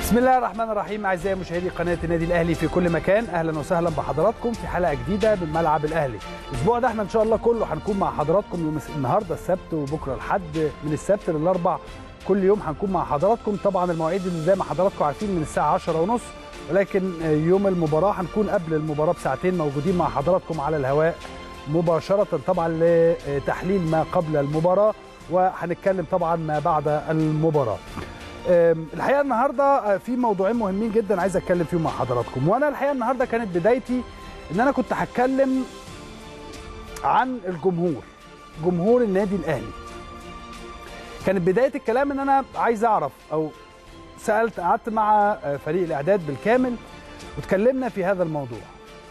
بسم الله الرحمن الرحيم اعزائي مشاهدي قناه النادي الاهلي في كل مكان اهلا وسهلا بحضراتكم في حلقه جديده من ملعب الاهلي الاسبوع ده احنا ان شاء الله كله هنكون مع حضراتكم يوم النهارده السبت وبكره الحد من السبت للاربع كل يوم هنكون مع حضراتكم طبعا المواعيد اللي زي ما حضراتكم عارفين من الساعه 10 ونص ولكن يوم المباراه هنكون قبل المباراه بساعتين موجودين مع حضراتكم على الهواء مباشره طبعا لتحليل ما قبل المباراه وهنتكلم طبعا ما بعد المباراه الحقيقه النهارده في موضوعين مهمين جدا عايز اتكلم فيهم مع حضراتكم وانا الحقيقه النهارده كانت بدايتي ان انا كنت هتكلم عن الجمهور جمهور النادي الاهلي كانت بدايه الكلام ان انا عايز اعرف او سالت قعدت مع فريق الاعداد بالكامل واتكلمنا في هذا الموضوع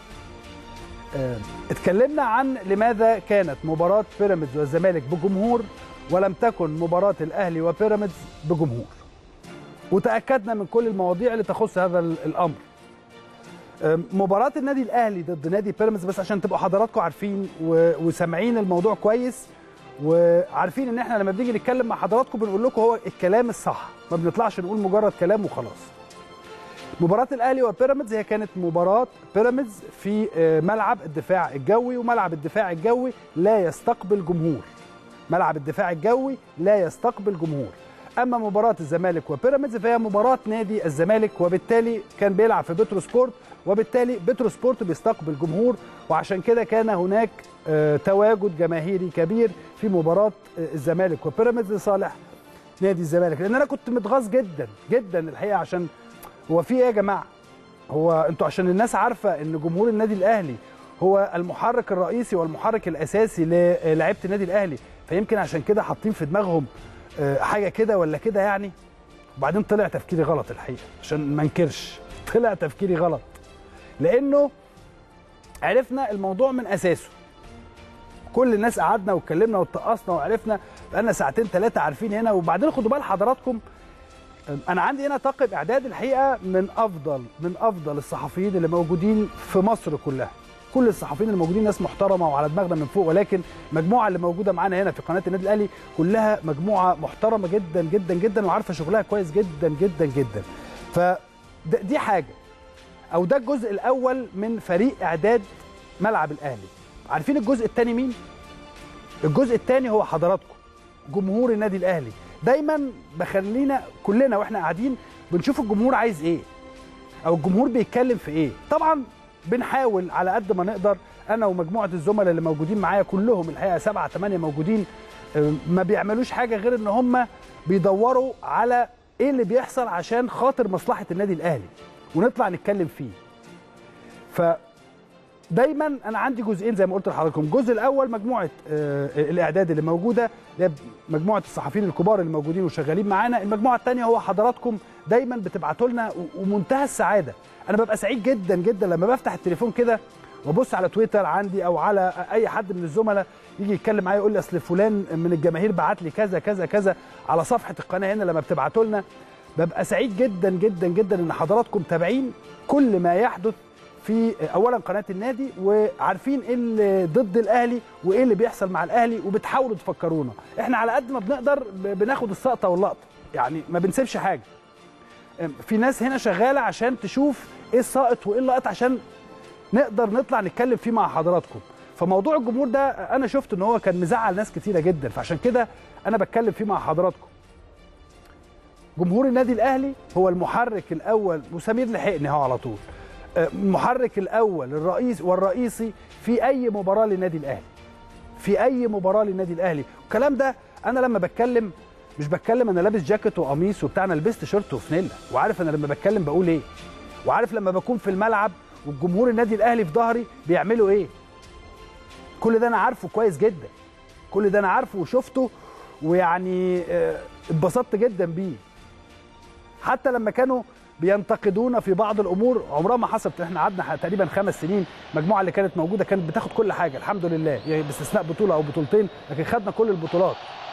اتكلمنا عن لماذا كانت مباراه بيراميدز والزمالك بجمهور ولم تكن مباراه الاهلي وبيراميدز بجمهور وتاكدنا من كل المواضيع اللي تخص هذا الامر مباراه النادي الاهلي ضد نادي بيراميدز بس عشان تبقوا حضراتكم عارفين وسامعين الموضوع كويس وعارفين ان احنا لما بنيجي نتكلم مع حضراتكم بنقول لكم هو الكلام الصح ما بنطلعش نقول مجرد كلام وخلاص مباراة الأهلي وبيراميدز هي كانت مباراة بيراميدز في ملعب الدفاع الجوي وملعب الدفاع الجوي لا يستقبل جمهور ملعب الدفاع الجوي لا يستقبل جمهور اما مباراه الزمالك وبيراميدز فهي مباراه نادي الزمالك وبالتالي كان بيلعب في بترو سبورت وبالتالي بترو سبورت بيستقبل جمهور وعشان كده كان هناك تواجد جماهيري كبير في مباراه الزمالك وبيراميدز لصالح نادي الزمالك لان انا كنت متغاظ جدا جدا الحقيقه عشان هو في ايه يا جماعه هو انتوا عشان الناس عارفه ان جمهور النادي الاهلي هو المحرك الرئيسي والمحرك الاساسي للاعيبه النادي الاهلي فيمكن عشان كده حاطين في دماغهم حاجه كده ولا كده يعني وبعدين طلع تفكيري غلط الحقيقه عشان ما انكرش طلع تفكيري غلط لانه عرفنا الموضوع من اساسه كل الناس قعدنا واتكلمنا واتقصنا وعرفنا بقالنا ساعتين ثلاثه عارفين هنا وبعدين خدوا بال حضراتكم انا عندي هنا طاقم اعداد الحقيقه من افضل من افضل الصحفيين اللي موجودين في مصر كلها كل الصحفيين اللي موجودين ناس محترمه وعلى دماغنا من فوق ولكن المجموعه اللي موجوده معانا هنا في قناه النادي الاهلي كلها مجموعه محترمه جدا جدا جدا وعارفه شغلها كويس جدا جدا جدا فدي حاجه او ده الجزء الاول من فريق اعداد ملعب الاهلي عارفين الجزء الثاني مين الجزء الثاني هو حضراتكم جمهور النادي الاهلي دايما بخلينا كلنا واحنا قاعدين بنشوف الجمهور عايز ايه او الجمهور بيتكلم في ايه طبعا بنحاول على قد ما نقدر انا ومجموعه الزملاء اللي موجودين معايا كلهم الحقيقه سبعه ثمانيه موجودين ما بيعملوش حاجه غير ان هم بيدوروا على ايه اللي بيحصل عشان خاطر مصلحه النادي الاهلي ونطلع نتكلم فيه. ف دايما انا عندي جزئين زي ما قلت لحضراتكم، الجزء الاول مجموعه الاعداد اللي موجوده اللي مجموعه الصحفيين الكبار اللي موجودين وشغالين معانا، المجموعه الثانيه هو حضراتكم دايما بتبعتوا لنا ومنتهى السعاده، انا ببقى سعيد جدا جدا لما بفتح التليفون كده وابص على تويتر عندي او على اي حد من الزملاء يجي يتكلم معايا يقول لي اصل فلان من الجماهير بعت لي كذا كذا كذا على صفحه القناه هنا لما بتبعتوا لنا ببقى سعيد جدا جدا جدا ان حضراتكم تابعين كل ما يحدث في اولا قناه النادي وعارفين ايه اللي ضد الاهلي وايه اللي بيحصل مع الاهلي وبتحاولوا تفكرونا احنا على قد ما بنقدر بناخد السقطه واللقطه يعني ما بنسيبش حاجه في ناس هنا شغاله عشان تشوف ايه الساقط وايه اللقط عشان نقدر نطلع نتكلم فيه مع حضراتكم فموضوع الجمهور ده انا شفت ان هو كان مزعل ناس كتيره جدا فعشان كده انا بتكلم فيه مع حضراتكم جمهور النادي الاهلي هو المحرك الاول وسمير لحقني اهو على طول المحرك الاول الرئيس والرئيسي في اي مباراه للنادي الاهلي في اي مباراه للنادي الاهلي الكلام ده انا لما بتكلم مش بتكلم انا لابس جاكيت وقميص وبتاع انا لبست شيرت وفانيلا وعارف انا لما بتكلم بقول ايه وعارف لما بكون في الملعب والجمهور النادي الاهلي في ظهري بيعملوا ايه كل ده انا عارفه كويس جدا كل ده انا عارفه وشفته ويعني اتبسطت جدا بيه حتى لما كانوا بينتقدونا في بعض الامور عمرها ما حصلت احنا قعدنا تقريبا خمس سنين المجموعه اللي كانت موجوده كانت بتاخد كل حاجه الحمد لله يعني باستثناء بطوله او بطولتين لكن خدنا كل البطولات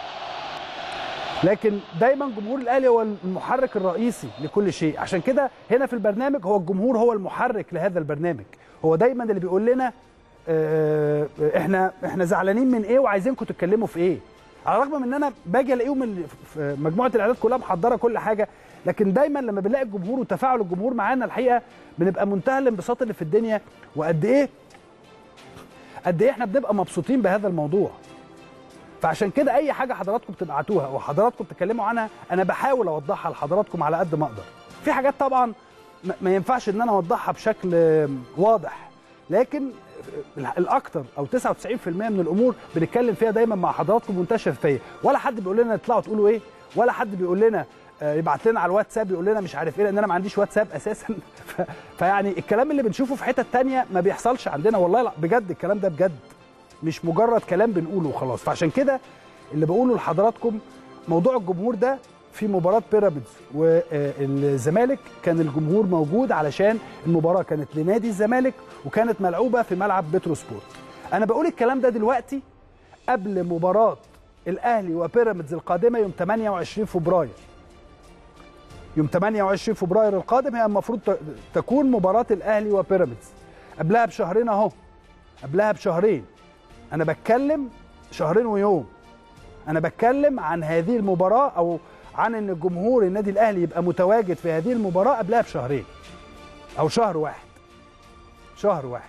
لكن دايما جمهور الاهلي هو المحرك الرئيسي لكل شيء عشان كده هنا في البرنامج هو الجمهور هو المحرك لهذا البرنامج هو دايما اللي بيقول لنا اه احنا احنا زعلانين من ايه وعايزينكم تتكلموا في ايه على الرغم من ان انا باجي الاقيهم مجموعه الاعداد كلها محضره كل حاجه لكن دايما لما بنلاقي الجمهور وتفاعل الجمهور معانا الحقيقه بنبقى منتهى الانبساط اللي في الدنيا وقد ايه قد ايه احنا بنبقى مبسوطين بهذا الموضوع فعشان كده اي حاجه حضراتكم بتبعتوها وحضراتكم بتتكلموا عنها انا بحاول اوضحها لحضراتكم على قد ما اقدر في حاجات طبعا ما ينفعش ان انا اوضحها بشكل واضح لكن الاكثر او 99% من الامور بنتكلم فيها دايما مع حضراتكم بمنتهى الشفافيه ولا حد بيقول لنا اطلعوا تقولوا ايه ولا حد بيقول لنا يبعت لنا على الواتساب يقول لنا مش عارف ايه لان انا ما عنديش واتساب اساسا فيعني الكلام اللي بنشوفه في حتت تانية ما بيحصلش عندنا والله لا بجد الكلام ده بجد مش مجرد كلام بنقوله وخلاص فعشان كده اللي بقوله لحضراتكم موضوع الجمهور ده في مباراة بيراميدز والزمالك كان الجمهور موجود علشان المباراة كانت لنادي الزمالك وكانت ملعوبة في ملعب بترو سبورت أنا بقول الكلام ده دلوقتي قبل مباراة الأهلي وبيراميدز القادمة يوم 28 فبراير يوم 28 فبراير القادم هي المفروض تكون مباراة الأهلي وبيراميدز قبلها بشهرين أهو قبلها بشهرين أنا بتكلم شهرين ويوم أنا بتكلم عن هذه المباراة أو عن ان جمهور النادي الاهلي يبقى متواجد في هذه المباراه قبلها بشهرين او شهر واحد شهر واحد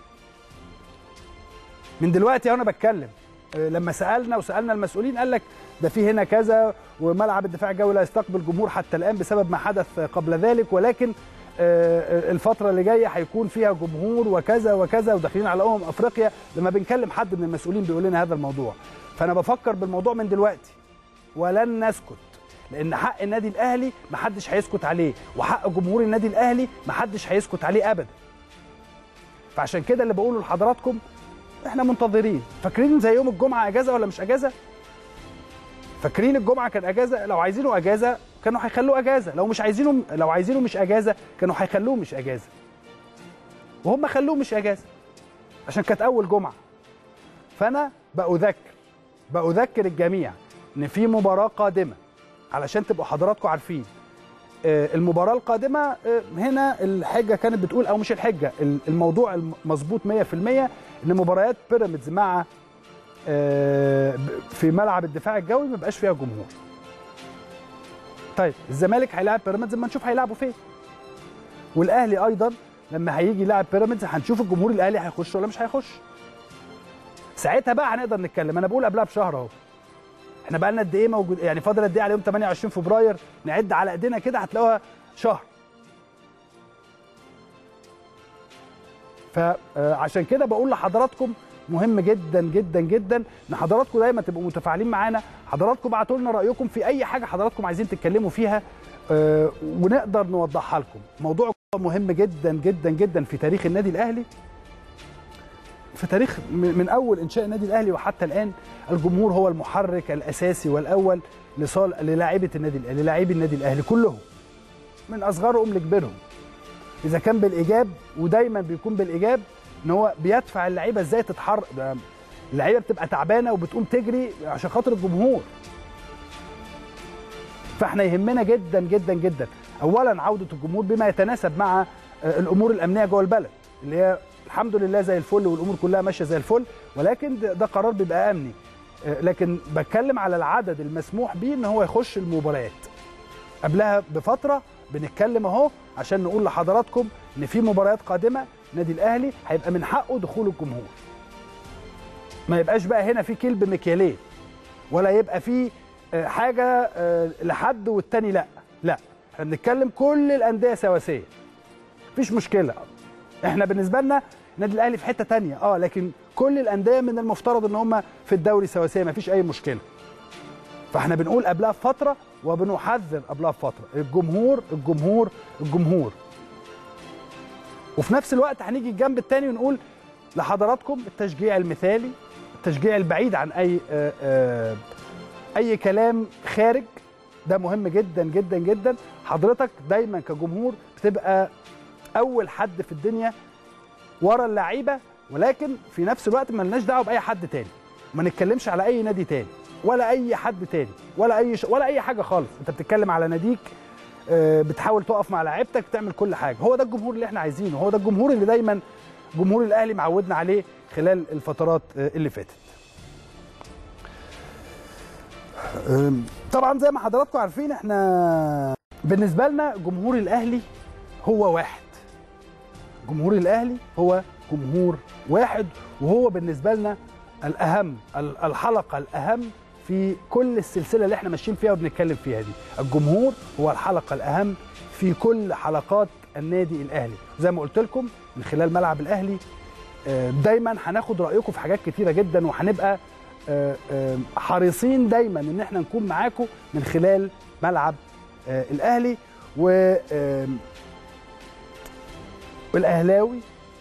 من دلوقتي وانا بتكلم لما سالنا وسالنا المسؤولين قال لك ده في هنا كذا وملعب الدفاع الجوي لا يستقبل جمهور حتى الان بسبب ما حدث قبل ذلك ولكن الفترة اللي جاية هيكون فيها جمهور وكذا وكذا وداخلين على أمم أفريقيا لما بنكلم حد من المسؤولين بيقول لنا هذا الموضوع فأنا بفكر بالموضوع من دلوقتي ولن نسكت لان حق النادي الاهلي محدش هيسكت عليه وحق جمهور النادي الاهلي محدش هيسكت عليه ابدا فعشان كده اللي بقوله لحضراتكم احنا منتظرين فاكرين زي يوم الجمعه اجازه ولا مش اجازه فاكرين الجمعه كان اجازه لو عايزينه اجازه كانوا هيخلوه اجازه لو مش عايزينه لو عايزينه مش اجازه كانوا هيخلوه مش اجازه وهم خلوه مش اجازه عشان كانت اول جمعه فانا باذكر باذكر الجميع ان في مباراه قادمه علشان تبقوا حضراتكم عارفين المباراه القادمه هنا الحجه كانت بتقول او مش الحجه الموضوع مظبوط 100% ان مباريات بيراميدز مع في ملعب الدفاع الجوي ما بقاش فيها جمهور طيب الزمالك هيلاعب بيراميدز اما نشوف هيلعبوا فين والاهلي ايضا لما هيجي يلعب بيراميدز هنشوف الجمهور الاهلي هيخش ولا مش هيخش ساعتها بقى هنقدر نتكلم انا بقول قبلها بشهر اهو احنا بقى لنا قد ايه موجود يعني فاضل قد ايه على يوم 28 فبراير نعد على ايدينا كده هتلاقوها شهر فعشان كده بقول لحضراتكم مهم جدا جدا جدا ان حضراتكم دايما تبقوا متفاعلين معانا حضراتكم ابعتوا لنا رايكم في اي حاجه حضراتكم عايزين تتكلموا فيها ونقدر نوضحها لكم موضوع مهم جدا جدا جدا في تاريخ النادي الاهلي في تاريخ من اول انشاء النادي الاهلي وحتى الان الجمهور هو المحرك الاساسي والاول لصال للاعيبه النادي الاهلي للاعبي النادي الاهلي كلهم من اصغرهم لكبيرهم اذا كان بالايجاب ودايما بيكون بالايجاب ان هو بيدفع اللعيبه ازاي تتحرك اللعيبه بتبقى تعبانه وبتقوم تجري عشان خاطر الجمهور فاحنا يهمنا جدا جدا جدا اولا عوده الجمهور بما يتناسب مع الامور الامنيه جوه البلد اللي هي الحمد لله زي الفل والامور كلها ماشيه زي الفل ولكن ده, ده قرار بيبقى امني لكن بتكلم على العدد المسموح بيه ان هو يخش المباريات قبلها بفتره بنتكلم اهو عشان نقول لحضراتكم ان في مباريات قادمه النادي الاهلي هيبقى من حقه دخول الجمهور ما يبقاش بقى هنا في كلب مكيالين ولا يبقى في حاجه لحد والتاني لا لا احنا بنتكلم كل الانديه سواسيه مفيش مشكله احنا بالنسبه لنا النادي الاهلي في حته تانية اه لكن كل الانديه من المفترض ان هم في الدوري سواسيه مفيش اي مشكله فاحنا بنقول قبلها بفتره وبنحذر قبلها بفتره الجمهور الجمهور الجمهور وفي نفس الوقت هنيجي الجنب الثاني ونقول لحضراتكم التشجيع المثالي التشجيع البعيد عن اي آآ آآ اي كلام خارج ده مهم جدا جدا جدا حضرتك دايما كجمهور بتبقى اول حد في الدنيا ورا اللعيبه ولكن في نفس الوقت ما لناش دعوه باي حد تاني ما نتكلمش على اي نادي تاني ولا اي حد تاني ولا اي ش... ولا اي حاجه خالص انت بتتكلم على ناديك بتحاول تقف مع لعيبتك بتعمل كل حاجه هو ده الجمهور اللي احنا عايزينه هو ده الجمهور اللي دايما جمهور الاهلي معودنا عليه خلال الفترات اللي فاتت طبعا زي ما حضراتكم عارفين احنا بالنسبه لنا جمهور الاهلي هو واحد جمهور الاهلي هو جمهور واحد وهو بالنسبه لنا الاهم ال- الحلقه الاهم في كل السلسله اللي احنا ماشيين فيها وبنتكلم فيها دي الجمهور هو الحلقه الاهم في كل حلقات النادي الاهلي زي ما قلت لكم من خلال ملعب الاهلي آه، دايما هناخد رايكم في حاجات كتيره جدا وهنبقى آه، آه، حريصين دايما ان احنا نكون معاكم من خلال ملعب آه، الاهلي و آم، والاهلاوي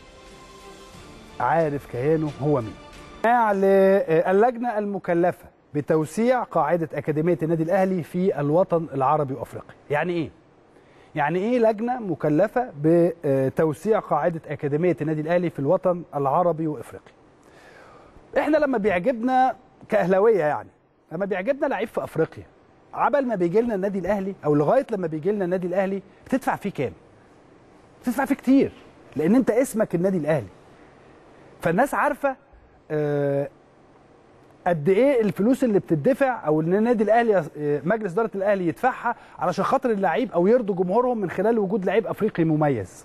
عارف كيانه هو مين استماع للجنه المكلفه بتوسيع قاعده اكاديميه النادي الاهلي في الوطن العربي وافريقيا يعني ايه يعني ايه لجنه مكلفه بتوسيع قاعده اكاديميه النادي الاهلي في الوطن العربي وافريقيا احنا لما بيعجبنا كاهلاويه يعني لما بيعجبنا لعيب في افريقيا عبل ما بيجي لنا النادي الاهلي او لغايه لما بيجي لنا النادي الاهلي بتدفع فيه كام بتدفع فيه كتير لان انت اسمك النادي الاهلي فالناس عارفه آه، قد ايه الفلوس اللي بتدفع او ان النادي الاهلي آه، مجلس اداره الاهلي يدفعها علشان خاطر اللعيب او يرضوا جمهورهم من خلال وجود لعيب افريقي مميز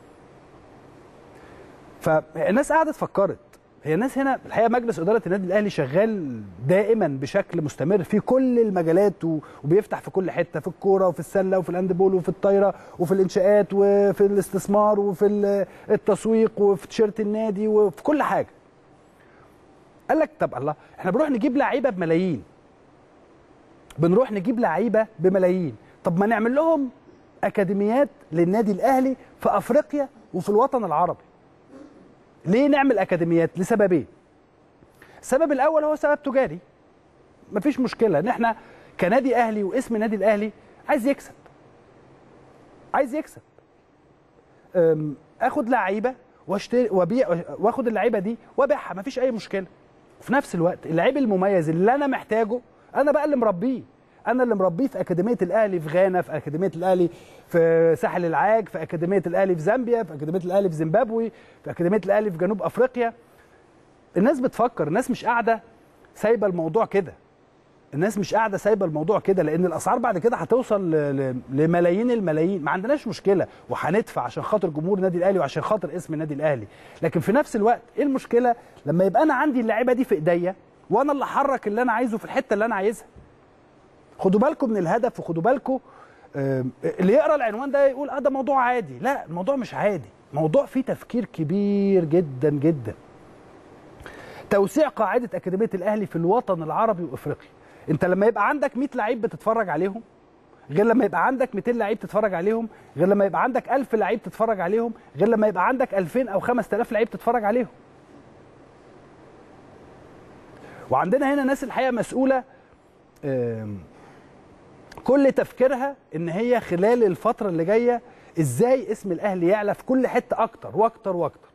فالناس قعدت فكرت هي الناس هنا الحقيقه مجلس اداره النادي الاهلي شغال دائما بشكل مستمر في كل المجالات و- وبيفتح في كل حته في الكوره وفي السله وفي الهاندبول وفي الطايره وفي الانشاءات وفي الاستثمار وفي ال- التسويق وفي تيشيرت النادي وفي كل حاجه قال لك طب الله احنا بنروح نجيب لعيبه بملايين بنروح نجيب لعيبه بملايين طب ما نعمل لهم اكاديميات للنادي الاهلي في افريقيا وفي الوطن العربي ليه نعمل اكاديميات لسببين السبب الاول هو سبب تجاري مفيش مشكله ان احنا كنادي اهلي واسم نادي الاهلي عايز يكسب عايز يكسب أم، اخد لعيبه واشتري وابيع واخد اللعيبه دي وابيعها مفيش اي مشكله وفي نفس الوقت اللعيب المميز اللي انا محتاجه انا بقى اللي مربيه انا اللي مربيه في اكاديميه الاهلي في غانا في اكاديميه الاهلي في ساحل العاج في اكاديميه الاهلي في زامبيا في اكاديميه الاهلي في زيمبابوي في اكاديميه الاهلي في جنوب افريقيا الناس بتفكر الناس مش قاعده سايبه الموضوع كده الناس مش قاعده سايبه الموضوع كده لان الاسعار بعد كده هتوصل ل- ل- لملايين الملايين ما عندناش مشكله وهندفع عشان خاطر جمهور النادي الاهلي وعشان خاطر اسم النادي الاهلي لكن في نفس الوقت ايه المشكله لما يبقى انا عندي اللعيبه دي في ايديا وانا اللي احرك اللي انا عايزه في الحته اللي انا عايزها خدوا بالكم من الهدف وخدوا بالكم آم، اللي يقرا العنوان ده يقول اه ده موضوع عادي لا الموضوع مش عادي موضوع فيه تفكير كبير جدا جدا توسيع قاعده اكاديميه الاهلي في الوطن العربي وافريقيا انت لما يبقى عندك 100 لعيب بتتفرج عليهم غير لما يبقى عندك 200 لعيب تتفرج عليهم غير لما يبقى عندك 1000 لعيب تتفرج عليهم غير لما يبقى عندك 2000 او 5000 لعيب تتفرج عليهم وعندنا هنا ناس الحقيقه مسؤوله آم، كل تفكيرها ان هي خلال الفتره اللي جايه ازاي اسم الاهلي يعلى في كل حته اكتر واكتر واكتر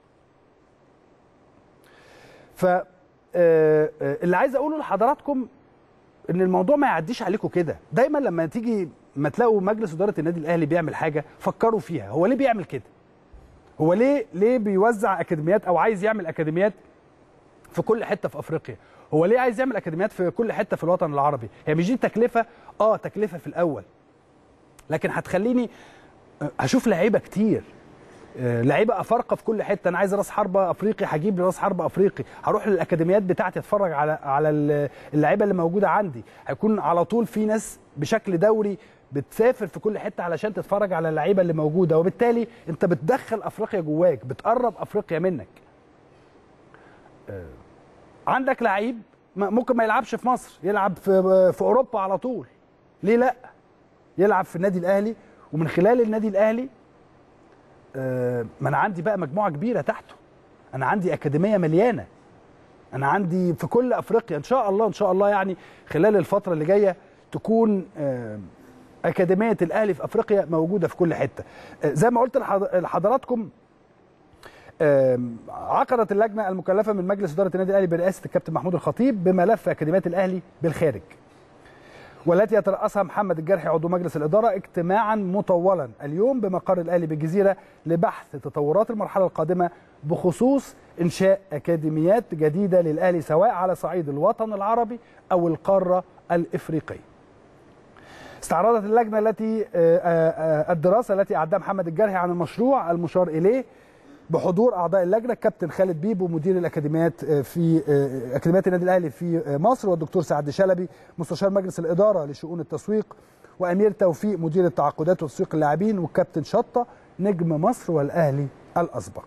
ف آه، آه، اللي عايز اقوله لحضراتكم ان الموضوع ما يعديش عليكم كده دايما لما تيجي ما تلاقوا مجلس اداره النادي الاهلي بيعمل حاجه فكروا فيها هو ليه بيعمل كده هو ليه ليه بيوزع اكاديميات او عايز يعمل اكاديميات في كل حته في افريقيا هو ليه عايز يعمل اكاديميات في كل حته في الوطن العربي هي مش دي تكلفه اه تكلفه في الاول لكن هتخليني آه، هشوف لعيبه كتير آه، لعيبه افارقه في كل حته انا عايز راس حربه افريقي هجيب لي راس حربه افريقي هروح للاكاديميات بتاعتي اتفرج على على ال- اللعيبه اللي موجوده عندي هيكون على طول في ناس بشكل دوري بتسافر في كل حته علشان تتفرج على اللعيبه اللي موجوده وبالتالي انت بتدخل افريقيا جواك بتقرب افريقيا منك آه، عندك لعيب م- ممكن ما يلعبش في مصر يلعب في في اوروبا على طول ليه لا يلعب في النادي الاهلي ومن خلال النادي الاهلي آه، ما انا عندي بقى مجموعه كبيره تحته انا عندي اكاديميه مليانه انا عندي في كل افريقيا ان شاء الله ان شاء الله يعني خلال الفتره اللي جايه تكون آه، اكاديميه الاهلي في افريقيا موجوده في كل حته آه، زي ما قلت لحض- لحضراتكم آم، عقدت اللجنه المكلفه من مجلس اداره النادي الاهلي برئاسه الكابتن محمود الخطيب بملف اكاديميات الاهلي بالخارج والتي يترأسها محمد الجرحي عضو مجلس الإدارة اجتماعا مطولا اليوم بمقر الأهلي بالجزيرة لبحث تطورات المرحلة القادمة بخصوص إنشاء أكاديميات جديدة للأهلي سواء على صعيد الوطن العربي أو القارة الإفريقية استعرضت اللجنه التي الدراسه التي اعدها محمد الجرحي عن المشروع المشار اليه بحضور اعضاء اللجنه الكابتن خالد بيبو مدير الاكاديميات في اكاديميات النادي الاهلي في مصر والدكتور سعد شلبي مستشار مجلس الاداره لشؤون التسويق وامير توفيق مدير التعاقدات وتسويق اللاعبين والكابتن شطه نجم مصر والاهلي الاسبق.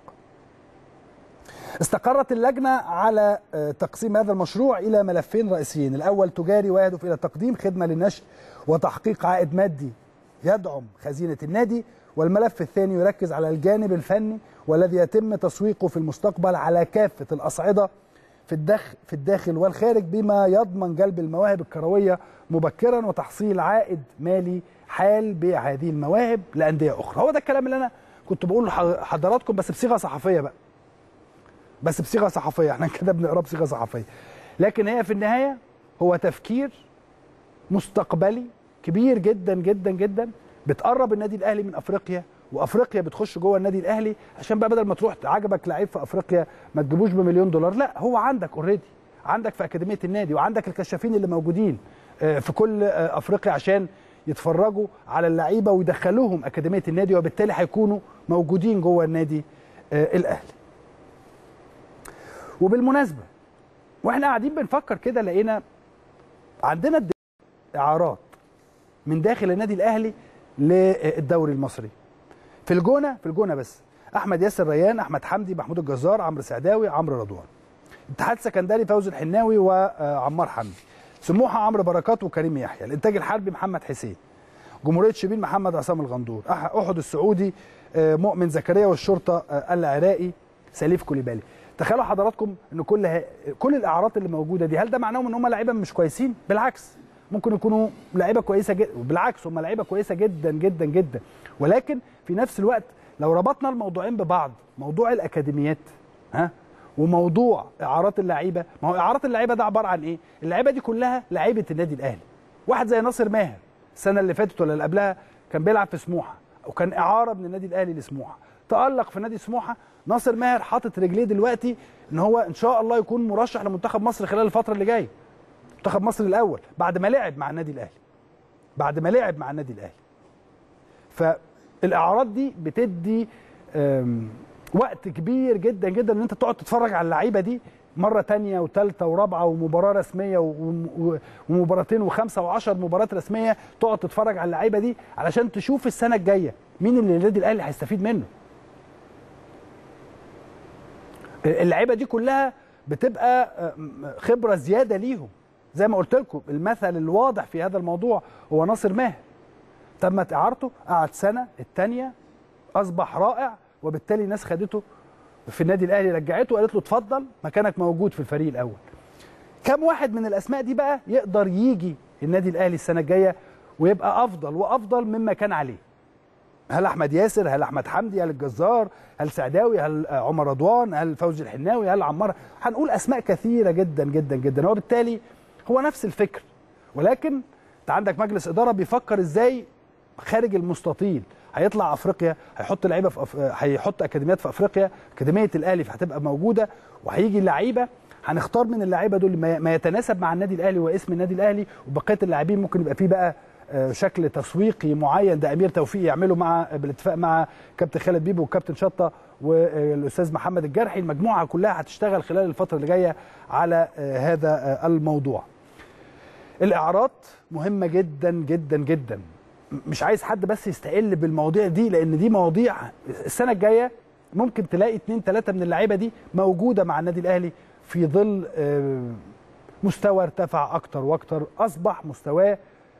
استقرت اللجنه على تقسيم هذا المشروع الى ملفين رئيسيين، الاول تجاري ويهدف الى تقديم خدمه للنشء وتحقيق عائد مادي يدعم خزينه النادي، والملف الثاني يركز على الجانب الفني والذي يتم تسويقه في المستقبل على كافه الاصعده في الداخل في الداخل والخارج بما يضمن جلب المواهب الكرويه مبكرا وتحصيل عائد مالي حال بيع هذه المواهب لانديه اخرى هو ده الكلام اللي انا كنت بقوله لحضراتكم بس بصيغه صحفيه بقى بس بصيغه صحفيه احنا كده بنقرا بصيغه صحفيه لكن هي في النهايه هو تفكير مستقبلي كبير جدا جدا جدا بتقرب النادي الاهلي من افريقيا وافريقيا بتخش جوه النادي الاهلي عشان بقى بدل ما تروح عجبك لعيب في افريقيا ما تجيبوش بمليون دولار لا هو عندك اوريدي عندك في اكاديميه النادي وعندك الكشافين اللي موجودين في كل افريقيا عشان يتفرجوا على اللعيبه ويدخلوهم اكاديميه النادي وبالتالي هيكونوا موجودين جوه النادي الاهلي. وبالمناسبه واحنا قاعدين بنفكر كده لقينا عندنا اعارات من داخل النادي الاهلي للدوري المصري. في الجونه في الجونه بس احمد ياسر ريان احمد حمدي محمود الجزار عمرو سعداوي عمرو رضوان. اتحاد سكندري فوزي الحناوي وعمار حمدي. سموحه عمرو بركات وكريم يحيى الانتاج الحربي محمد حسين جمهوريه شبين محمد عصام الغندور احد السعودي مؤمن زكريا والشرطه العراقي سليف كوليبالي تخيلوا حضراتكم ان كل ه... كل الاعارات اللي موجوده دي هل ده معناه ان هم لعيبه مش كويسين بالعكس ممكن يكونوا لعيبه كويسه جدا بالعكس هم لعيبه كويسه جدا جدا جدا ولكن في نفس الوقت لو ربطنا الموضوعين ببعض موضوع الاكاديميات ها وموضوع اعارات اللعيبه ما هو اعارات اللعيبه ده عباره عن ايه اللعيبه دي كلها لعيبه النادي الاهلي واحد زي ناصر ماهر السنه اللي فاتت ولا اللي قبلها كان بيلعب في سموحه وكان اعاره من النادي الاهلي لسموحه تالق في نادي سموحه ناصر ماهر حاطط رجليه دلوقتي ان هو ان شاء الله يكون مرشح لمنتخب مصر خلال الفتره اللي جايه منتخب مصر الاول بعد ما لعب مع النادي الاهلي بعد ما لعب مع النادي الاهلي فالاعارات دي بتدي وقت كبير جدا جدا ان انت تقعد تتفرج على اللعيبه دي مره تانية وثالثه ورابعه ومباراه رسميه ومباراتين وخمسه وعشر مباريات رسميه تقعد تتفرج على اللعيبه دي علشان تشوف السنه الجايه مين اللي النادي الاهلي هيستفيد منه اللعيبه دي كلها بتبقى خبره زياده ليهم زي ما قلت لكم المثل الواضح في هذا الموضوع هو ناصر ماهر تمت اعارته قعد سنه الثانيه اصبح رائع وبالتالي الناس خدته في النادي الاهلي رجعته وقالت له اتفضل مكانك موجود في الفريق الاول كم واحد من الاسماء دي بقى يقدر يجي النادي الاهلي السنه الجايه ويبقى افضل وافضل مما كان عليه هل احمد ياسر هل احمد حمدي هل الجزار هل سعداوي هل عمر رضوان هل فوزي الحناوي هل عمار هنقول اسماء كثيره جدا جدا جدا وبالتالي هو نفس الفكر ولكن انت عندك مجلس اداره بيفكر ازاي خارج المستطيل هيطلع افريقيا هيحط لعيبه في أف... هيحط اكاديميات في افريقيا اكاديميه الاهلي هتبقى موجوده وهيجي اللعيبه هنختار من اللعيبه دول ما يتناسب مع النادي الاهلي واسم النادي الاهلي وبقيه اللاعبين ممكن يبقى فيه بقى شكل تسويقي معين ده امير توفيق يعمله مع بالاتفاق مع كابتن خالد بيبو وكابتن شطه والاستاذ محمد الجرحي المجموعه كلها هتشتغل خلال الفتره اللي جايه على هذا الموضوع الاعارات مهمه جدا جدا جدا مش عايز حد بس يستقل بالمواضيع دي لان دي مواضيع السنه الجايه ممكن تلاقي اثنين ثلاثه من اللعيبه دي موجوده مع النادي الاهلي في ظل مستوى ارتفع اكتر واكتر اصبح مستواه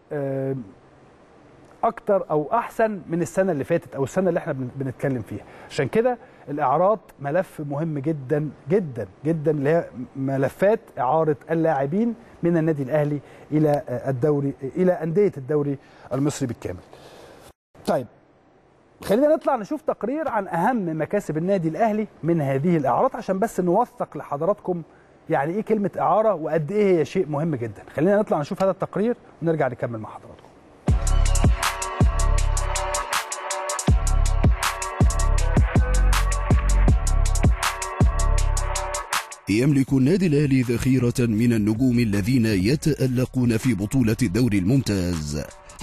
اكتر او احسن من السنه اللي فاتت او السنه اللي احنا بنتكلم فيها عشان كده الاعارات ملف مهم جدا جدا جدا اللي هي ملفات اعاره اللاعبين من النادي الاهلي الى الدوري الى انديه الدوري المصري بالكامل طيب خلينا نطلع نشوف تقرير عن اهم مكاسب النادي الاهلي من هذه الاعارات عشان بس نوثق لحضراتكم يعني ايه كلمه اعاره وقد ايه هي شيء مهم جدا خلينا نطلع نشوف هذا التقرير ونرجع نكمل مع حضراتكم يملك النادي الأهلي ذخيرة من النجوم الذين يتألقون في بطولة الدوري الممتاز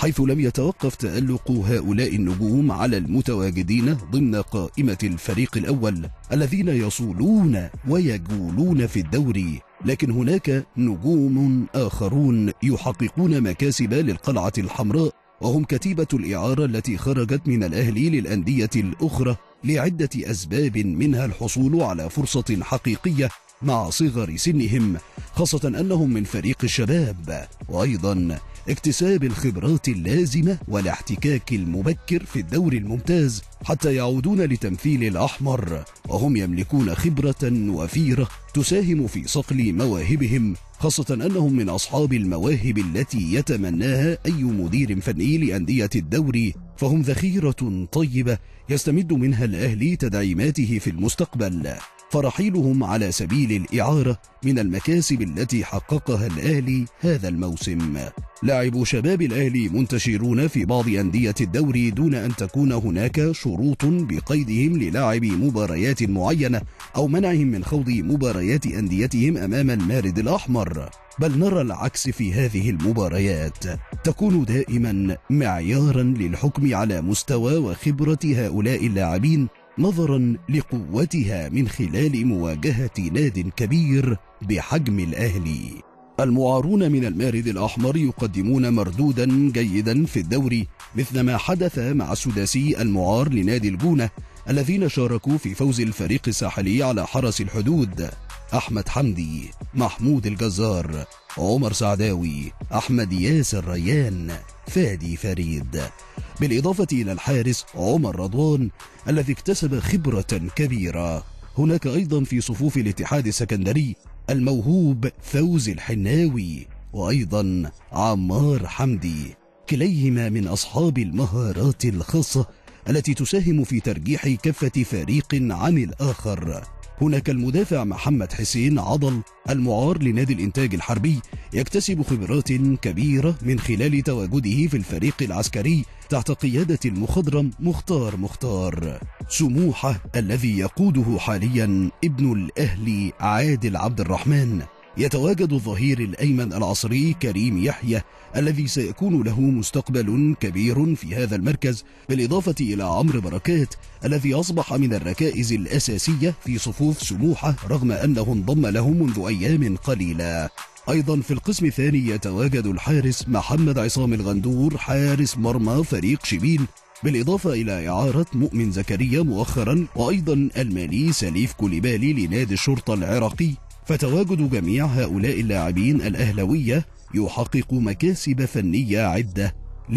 حيث لم يتوقف تألق هؤلاء النجوم على المتواجدين ضمن قائمة الفريق الأول الذين يصولون ويجولون في الدوري لكن هناك نجوم آخرون يحققون مكاسب للقلعة الحمراء وهم كتيبة الإعارة التي خرجت من الأهلي للأندية الأخرى لعدة أسباب منها الحصول على فرصة حقيقية مع صغر سنهم خاصة أنهم من فريق الشباب وأيضا اكتساب الخبرات اللازمة والاحتكاك المبكر في الدوري الممتاز حتى يعودون لتمثيل الأحمر وهم يملكون خبرة وفيرة تساهم في صقل مواهبهم خاصة أنهم من أصحاب المواهب التي يتمناها أي مدير فني لأندية الدوري فهم ذخيرة طيبة يستمد منها الأهلي تدعيماته في المستقبل فرحيلهم على سبيل الإعارة من المكاسب التي حققها الأهلي هذا الموسم لاعبو شباب الأهلي منتشرون في بعض أندية الدوري دون أن تكون هناك شروط بقيدهم للاعب مباريات معينة أو منعهم من خوض مباريات أنديتهم أمام المارد الأحمر بل نرى العكس في هذه المباريات تكون دائما معيارا للحكم على مستوى وخبرة هؤلاء اللاعبين نظرا لقوتها من خلال مواجهة ناد كبير بحجم الأهلي المعارون من المارد الأحمر يقدمون مردودا جيدا في الدوري مثل ما حدث مع السداسي المعار لنادي الجونة الذين شاركوا في فوز الفريق الساحلي على حرس الحدود أحمد حمدي محمود الجزار عمر سعداوي أحمد ياسر ريان فادي فريد بالإضافة إلى الحارس عمر رضوان الذي اكتسب خبرة كبيرة هناك أيضا في صفوف الاتحاد السكندري الموهوب فوز الحناوي وأيضا عمار حمدي كليهما من أصحاب المهارات الخاصة التي تساهم في ترجيح كفة فريق عن الآخر هناك المدافع محمد حسين عضل المعار لنادي الإنتاج الحربي يكتسب خبرات كبيرة من خلال تواجده في الفريق العسكري تحت قيادة المخضرم مختار مختار سموحة الذي يقوده حاليا ابن الأهلي عادل عبد الرحمن يتواجد الظهير الأيمن العصري كريم يحيى الذي سيكون له مستقبل كبير في هذا المركز بالإضافة إلى عمرو بركات الذي أصبح من الركائز الأساسية في صفوف سموحة رغم أنه انضم له منذ أيام قليلة أيضا في القسم الثاني يتواجد الحارس محمد عصام الغندور حارس مرمى فريق شبيل بالإضافة إلى إعارة مؤمن زكريا مؤخرا وأيضا المالي سليف كوليبالي لنادي الشرطة العراقي فتواجد جميع هؤلاء اللاعبين الأهلوية يحقق مكاسب فنية عدة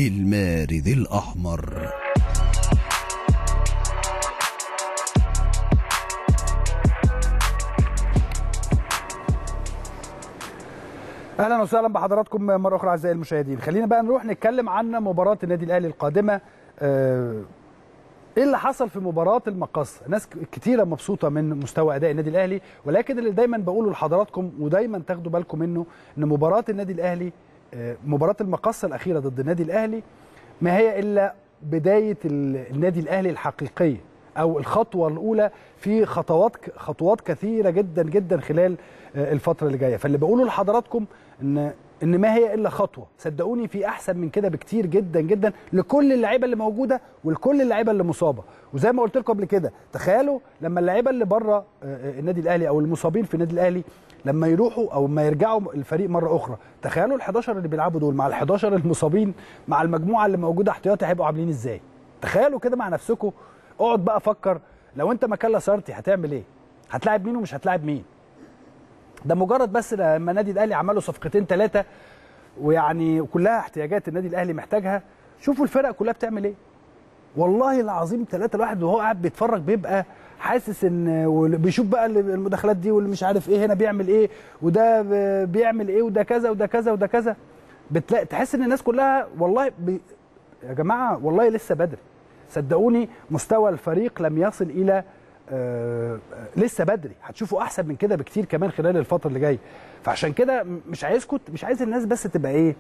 للمارد الأحمر اهلا وسهلا بحضراتكم مره اخرى اعزائي المشاهدين خلينا بقى نروح نتكلم عن مباراه النادي الاهلي القادمه آه، ايه اللي حصل في مباراه المقص ناس كتيره مبسوطه من مستوى اداء النادي الاهلي ولكن اللي دايما بقوله لحضراتكم ودايما تاخدوا بالكم منه ان مباراه النادي الاهلي آه، مباراه المقصه الاخيره ضد النادي الاهلي ما هي الا بدايه ال- النادي الاهلي الحقيقيه او الخطوه الاولى في خطوات خطوات كثيره جدا جدا خلال آه، الفتره اللي جايه فاللي بقوله لحضراتكم ان ان ما هي الا خطوه صدقوني في احسن من كده بكتير جدا جدا لكل اللعيبه اللي موجوده ولكل اللعيبه اللي مصابه وزي ما قلت لكم قبل كده تخيلوا لما اللعيبه اللي بره آه، آه، النادي الاهلي او المصابين في النادي الاهلي لما يروحوا او ما يرجعوا الفريق مره اخرى تخيلوا ال11 اللي بيلعبوا دول مع ال11 المصابين مع المجموعه اللي موجوده احتياطي هيبقوا عاملين ازاي تخيلوا كده مع نفسكم اقعد بقى فكر لو انت مكان لاسارتي هتعمل ايه هتلاعب مين ومش هتلاعب مين ده مجرد بس لما النادي الاهلي عملوا صفقتين ثلاثه ويعني كلها احتياجات النادي الاهلي محتاجها شوفوا الفرق كلها بتعمل ايه والله العظيم ثلاثة الواحد وهو قاعد بيتفرج بيبقى حاسس ان بيشوف بقى المداخلات دي واللي مش عارف ايه هنا بيعمل ايه وده ب- بيعمل ايه وده كذا وده كذا وده كذا بتلاقي تحس ان الناس كلها والله بي يا جماعه والله لسه بدري صدقوني مستوى الفريق لم يصل الى آه لسه بدري هتشوفوا احسن من كده بكتير كمان خلال الفتره اللي جايه فعشان كده م- مش عايزكم مش عايز الناس بس تبقى ايه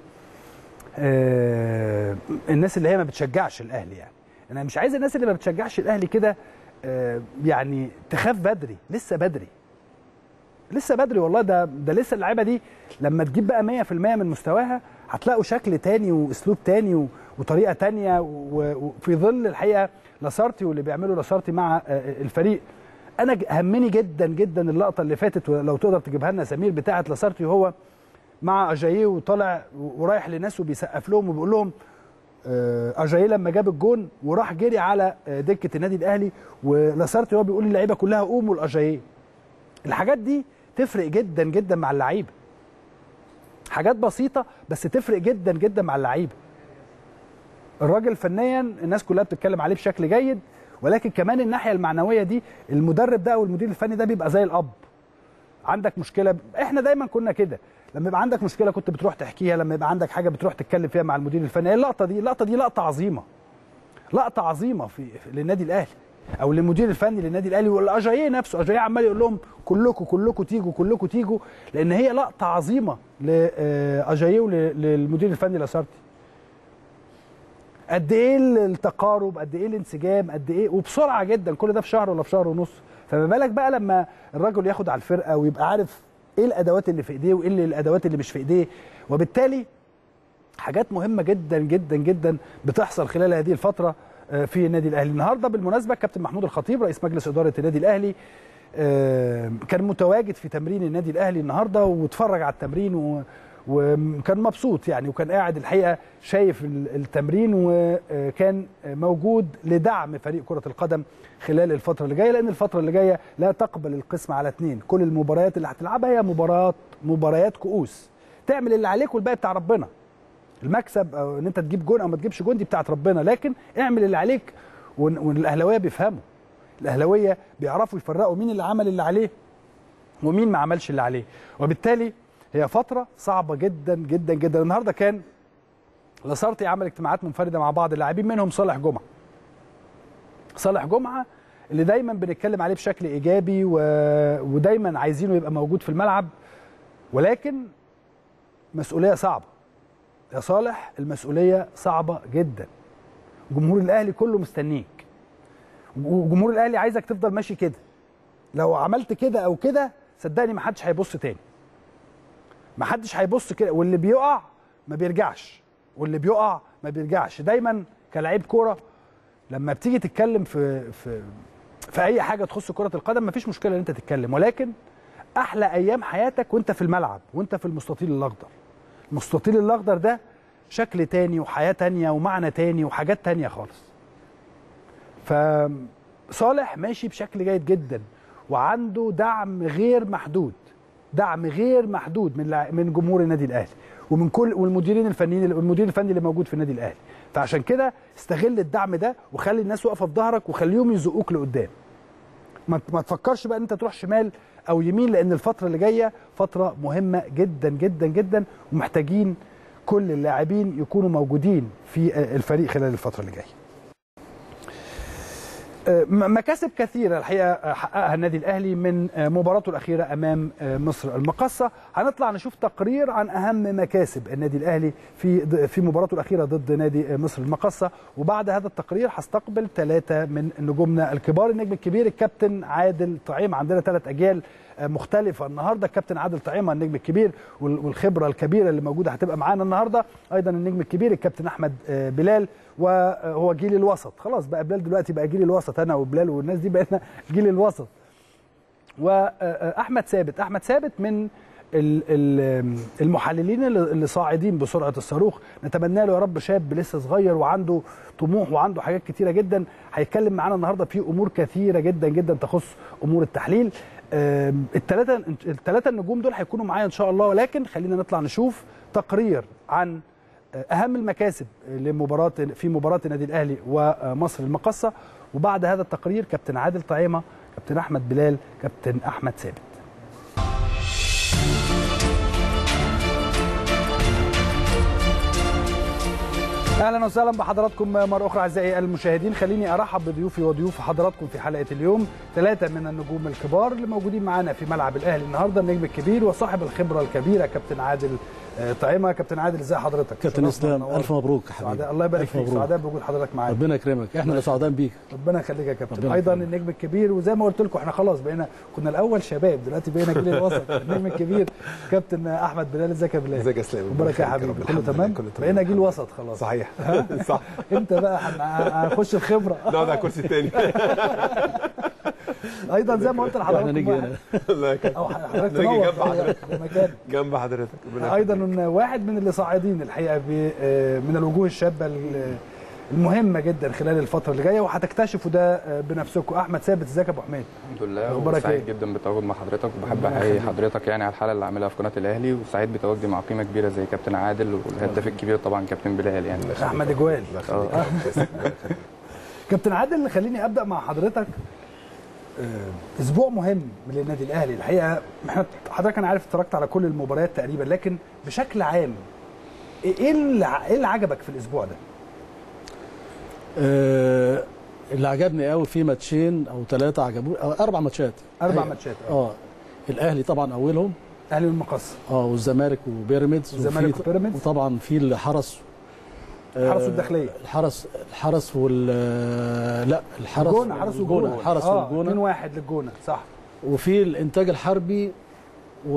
آه الناس اللي هي ما بتشجعش الاهلي يعني انا مش عايز الناس اللي ما بتشجعش الاهلي كده آه يعني تخاف بدري لسه بدري لسه بدري والله ده ده لسه اللعيبه دي لما تجيب بقى 100% من مستواها هتلاقوا شكل تاني واسلوب تاني و- وطريقه تانيه و- وفي ظل الحقيقه لاسارتي واللي بيعمله لاسارتي مع آه، الفريق انا ج- همني جدا جدا اللقطه اللي فاتت ولو تقدر تجيبها لنا سمير بتاعه لاسارتي هو مع اجاييه وطالع ورايح لناس وبيسقف لهم وبيقول لهم آه، اجاييه لما جاب الجون وراح جري على آه، دكه النادي الاهلي ولاسارتي هو بيقول للعيبه كلها قوموا لاجاييه الحاجات دي تفرق جدا جدا مع اللعيبه حاجات بسيطه بس تفرق جدا جدا مع اللعيبه الراجل فنيا الناس كلها بتتكلم عليه بشكل جيد ولكن كمان الناحيه المعنويه دي المدرب ده او المدير الفني ده بيبقى زي الاب عندك مشكله احنا دايما كنا كده لما يبقى عندك مشكله كنت بتروح تحكيها لما يبقى عندك حاجه بتروح تتكلم فيها مع المدير الفني هي اللقطه دي اللقطه دي لقطه عظيمه لقطه عظيمه في في- للنادي الاهلي او للمدير الفني للنادي الاهلي والاجاييه نفسه اجاييه عمال يقول لهم كلكم كلكم تيجوا كلكم تيجوا لان هي لقطه عظيمه لاجاييه وللمدير الفني لاسارتي قد ايه التقارب قد ايه الانسجام قد ايه وبسرعه جدا كل ده في شهر ولا في شهر ونص فما بالك بقى لما الراجل ياخد على الفرقه ويبقى عارف ايه الادوات اللي في ايديه وايه اللي الادوات اللي مش في ايديه وبالتالي حاجات مهمه جدا جدا جدا بتحصل خلال هذه الفتره آه، في النادي الاهلي النهارده بالمناسبه كابتن محمود الخطيب رئيس مجلس اداره النادي الاهلي آه، كان متواجد في تمرين النادي الاهلي النهارده واتفرج على التمرين و وكان مبسوط يعني وكان قاعد الحقيقه شايف ال- التمرين وكان موجود لدعم فريق كره القدم خلال الفتره اللي جايه لان الفتره اللي جايه لا تقبل القسم على اثنين كل المباريات اللي هتلعبها هي مباريات مباريات كؤوس تعمل اللي عليك والباقي بتاع ربنا المكسب او ان انت تجيب جون او ما تجيبش جون دي بتاعت ربنا لكن اعمل اللي عليك وال- والاهلاويه بيفهموا الاهلاويه بيعرفوا يفرقوا مين اللي عمل اللي عليه ومين ما عملش اللي عليه وبالتالي هي فتره صعبه جدا جدا جدا النهارده كان لاسارتي عمل اجتماعات منفرده مع بعض اللاعبين منهم صالح جمعه صالح جمعه اللي دايما بنتكلم عليه بشكل ايجابي و... ودايما عايزينه يبقى موجود في الملعب ولكن مسؤوليه صعبه يا صالح المسؤوليه صعبه جدا جمهور الاهلي كله مستنيك وجمهور الاهلي عايزك تفضل ماشي كده لو عملت كده او كده صدقني ما حدش هيبص تاني ما حدش هيبص كده واللي بيقع ما بيرجعش واللي بيقع ما بيرجعش دايما كلاعب كوره لما بتيجي تتكلم في في في اي حاجه تخص كره القدم ما فيش مشكله ان انت تتكلم ولكن احلى ايام حياتك وانت في الملعب وانت في المستطيل الاخضر المستطيل الاخضر ده شكل تاني وحياه تانيه ومعنى تاني وحاجات تانيه خالص فصالح ماشي بشكل جيد جدا وعنده دعم غير محدود دعم غير محدود من لع- من جمهور النادي الاهلي ومن كل والمديرين الفنيين والمدير الفني اللي موجود في النادي الاهلي فعشان كده استغل الدعم ده وخلي الناس واقفه في ظهرك وخليهم يزقوك لقدام ما ما تفكرش بقى ان انت تروح شمال او يمين لان الفتره اللي جايه فتره مهمه جدا جدا جدا ومحتاجين كل اللاعبين يكونوا موجودين في آه، الفريق خلال الفتره اللي جايه آه، م- مكاسب كثيرة الحقيقة آه، حققها النادي الأهلي من آه، مباراته الأخيرة أمام آه، مصر المقصة هنطلع نشوف تقرير عن أهم مكاسب النادي الأهلي في ض- في مباراته الأخيرة ضد نادي آه، مصر المقصة وبعد هذا التقرير هستقبل ثلاثة من نجومنا الكبار النجم الكبير الكابتن عادل طعيم عندنا ثلاث أجيال آه، مختلفة النهاردة الكابتن عادل طعيمة النجم الكبير وال- والخبرة الكبيرة اللي موجودة هتبقى معانا النهاردة أيضا النجم الكبير الكابتن أحمد آه، بلال وهو جيل الوسط خلاص بقى بلال دلوقتي بقى جيل الوسط انا وبلال والناس دي بقينا جيل الوسط واحمد ثابت احمد ثابت من ال- ال- المحللين اللي اللي صاعدين بسرعه الصاروخ نتمنى له يا رب شاب لسه صغير وعنده طموح وعنده حاجات كتيره جدا هيتكلم معانا النهارده في امور كثيره جدا جدا تخص امور التحليل الثلاثه الثلاثه النجوم دول هيكونوا معايا ان شاء الله ولكن خلينا نطلع نشوف تقرير عن اهم المكاسب لمباراه في مباراه النادي الاهلي ومصر المقصه وبعد هذا التقرير كابتن عادل طعيمه كابتن احمد بلال كابتن احمد ثابت اهلا وسهلا بحضراتكم مره اخرى اعزائي المشاهدين خليني ارحب بضيوفي وضيوف حضراتكم في حلقه اليوم ثلاثه من النجوم الكبار اللي موجودين معانا في ملعب الاهلي النهارده النجم الكبير وصاحب الخبره الكبيره كابتن عادل آه، طعيمه كابتن عادل ازي حضرتك كابتن شرفنا اسلام ونورنا. الف مبروك يا حبيبي سعداء الله يبارك ألف فيك مبروك. سعداء بوجود حضرتك معانا ربنا يكرمك احنا اللي سعداء بيك ربنا يخليك يا كابتن ربنا ايضا يخليك. النجم الكبير وزي ما قلت لكم احنا خلاص بقينا كنا الاول شباب دلوقتي بقينا جيل الوسط النجم الكبير كابتن احمد بلال ازيك يا بلال ازيك يا اسلام مبارك يا حبيبي كله تمام بقينا جيل وسط خلاص صحيح صح امتى بقى هن- هنخش الخبره نقعد على الكرسي الثاني ايضا زي ما قلت احنا لحضراتكم نيجي واحد- هنا الله يكرمك. او حضرتك نيجي تنور جنب حضرتك. في مكانك جنب حضرتك ربنا يكرمك. ايضا واحد من اللي صاعدين الحقيقه ب- آه، من الوجوه الشابه ال- المهمه جدا خلال الفتره اللي جايه وهتكتشفوا ده آه، بنفسكم احمد ثابت ازيك يا ابو حميد الحمد لله أخبارك وسعيد إيه؟ جدا بالتواجد مع حضرتك وبحب ربنا احيي يخليك. حضرتك يعني على الحلقه اللي عاملها في قناه الاهلي وسعيد بتواجدي مع قيمه كبيره زي كابتن عادل والهداف الكبير طبعا كابتن بلال يعني احمد اجوال الله يخليك. كابتن عادل خليني ابدا مع حضرتك آه، اسبوع مهم من النادي الاهلي الحقيقه احنا حضرتك انا عارف اتفرجت على كل المباريات تقريبا لكن بشكل عام ايه اللي ع- ايه اللي عجبك في الاسبوع ده؟ آه اللي عجبني قوي في ماتشين او ثلاثه عجبوني أو اربع ماتشات اربع أيوة. ماتشات آه. اه الاهلي طبعا اولهم اهلي والمقص اه والزمالك وبيراميدز الزمالك وفي- وبيراميدز. وطبعا في الحرس آه، الحرس والداخلية. الحرس الحرس وال آه، لا الحرس الجونه حرس والجونه الحرس اه والجونه 2 1 للجونه صح وفي الانتاج الحربي و...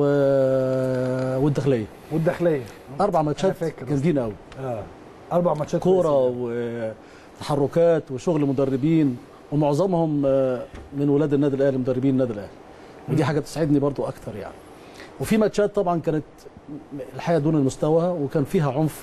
والداخليه والداخليه اربع ماتشات فاكر. جامدين قوي اه اربع ماتشات كوره كويسين. وتحركات وشغل مدربين ومعظمهم آه، من ولاد النادي الاهلي مدربين النادي الاهلي ودي حاجه بتسعدني برضو اكتر يعني وفي ماتشات طبعا كانت الحقيقه دون المستوى وكان فيها عنف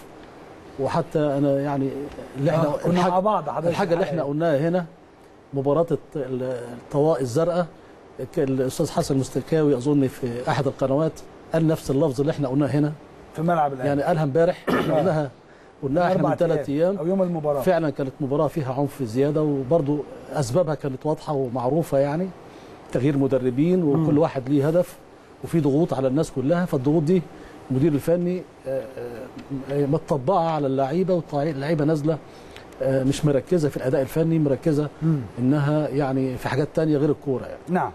وحتى انا يعني اللي احنا آه، كنا مع بعض حضرتك الحاجه اللي احنا قلناها هنا مباراه الط- الطوائي الزرقاء ك- الاستاذ حسن مستكاوي اظن في احد القنوات قال نفس اللفظ اللي احنا قلناه هنا في ملعب الاهلي يعني قالها امبارح احنا قلناها قلناها احنا أربع من ثلاث ايام او يوم المباراه فعلا كانت مباراه فيها عنف زياده وبرضو اسبابها كانت واضحه ومعروفه يعني تغيير مدربين وكل واحد ليه هدف وفي ضغوط على الناس كلها فالضغوط دي المدير الفني آه، آه، متطبقه على اللعيبه واللعيبه نازله آه، مش مركزه في الاداء الفني مركزه مم. انها يعني في حاجات تانية غير الكوره يعني نعم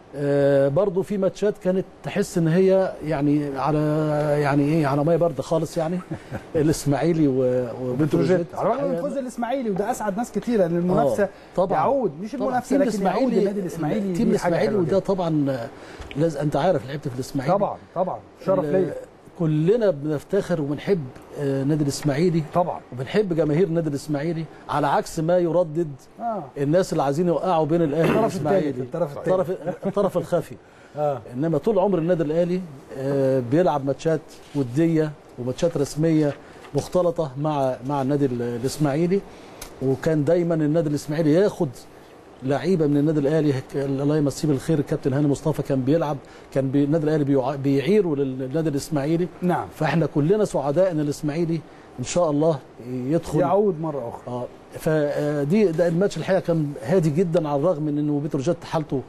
آه، برضو في ماتشات كانت تحس ان هي يعني على يعني ايه على ميه بارده خالص يعني الاسماعيلي و- وبتروجيت على الرغم من فوز الاسماعيلي وده اسعد ناس كتيره لان المنافسه آه، طبعا يعود مش طبعا المنافسه تيم لكن يعود النادي الاسماعيلي تيم دي حاجة الاسماعيلي حلوة وده جدا. طبعا آه، لازم انت عارف لعبت في الاسماعيلي طبعا طبعا شرف ال- ليا كلنا بنفتخر وبنحب آه، نادي الاسماعيلي طبعا وبنحب جماهير النادي الاسماعيلي على عكس ما يردد اه الناس اللي عايزين يوقعوا بين الاهلي الطرف والاسماعيلي الثالث الطرف الثالث الطرف الطرف الخفي اه انما طول عمر النادي الاهلي آه، بيلعب ماتشات وديه وماتشات رسميه مختلطه مع مع النادي ال- الاسماعيلي وكان دايما النادي الاسماعيلي ياخد لعيبه من النادي الاهلي هك- الله يمسيه بالخير الكابتن هاني مصطفى كان بيلعب كان بي- النادي الاهلي بيع- بيعيره للنادي الاسماعيلي نعم فاحنا كلنا سعداء ان الاسماعيلي ان شاء الله يدخل يعود مره اخرى اه فدي ده الماتش الحقيقه كان هادي جدا على الرغم من انه بتروجيت حالته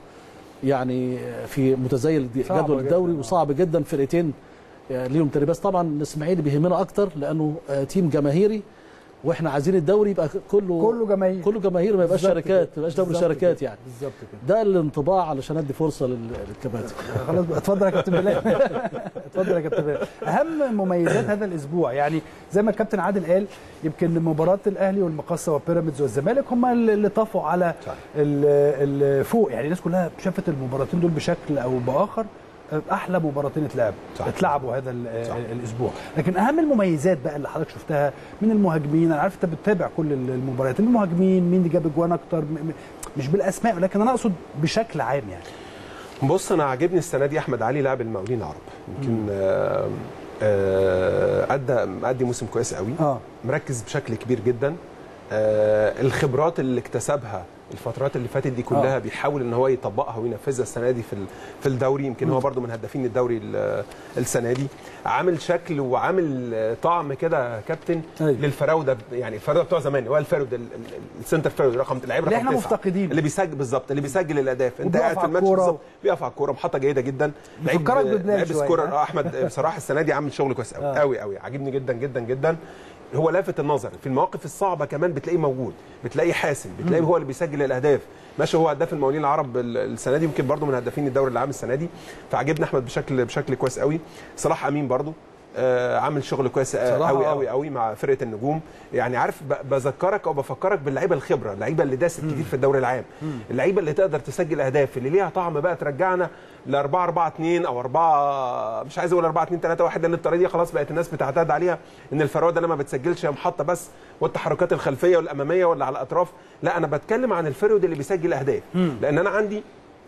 يعني في متزايل دي- صعب جدول جداً، الدوري آه. وصعب جدا فرقتين يعني ليهم ترباس طبعا الاسماعيلي بيهمنا اكتر لانه آه، تيم جماهيري واحنا عايزين الدوري يبقى كله كله جماهير كله جماهير ما يبقاش بالظبط شركات كده. ما يبقاش دوري بالظبط شركات كده. يعني بالظبط كده ده الانطباع علشان ادي فرصه لل- للكباتن خلاص بقى، اتفضل يا كابتن بلال اتفضل يا كابتن بلال اهم مميزات هذا الاسبوع يعني زي ما الكابتن عادل قال يمكن مباراه الاهلي والمقصه وبيراميدز والزمالك هم اللي طفوا على ال- ال- فوق يعني الناس كلها شافت المباراتين دول بشكل او باخر احلى مباراتين اتلعبوا صح. اتلعبوا هذا ال- صح. الاسبوع لكن اهم المميزات بقى اللي حضرتك شفتها من المهاجمين انا عارف انت بتتابع كل المباريات المهاجمين مين اللي جاب اجوان اكتر م- م- مش بالاسماء لكن انا اقصد بشكل عام يعني بص انا عاجبني السنه دي احمد علي لاعب المقاولين العرب يمكن آه، آه، ادى ادي موسم كويس قوي اه مركز بشكل كبير جدا آه، الخبرات اللي اكتسبها الفترات اللي فاتت دي كلها آه. بيحاول ان هو يطبقها وينفذها السنه دي في ال- في الدوري يمكن هو برده من هدافين الدوري ال- السنه دي عامل شكل وعامل آه، طعم كده يا كابتن أيوة. للفراوده يعني الفراوده بتوع زمان هو الفراوده ال- ال- السنتر فراوده رقم اللعيب اللي رقم احنا تسعة. مفتقدينه. اللي بيسجل بالظبط اللي بيسجل الاهداف انت وبيقف قاعد في على الماتش الكورة. بالظبط بيقف على الكوره محطه جيده جدا بيفكرك ببلال لعيب شوية، سكورر ها؟ اه احمد بصراحه السنه دي عامل شغل كويس قوي آه. قوي قوي عاجبني جدا جدا جدا هو لافت النظر في المواقف الصعبه كمان بتلاقيه موجود بتلاقيه حاسم بتلاقيه هو اللي بيسجل الاهداف ماشي هو هداف المقاولين العرب ال- السنه دي يمكن برده من هدافين الدوري العام السنه دي فعجبني احمد بشكل بشكل كويس قوي صلاح امين برده آه، عامل شغل كويس صراحة قوي آه. قوي قوي مع فرقه النجوم يعني عارف ب- بذكرك او بفكرك باللعيبه الخبره اللعيبه اللي داست كتير في الدوري العام اللعيبه اللي تقدر تسجل اهداف اللي ليها طعم بقى ترجعنا ل 4 4 2 او 4 مش عايز اقول 4 2 3 1 لان الطريقه دي خلاص بقت الناس بتعتاد عليها ان الفراوده لما بتسجلش هي محطه بس والتحركات الخلفيه والاماميه ولا على الاطراف لا انا بتكلم عن الفرود اللي بيسجل اهداف لان انا عندي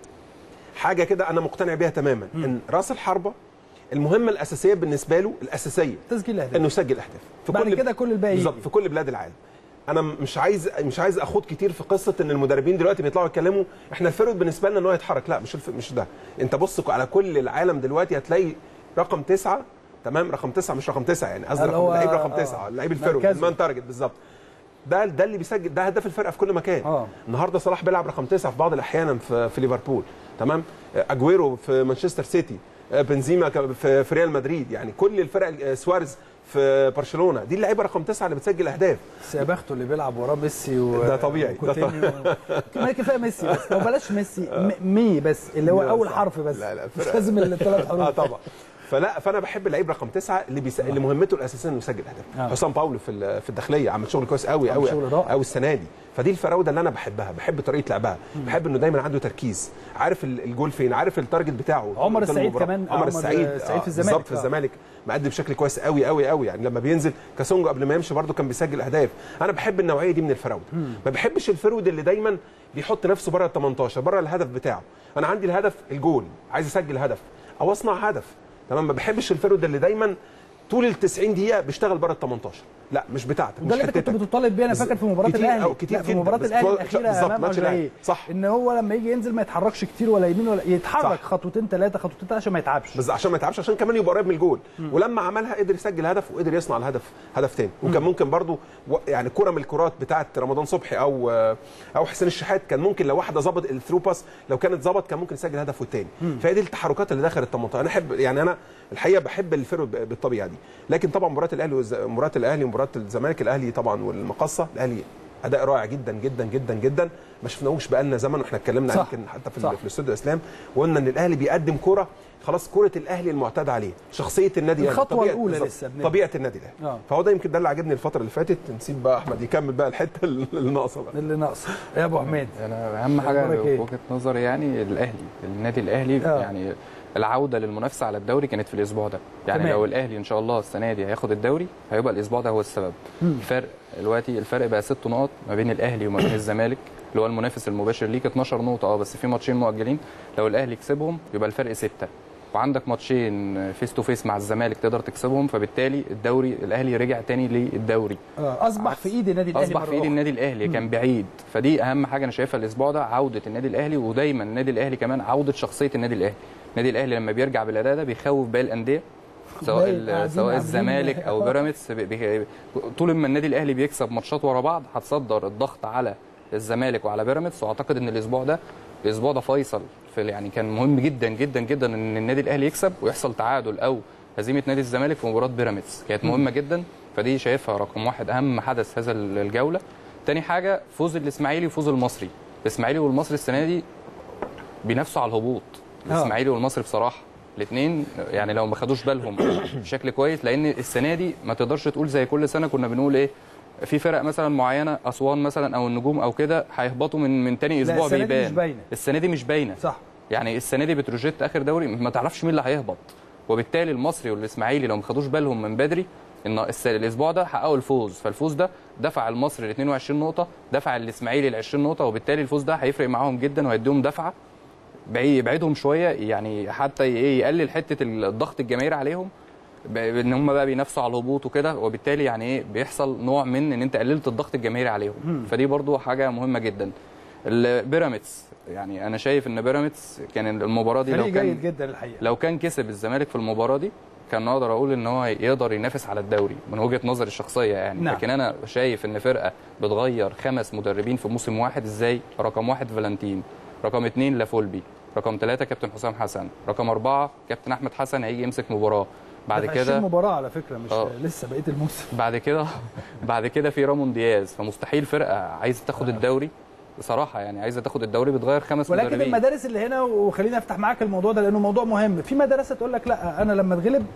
حاجه كده انا مقتنع بيها تماما ان راس الحربه المهمه الاساسيه بالنسبه له الاساسيه تسجيل اهداف انه يسجل اهداف في بعد كده كل الباقي بالظبط يجي. في كل بلاد العالم انا مش عايز مش عايز اخوض كتير في قصه ان المدربين دلوقتي بيطلعوا يتكلموا احنا الفرود بالنسبه لنا ان هو يتحرك لا مش الف... مش ده انت بص على كل العالم دلوقتي هتلاقي رقم تسعة تمام رقم تسعة مش رقم تسعة يعني قصدي اللي رقم هو- لعيب رقم آه. تسعة لعيب الفرود مركزه. المان تارجت بالظبط ده ده اللي بيسجل ده هداف الفرقه في كل مكان آه. النهارده صلاح بيلعب رقم تسعة في بعض الاحيان في, في ليفربول تمام اجويرو في مانشستر سيتي بنزيما ك- في, في ريال مدريد يعني كل الفرق سواريز في برشلونه دي اللعيبه رقم تسعة اللي بتسجل اهداف بس يا بخته اللي بيلعب وراه ميسي و ده طبيعي. ده وكوتينيو. ما كفايه ميسي بس لو بلاش ميسي م- مي بس اللي هو لا، اول صح. حرف بس لا، لا، مش فرق. لازم الثلاث حروف اه طبعا فلا فانا بحب اللعيب رقم تسعة اللي بيس... اللي مهمته الاساسيه انه يسجل آه. اهداف حسام باولو في ال- في الداخليه عمل شغل كويس قوي عمل قوي شغل رائع. قوي السنه دي فدي الفراوده اللي انا بحبها بحب طريقه لعبها بحب انه دايما عنده تركيز عارف ال- الجول فين عارف التارجت بتاعه عمر طول السعيد المباراة. كمان، عمر عمر السعيد السعيد في آه، الزمالك. بالظبط في آه. الزمالك مأدي بشكل كويس قوي قوي قوي يعني لما بينزل كاسونجو قبل ما يمشي برده كان بيسجل اهداف انا بحب النوعيه دي من الفراوده ما بحبش الفرود اللي دايما بيحط نفسه بره ال 18 بره الهدف بتاعه انا عندي الهدف الجول عايز اسجل هدف او اصنع هدف تمام ما بحبش الفرود اللي دايما طول ال 90 دقيقه بيشتغل بره ال 18 لا مش بتاعتك ده مش اللي انت كنت حتتك. بتطالب بيه انا فاكر في مباراه كتير الاهلي أو كتير لا، في جدا. مباراه بس الاهلي هو- الاخيره بالظبط، امام ماتش أجاييه. الأهلي. صح. ان هو لما يجي ينزل ما يتحركش كتير ولا يمين ولا يتحرك صح. خطوتين ثلاثه خطوتين ثلاثه عشان ما يتعبش بس عشان ما يتعبش عشان كمان يبقى قريب من الجول ولما عملها قدر يسجل هدف وقدر يصنع الهدف هدف تاني وكان ممكن برضو و- يعني كره من الكرات بتاعه رمضان صبحي او او حسين الشحات كان ممكن لو واحده ظبط الثرو باس لو كانت ظبط كان ممكن يسجل هدف والتاني فهي دي التحركات اللي دخلت 18 انا احب يعني انا الحقيقه بحب الفرق ب- بالطبيعه دي لكن طبعا مباراه الاهلي والز- مباراه الاهلي ومباراه الزمالك الاهلي طبعا والمقصه الاهلي اداء رائع جدا جدا جدا جدا ما شفناهوش بقالنا زمن واحنا اتكلمنا صح. يمكن حتى في, صح. ال- في الاستوديو اسلام وقلنا ان الاهلي بيقدم كره خلاص كره الاهلي المعتاد عليه شخصيه النادي الاهلي الخطوة طبيعة- الأولى بالظبط. لسه بنبدأ. طبيعه النادي الاهلي آه. فهو ده يمكن ده اللي عجبني الفتره اللي فاتت نسيب بقى احمد يكمل بقى الحته اللي ناقصه بقى اللي ناقص يا ابو حميد انا اهم حاجه أخبارك إيه؟ في وجهه نظري يعني الاهلي النادي الاهلي آه. يعني العوده للمنافسه على الدوري كانت في الاسبوع ده يعني تمام. لو الاهلي ان شاء الله السنه دي هياخد الدوري هيبقى الاسبوع ده هو السبب الفرق دلوقتي الفرق بقى ست نقط ما بين الاهلي وما بين الزمالك اللي هو المنافس المباشر ليك 12 نقطه اه بس في ماتشين مؤجلين لو الاهلي كسبهم يبقى الفرق سته وعندك ماتشين فيس تو فيس مع الزمالك تقدر تكسبهم فبالتالي الدوري الاهلي رجع تاني للدوري آه، اصبح في ايد النادي الاهلي اصبح مرة في ايد أخرى. النادي الاهلي كان بعيد فدي اهم حاجه انا شايفها الاسبوع ده عوده النادي الاهلي ودايما النادي الاهلي كمان عوده شخصيه النادي الاهلي النادي الاهلي لما بيرجع بالاداء ده بيخوف باقي الانديه سواء باقي ال- قاعدين سواء عاملين- الزمالك او بيراميدز بي- بي- طول ما النادي الاهلي بيكسب ماتشات ورا بعض هتصدر الضغط على الزمالك وعلى بيراميدز واعتقد ان الاسبوع ده الاسبوع ده فيصل في يعني كان مهم جدا جدا جدا ان النادي الاهلي يكسب ويحصل تعادل او هزيمه نادي الزمالك في مباراه بيراميدز كانت مهمه جدا فدي شايفها رقم واحد اهم حدث هذا الجوله تاني حاجه فوز الاسماعيلي وفوز المصري الاسماعيلي والمصري السنه دي بينافسوا على الهبوط الاسماعيلي والمصري بصراحه الاثنين يعني لو ما خدوش بالهم بشكل كويس لان السنه دي ما تقدرش تقول زي كل سنه كنا بنقول ايه في فرق مثلا معينه اسوان مثلا او النجوم او كده هيهبطوا من من تاني لا، اسبوع السنة دي بيبان مش باينة. السنه دي مش باينه صح يعني السنه دي بتروجيت اخر دوري ما تعرفش مين اللي هيهبط وبالتالي المصري والاسماعيلي لو ما خدوش بالهم من بدري ان الس- الاسبوع ده حققوا الفوز فالفوز ده دفع المصري ل 22 نقطه دفع الاسماعيلي ل 20 نقطه وبالتالي الفوز ده هيفرق معاهم جدا وهيديهم دفعه بعيد- يبعدهم شويه يعني حتى ايه يقلل حته الضغط الجماهيري عليهم ب- ان هم بقى بينافسوا على الهبوط وكده وبالتالي يعني ايه بيحصل نوع من ان انت قللت الضغط الجماهيري عليهم فدي برضو حاجه مهمه جدا البيراميدز يعني انا شايف ان بيراميدز كان المباراه دي لو فريق كان جيد جدا الحقيقه لو كان كسب الزمالك في المباراه دي كان اقدر اقول ان هو يقدر ينافس على الدوري من وجهه نظري الشخصيه يعني نعم. لكن انا شايف ان فرقه بتغير خمس مدربين في موسم واحد ازاي رقم واحد فالنتين رقم اثنين لافولبي رقم ثلاثة كابتن حسام حسن رقم أربعة كابتن أحمد حسن هيجي يمسك مباراة بعد ده في 20 كده مباراه على فكره مش آه. لسه بقيه الموسم بعد كده بعد كده في رامون دياز فمستحيل فرقة عايزة تاخد الدوري بصراحة يعني عايزة تاخد الدوري بتغير خمس ولكن مدربين المدارس اللي هنا وخليني افتح معاك الموضوع ده لانه موضوع مهم في مدرسه تقول لك لا انا لما اتغلب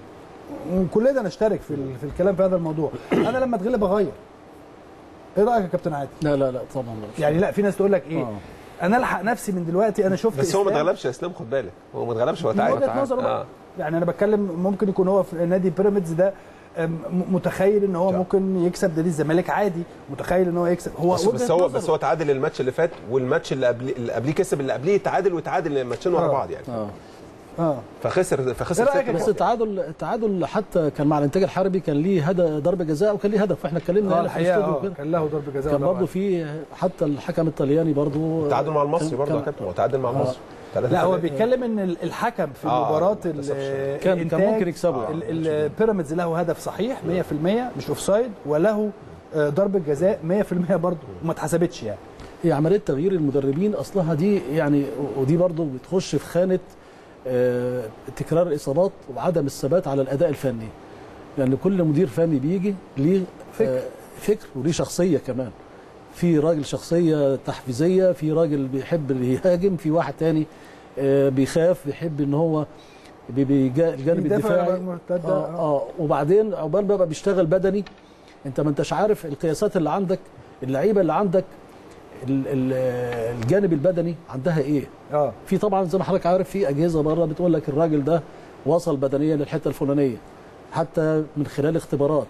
وكلنا نشترك في ال- في الكلام في هذا الموضوع انا لما اتغلب اغير ايه رايك يا كابتن عادل لا لا لا طبعا لا. يعني لا في ناس تقول لك ايه آه. انا الحق نفسي من دلوقتي انا شفت بس هو ما إسلام. اتغلبش يا اسلام خد بالك هو ما اتغلبش هو من تعادل وجهه نظره بقى. آه. يعني انا بتكلم ممكن يكون هو في نادي بيراميدز ده أم، م- متخيل ان هو صح. ممكن يكسب نادي الزمالك عادي متخيل ان هو يكسب هو بس, وجهة بس هو نظره. بس هو تعادل الماتش اللي فات والماتش اللي قبليه اللي قبليه كسب اللي قبليه تعادل وتعادل الماتشين ورا آه. بعض يعني اه اه فخسر فخسر إيه رأيك ستة يا بس نقط. التعادل التعادل حتى كان مع الانتاج الحربي كان ليه هدف ضربه جزاء وكان ليه هدف واحنا اتكلمنا اه هنا في الحقيقه الاستوديو اه كده. كان له ضربه جزاء كان الله برضه في حتى الحكم الطلياني برضه تعادل مع المصري كان- برضه يا كان- كابتن هو تعادل مع المصري لا هو بيتكلم ان ال- الحكم في آه، مباراه ما كسبش. ال- كان- الإنتاج، كان ممكن يكسبوا. ال- ال- بيراميدز له هدف صحيح 100% مش اوفسايد وله آه، ضربه جزاء 100% برضه وما اتحسبتش يعني هي عمليه تغيير المدربين اصلها دي يعني ودي برضه بتخش في خانه آه، تكرار الاصابات وعدم الثبات على الاداء الفني لان كل مدير فني بيجي ليه آه، فكر وليه شخصيه كمان في راجل شخصيه تحفيزيه في راجل بيحب اللي يهاجم في واحد تاني آه، بيخاف بيحب ان هو بي- بيجا- الجانب يدافع الدفاعي على المرتدة، اه, آه وبعدين عقبال ما بقى بيشتغل بدني انت ما انتش عارف القياسات اللي عندك اللعيبه اللي عندك ال- ال- الجانب البدني عندها ايه اه في طبعا زي ما حضرتك عارف في اجهزه بره بتقول لك الراجل ده وصل بدنيا للحته الفلانيه حتى من خلال اختبارات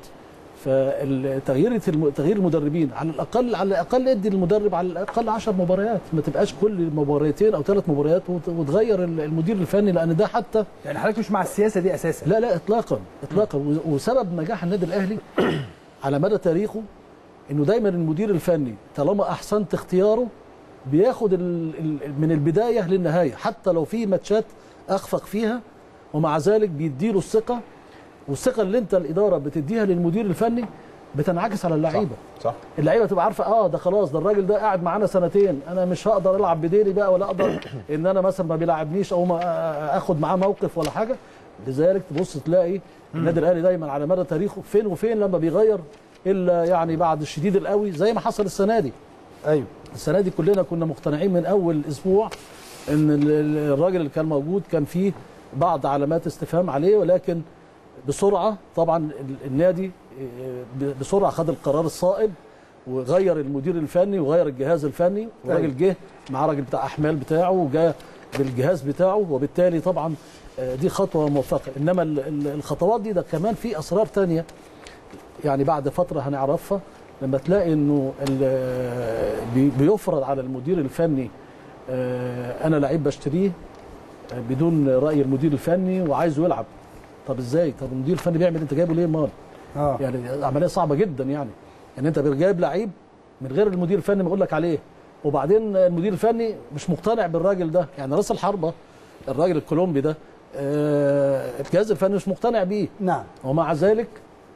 فتغيير تغيير المدربين على الاقل على الاقل ادي المدرب على الاقل 10 مباريات ما تبقاش كل مباراتين او ثلاث مباريات وت- وتغير المدير الفني لان ده حتى يعني حضرتك مش مع السياسه دي اساسا لا لا اطلاقا اطلاقا و- وسبب نجاح النادي الاهلي على مدى تاريخه انه دايما المدير الفني طالما احسنت اختياره بياخد ال ال من البدايه للنهايه حتى لو في ماتشات اخفق فيها ومع ذلك بيديله الثقه والثقه اللي انت الاداره بتديها للمدير الفني بتنعكس على اللعيبه صح اللعيبه تبقى عارفه اه ده خلاص ده الراجل ده قاعد معانا سنتين انا مش هقدر العب بديلي بقى ولا اقدر ان انا مثلا ما بيلعبنيش او ما اخد معاه موقف ولا حاجه لذلك تبص تلاقي النادي الاهلي دايما على مدى تاريخه فين وفين لما بيغير الا يعني بعد الشديد القوي زي ما حصل السنه دي ايوه السنه دي كلنا كنا مقتنعين من اول اسبوع ان ال- ال- الراجل اللي كان موجود كان فيه بعض علامات استفهام عليه ولكن بسرعه طبعا ال- النادي آه، ب- بسرعه خد القرار الصائب وغير المدير الفني وغير الجهاز الفني والراجل جه مع راجل بتاع احمال بتاعه وجاء بالجهاز بتاعه وبالتالي طبعا آه، دي خطوه موفقه انما ال- ال- الخطوات دي ده كمان في اسرار تانية يعني بعد فتره هنعرفها لما تلاقي انه ال- بي- بيفرض على المدير الفني آه، انا لعيب بشتريه آه، بدون راي المدير الفني وعايزه يلعب طب ازاي طب المدير الفني بيعمل انت جايبه ليه مال اه يعني عمليه صعبه جدا يعني يعني انت جايب لعيب من غير المدير الفني ما يقول لك عليه وبعدين المدير الفني مش مقتنع بالراجل ده يعني راس الحربه الراجل الكولومبي ده آه، الجهاز الفني مش مقتنع بيه نعم ومع ذلك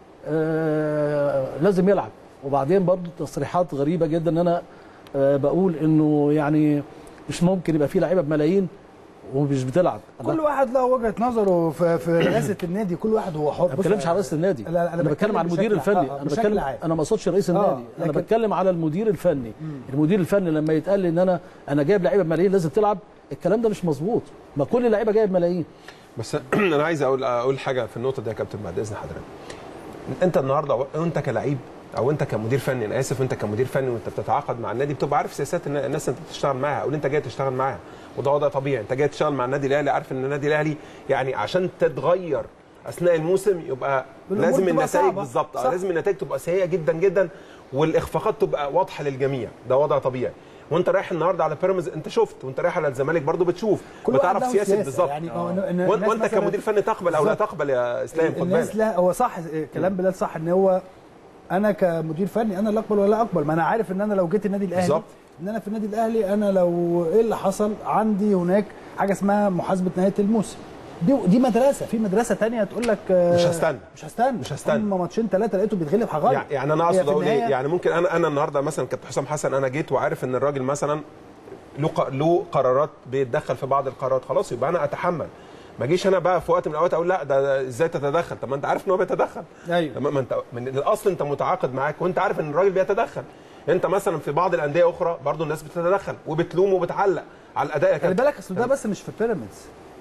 آه لازم يلعب وبعدين برضو تصريحات غريبه جدا ان انا آه بقول انه يعني مش ممكن يبقى في لعيبه بملايين ومش بتلعب كل واحد له وجهه نظره في, في رئاسه النادي كل واحد هو حر انا ما بتكلمش على رئيس النادي لا، لا، أنا انا, بتكلم بتكلم على المدير بشكل الفني عام. انا بشكل بتكلم عام. انا ما اقصدش رئيس النادي انا لكن- بتكلم على المدير الفني المدير الفني لما يتقال لي ان انا انا جايب لعيبه بملايين لازم تلعب الكلام ده مش مظبوط ما كل اللعيبه جايب ملايين بس انا عايز اقول اقول حاجه في النقطه دي يا كابتن بعد اذن حضرتك انت النهارده وانت كلعيب او انت كمدير فني انا اسف انت كمدير فني وانت بتتعاقد مع النادي بتبقى عارف سياسات النا- الناس اللي انت بتشتغل معاها او اللي انت جاي تشتغل معاها وده وضع طبيعي انت جاي تشتغل مع النادي الاهلي عارف ان النادي الاهلي يعني عشان تتغير اثناء الموسم يبقى الأمور لازم تبقى النتائج صعبة. بالظبط آه، صح. لازم النتائج تبقى سيئه جدا جدا والاخفاقات تبقى واضحه للجميع ده وضع طبيعي وانت رايح النهارده على بيراميدز انت شفت وانت رايح على الزمالك برضو بتشوف كل واحد بتعرف له سياسه سياسة. بالظبط يعني هو إن- إن وانت الناس وانت مثلاً- كمدير فني تقبل او لا بالظبط. تقبل يا اسلام خد الناس بالك لا هو صح كلام بلال صح ان هو انا كمدير فني انا لا اقبل ولا اقبل ما انا عارف ان انا لو جيت النادي الاهلي بالظبط. ان انا في النادي الاهلي انا لو ايه اللي حصل عندي هناك حاجه اسمها محاسبه نهايه الموسم دي دي مدرسه في مدرسه تانية تقول لك آه، مش هستنى. مش هستنى مش هستنى. اما ماتشين ثلاثه لقيته بيتغلب هغير يعني, يعني انا هي اقصد في اقول ايه النهاية- يعني ممكن انا انا النهارده مثلا كابتن حسام حسن انا جيت وعارف ان الراجل مثلا له ق- له قرارات بيتدخل في بعض القرارات خلاص يبقى انا اتحمل ما اجيش انا بقى في وقت من الاوقات اقول لا ده ده ازاي تتدخل طب ما انت عارف ان هو بيتدخل ايوه تمام ما انت من الاصل انت متعاقد معاك وانت عارف ان الراجل بيتدخل انت مثلا في بعض الانديه اخرى برضو الناس بتتدخل وبتلوم وبتعلق على الاداء يا خلي كابتن بالك اصل ده بس مش في بيراميدز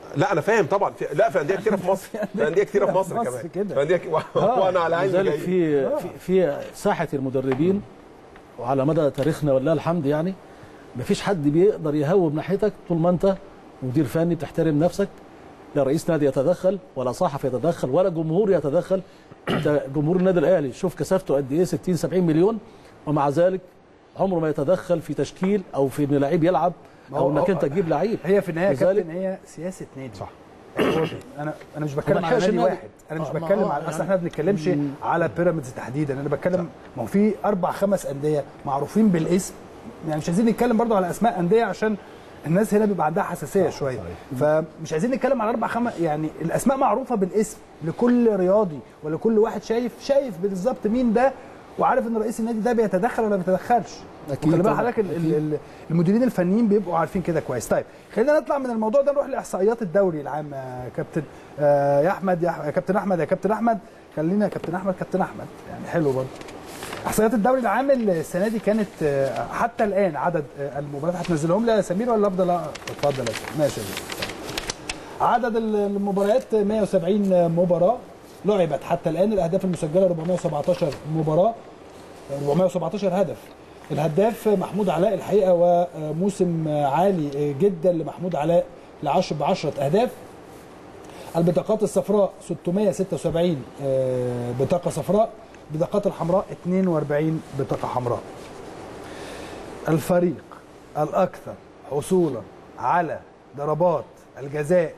لا انا فاهم طبعا في لا في انديه كتيره في مصر في انديه كتيره في مصر في مصر كمان كده. في انديه ك- وانا على عيني لذلك جاي. في في- في ساحه المدربين وعلى مدى تاريخنا ولله الحمد يعني مفيش حد بيقدر يهوب ناحيتك طول ما انت مدير فني بتحترم نفسك لا رئيس نادي يتدخل ولا صحف يتدخل ولا جمهور يتدخل انت جمهور النادي الاهلي شوف كثافته قد ايه 60 70 مليون ومع ذلك عمره ما يتدخل في تشكيل او في ان لعيب يلعب ما او هو- انك انت تجيب لعيب هي في النهايه يا لذلك- كابتن هي سياسه نادي صح انا انا مش بتكلم على ملحقش نادي النادي. واحد انا مش آه، ما بتكلم هو على اصل يعني- احنا ما بنتكلمش على بيراميدز تحديدا انا بتكلم ما هو في اربع خمس انديه معروفين بالاسم يعني مش عايزين نتكلم برضو على اسماء انديه عشان الناس هنا بيبقى عندها حساسيه شويه فمش عايزين نتكلم على اربع خمس يعني الاسماء معروفه بالاسم لكل رياضي ولكل واحد شايف شايف بالظبط مين ده وعارف ان رئيس النادي ده بيتدخل ولا ما بيتدخلش أكيد وخلي بالك طبعاً، حضرتك ال- ال- ال- المديرين الفنيين بيبقوا عارفين كده كويس طيب خلينا نطلع من الموضوع ده نروح لاحصائيات الدوري العام يا كابتن آه، يا احمد يا أح- يا كابتن احمد يا كابتن احمد خلينا يا كابتن احمد كابتن احمد يعني حلو برضه احصائيات الدوري العام السنه دي كانت آه، حتى الان عدد آه، المباريات هتنزلهم لي يا سمير ولا افضل أ- اتفضل يا سمير. ماشي يا سمير. عدد ال- المباريات 170 مباراه لعبت حتى الان الاهداف المسجله 417 مباراه 417 هدف الهداف محمود علاء الحقيقه وموسم عالي جدا لمحمود علاء لعشر ب 10 اهداف البطاقات الصفراء 676 آه، بطاقه صفراء البطاقات الحمراء 42 بطاقه حمراء الفريق الاكثر حصولا على ضربات الجزاء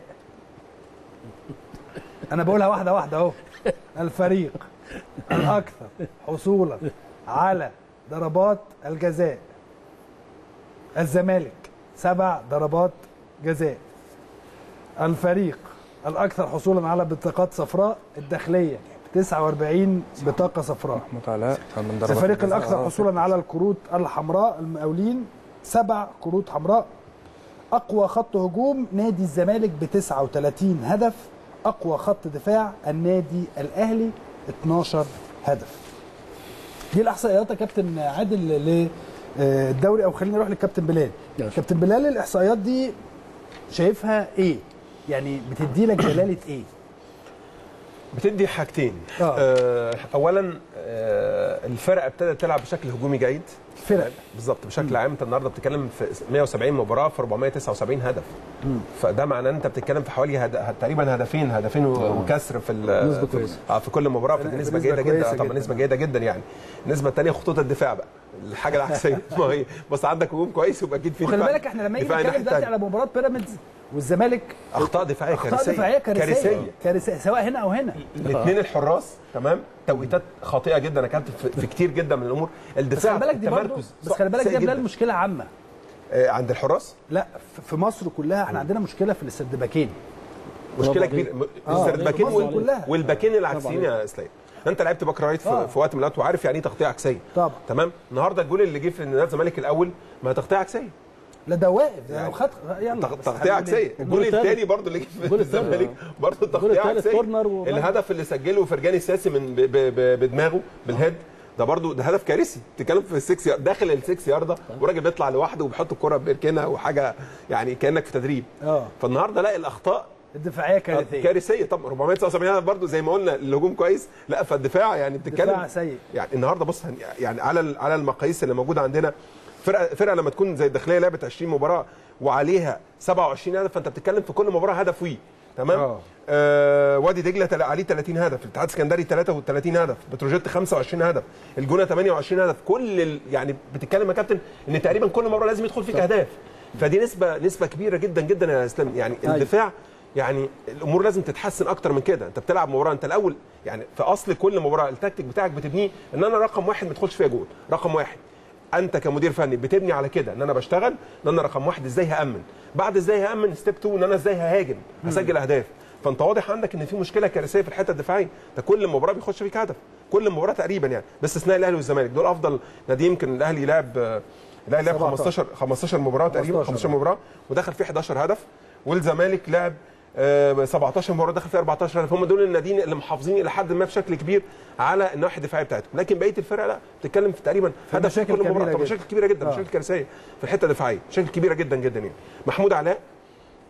انا بقولها واحده واحده اهو الفريق الاكثر حصولا على ضربات الجزاء الزمالك سبع ضربات جزاء الفريق الاكثر حصولا على بطاقات صفراء الداخليه 49 بطاقه صفراء محمود علاء من ضربات الفريق الجزاء. الاكثر آه، حصولا على الكروت الحمراء المقاولين سبع كروت حمراء اقوى خط هجوم نادي الزمالك ب 39 هدف اقوى خط دفاع النادي الاهلي 12 هدف دي الاحصائيات يا كابتن عادل للدوري او خلينا نروح للكابتن بلال ماشي. كابتن بلال الاحصائيات دي شايفها ايه يعني بتدي لك دلاله ايه بتدي حاجتين آه. آه اولا آه الفرقه ابتدت تلعب بشكل هجومي جيد فرق بالظبط بشكل عام انت النهارده بتتكلم في 170 مباراه في 479 هدف فده معناه ان انت بتتكلم في حوالي هد... تقريبا هدفين هدفين و- وكسر في ال- نسبة في, كويسة. آه في كل مباراه فدي نسبه نسبة جيده كويسة جدا آه، طبعا جدا. نسبه جيده جدا يعني النسبه الثانيه خطوط الدفاع بقى الحاجه العكسيه ما هي بس عندك هجوم كويس يبقى اكيد في وخلي دفاع- بالك احنا لما نيجي دفاع نتكلم الناحية دلوقتي التانية. على مباراه بيراميدز والزمالك اخطاء دفاعيه اخطاء كارثيه دفاعيه كارثيه كارثيه كارثيه سواء هنا او هنا الاثنين الحراس تمام توقيتات خاطئه جدا يا كابتن في, في كتير جدا من الامور بس الدفاع خلي بالك دي برضه التمركز بس خلي بالك سيء دي يا جداً. بلال مشكله عامه آه، عند الحراس لا ف- في مصر كلها احنا عندنا مشكله في السردباكين مشكله برافو كبيره عليك. م- آه، السردباكين مصر وال- كلها. والباكين العكسيين يا اسلام انت لعبت باك رايت في, آه. في وقت من الاوقات وعارف يعني ايه تغطيه عكسيه طبعا. تمام النهارده الجول اللي جه في نادي الزمالك الاول ما هي تغطيه عكسيه لا ده واقف ده يعني لو خد يلا تغ- بس تغطيه هنعمل عكسيه إيه؟ الجول الثالث. الثاني برضه اللي جه في الجول الثالث. الزمالك برضه الجول تغطيه الثالث عكسيه كورنر وراجل. الهدف اللي سجله فرجاني الساسي من ب- ب- ب- بدماغه بالهيد ده برضه ده هدف كارثي بتتكلم في السكس يارد داخل السكس يارده وراجل بيطلع لوحده وبيحط الكره بيركنها وحاجه يعني كانك في تدريب اه فالنهارده لا الاخطاء الدفاعيه كارثيه كارثيه طب 479 هدف برضه زي ما قلنا الهجوم كويس لا فالدفاع يعني بتتكلم دفاع سيء. يعني النهارده بص هن- يعني على ال- على المقاييس اللي موجوده عندنا فرقه فرقه لما تكون زي الداخليه لعبت 20 مباراه وعليها 27 هدف فانت بتتكلم في كل مباراه هدف وي تمام آه. آه وادي دجله تل- عليه 30 هدف الاتحاد السكندري 33 هدف بتروجيت 25 هدف الجونه 28 هدف كل ال... يعني بتتكلم يا كابتن ان تقريبا كل مباراه لازم يدخل فيك اهداف فدي نسبه نسبه كبيره جدا جدا يا اسلام يعني أيوة. الدفاع يعني الامور لازم تتحسن اكتر من كده انت بتلعب مباراه انت الاول يعني في اصل كل مباراه التكتيك بتاعك بتبنيه ان انا رقم واحد ما يدخلش فيها جول رقم واحد انت كمدير فني بتبني على كده ان انا بشتغل ان انا رقم واحد ازاي هامن بعد ازاي هامن ستيب 2 ان انا ازاي ههاجم هسجل اهداف فانت واضح عندك ان في مشكله كارثيه في الحته الدفاعيه ده كل مباراه بيخش فيك هدف كل مباراه تقريبا يعني باستثناء الاهلي والزمالك دول افضل نادي يمكن الاهلي لعب الاهلي لعب 15 15 مباراه تقريبا 15 15 مباراه ودخل فيه 11 هدف والزمالك لعب آه، 17 مباراه دخل فيه 14 هدف هم دول الناديين اللي محافظين الى حد ما بشكل كبير على الناحيه الدفاعيه بتاعتهم لكن بقيه الفرق لا بتتكلم في تقريبا هدف في مشاكل كل مباراه كبيرة طب جدا. مشاكل كبيره جدا آه. مشاكل كارثيه في الحته الدفاعيه مشاكل كبيره جدا جدا يعني محمود علاء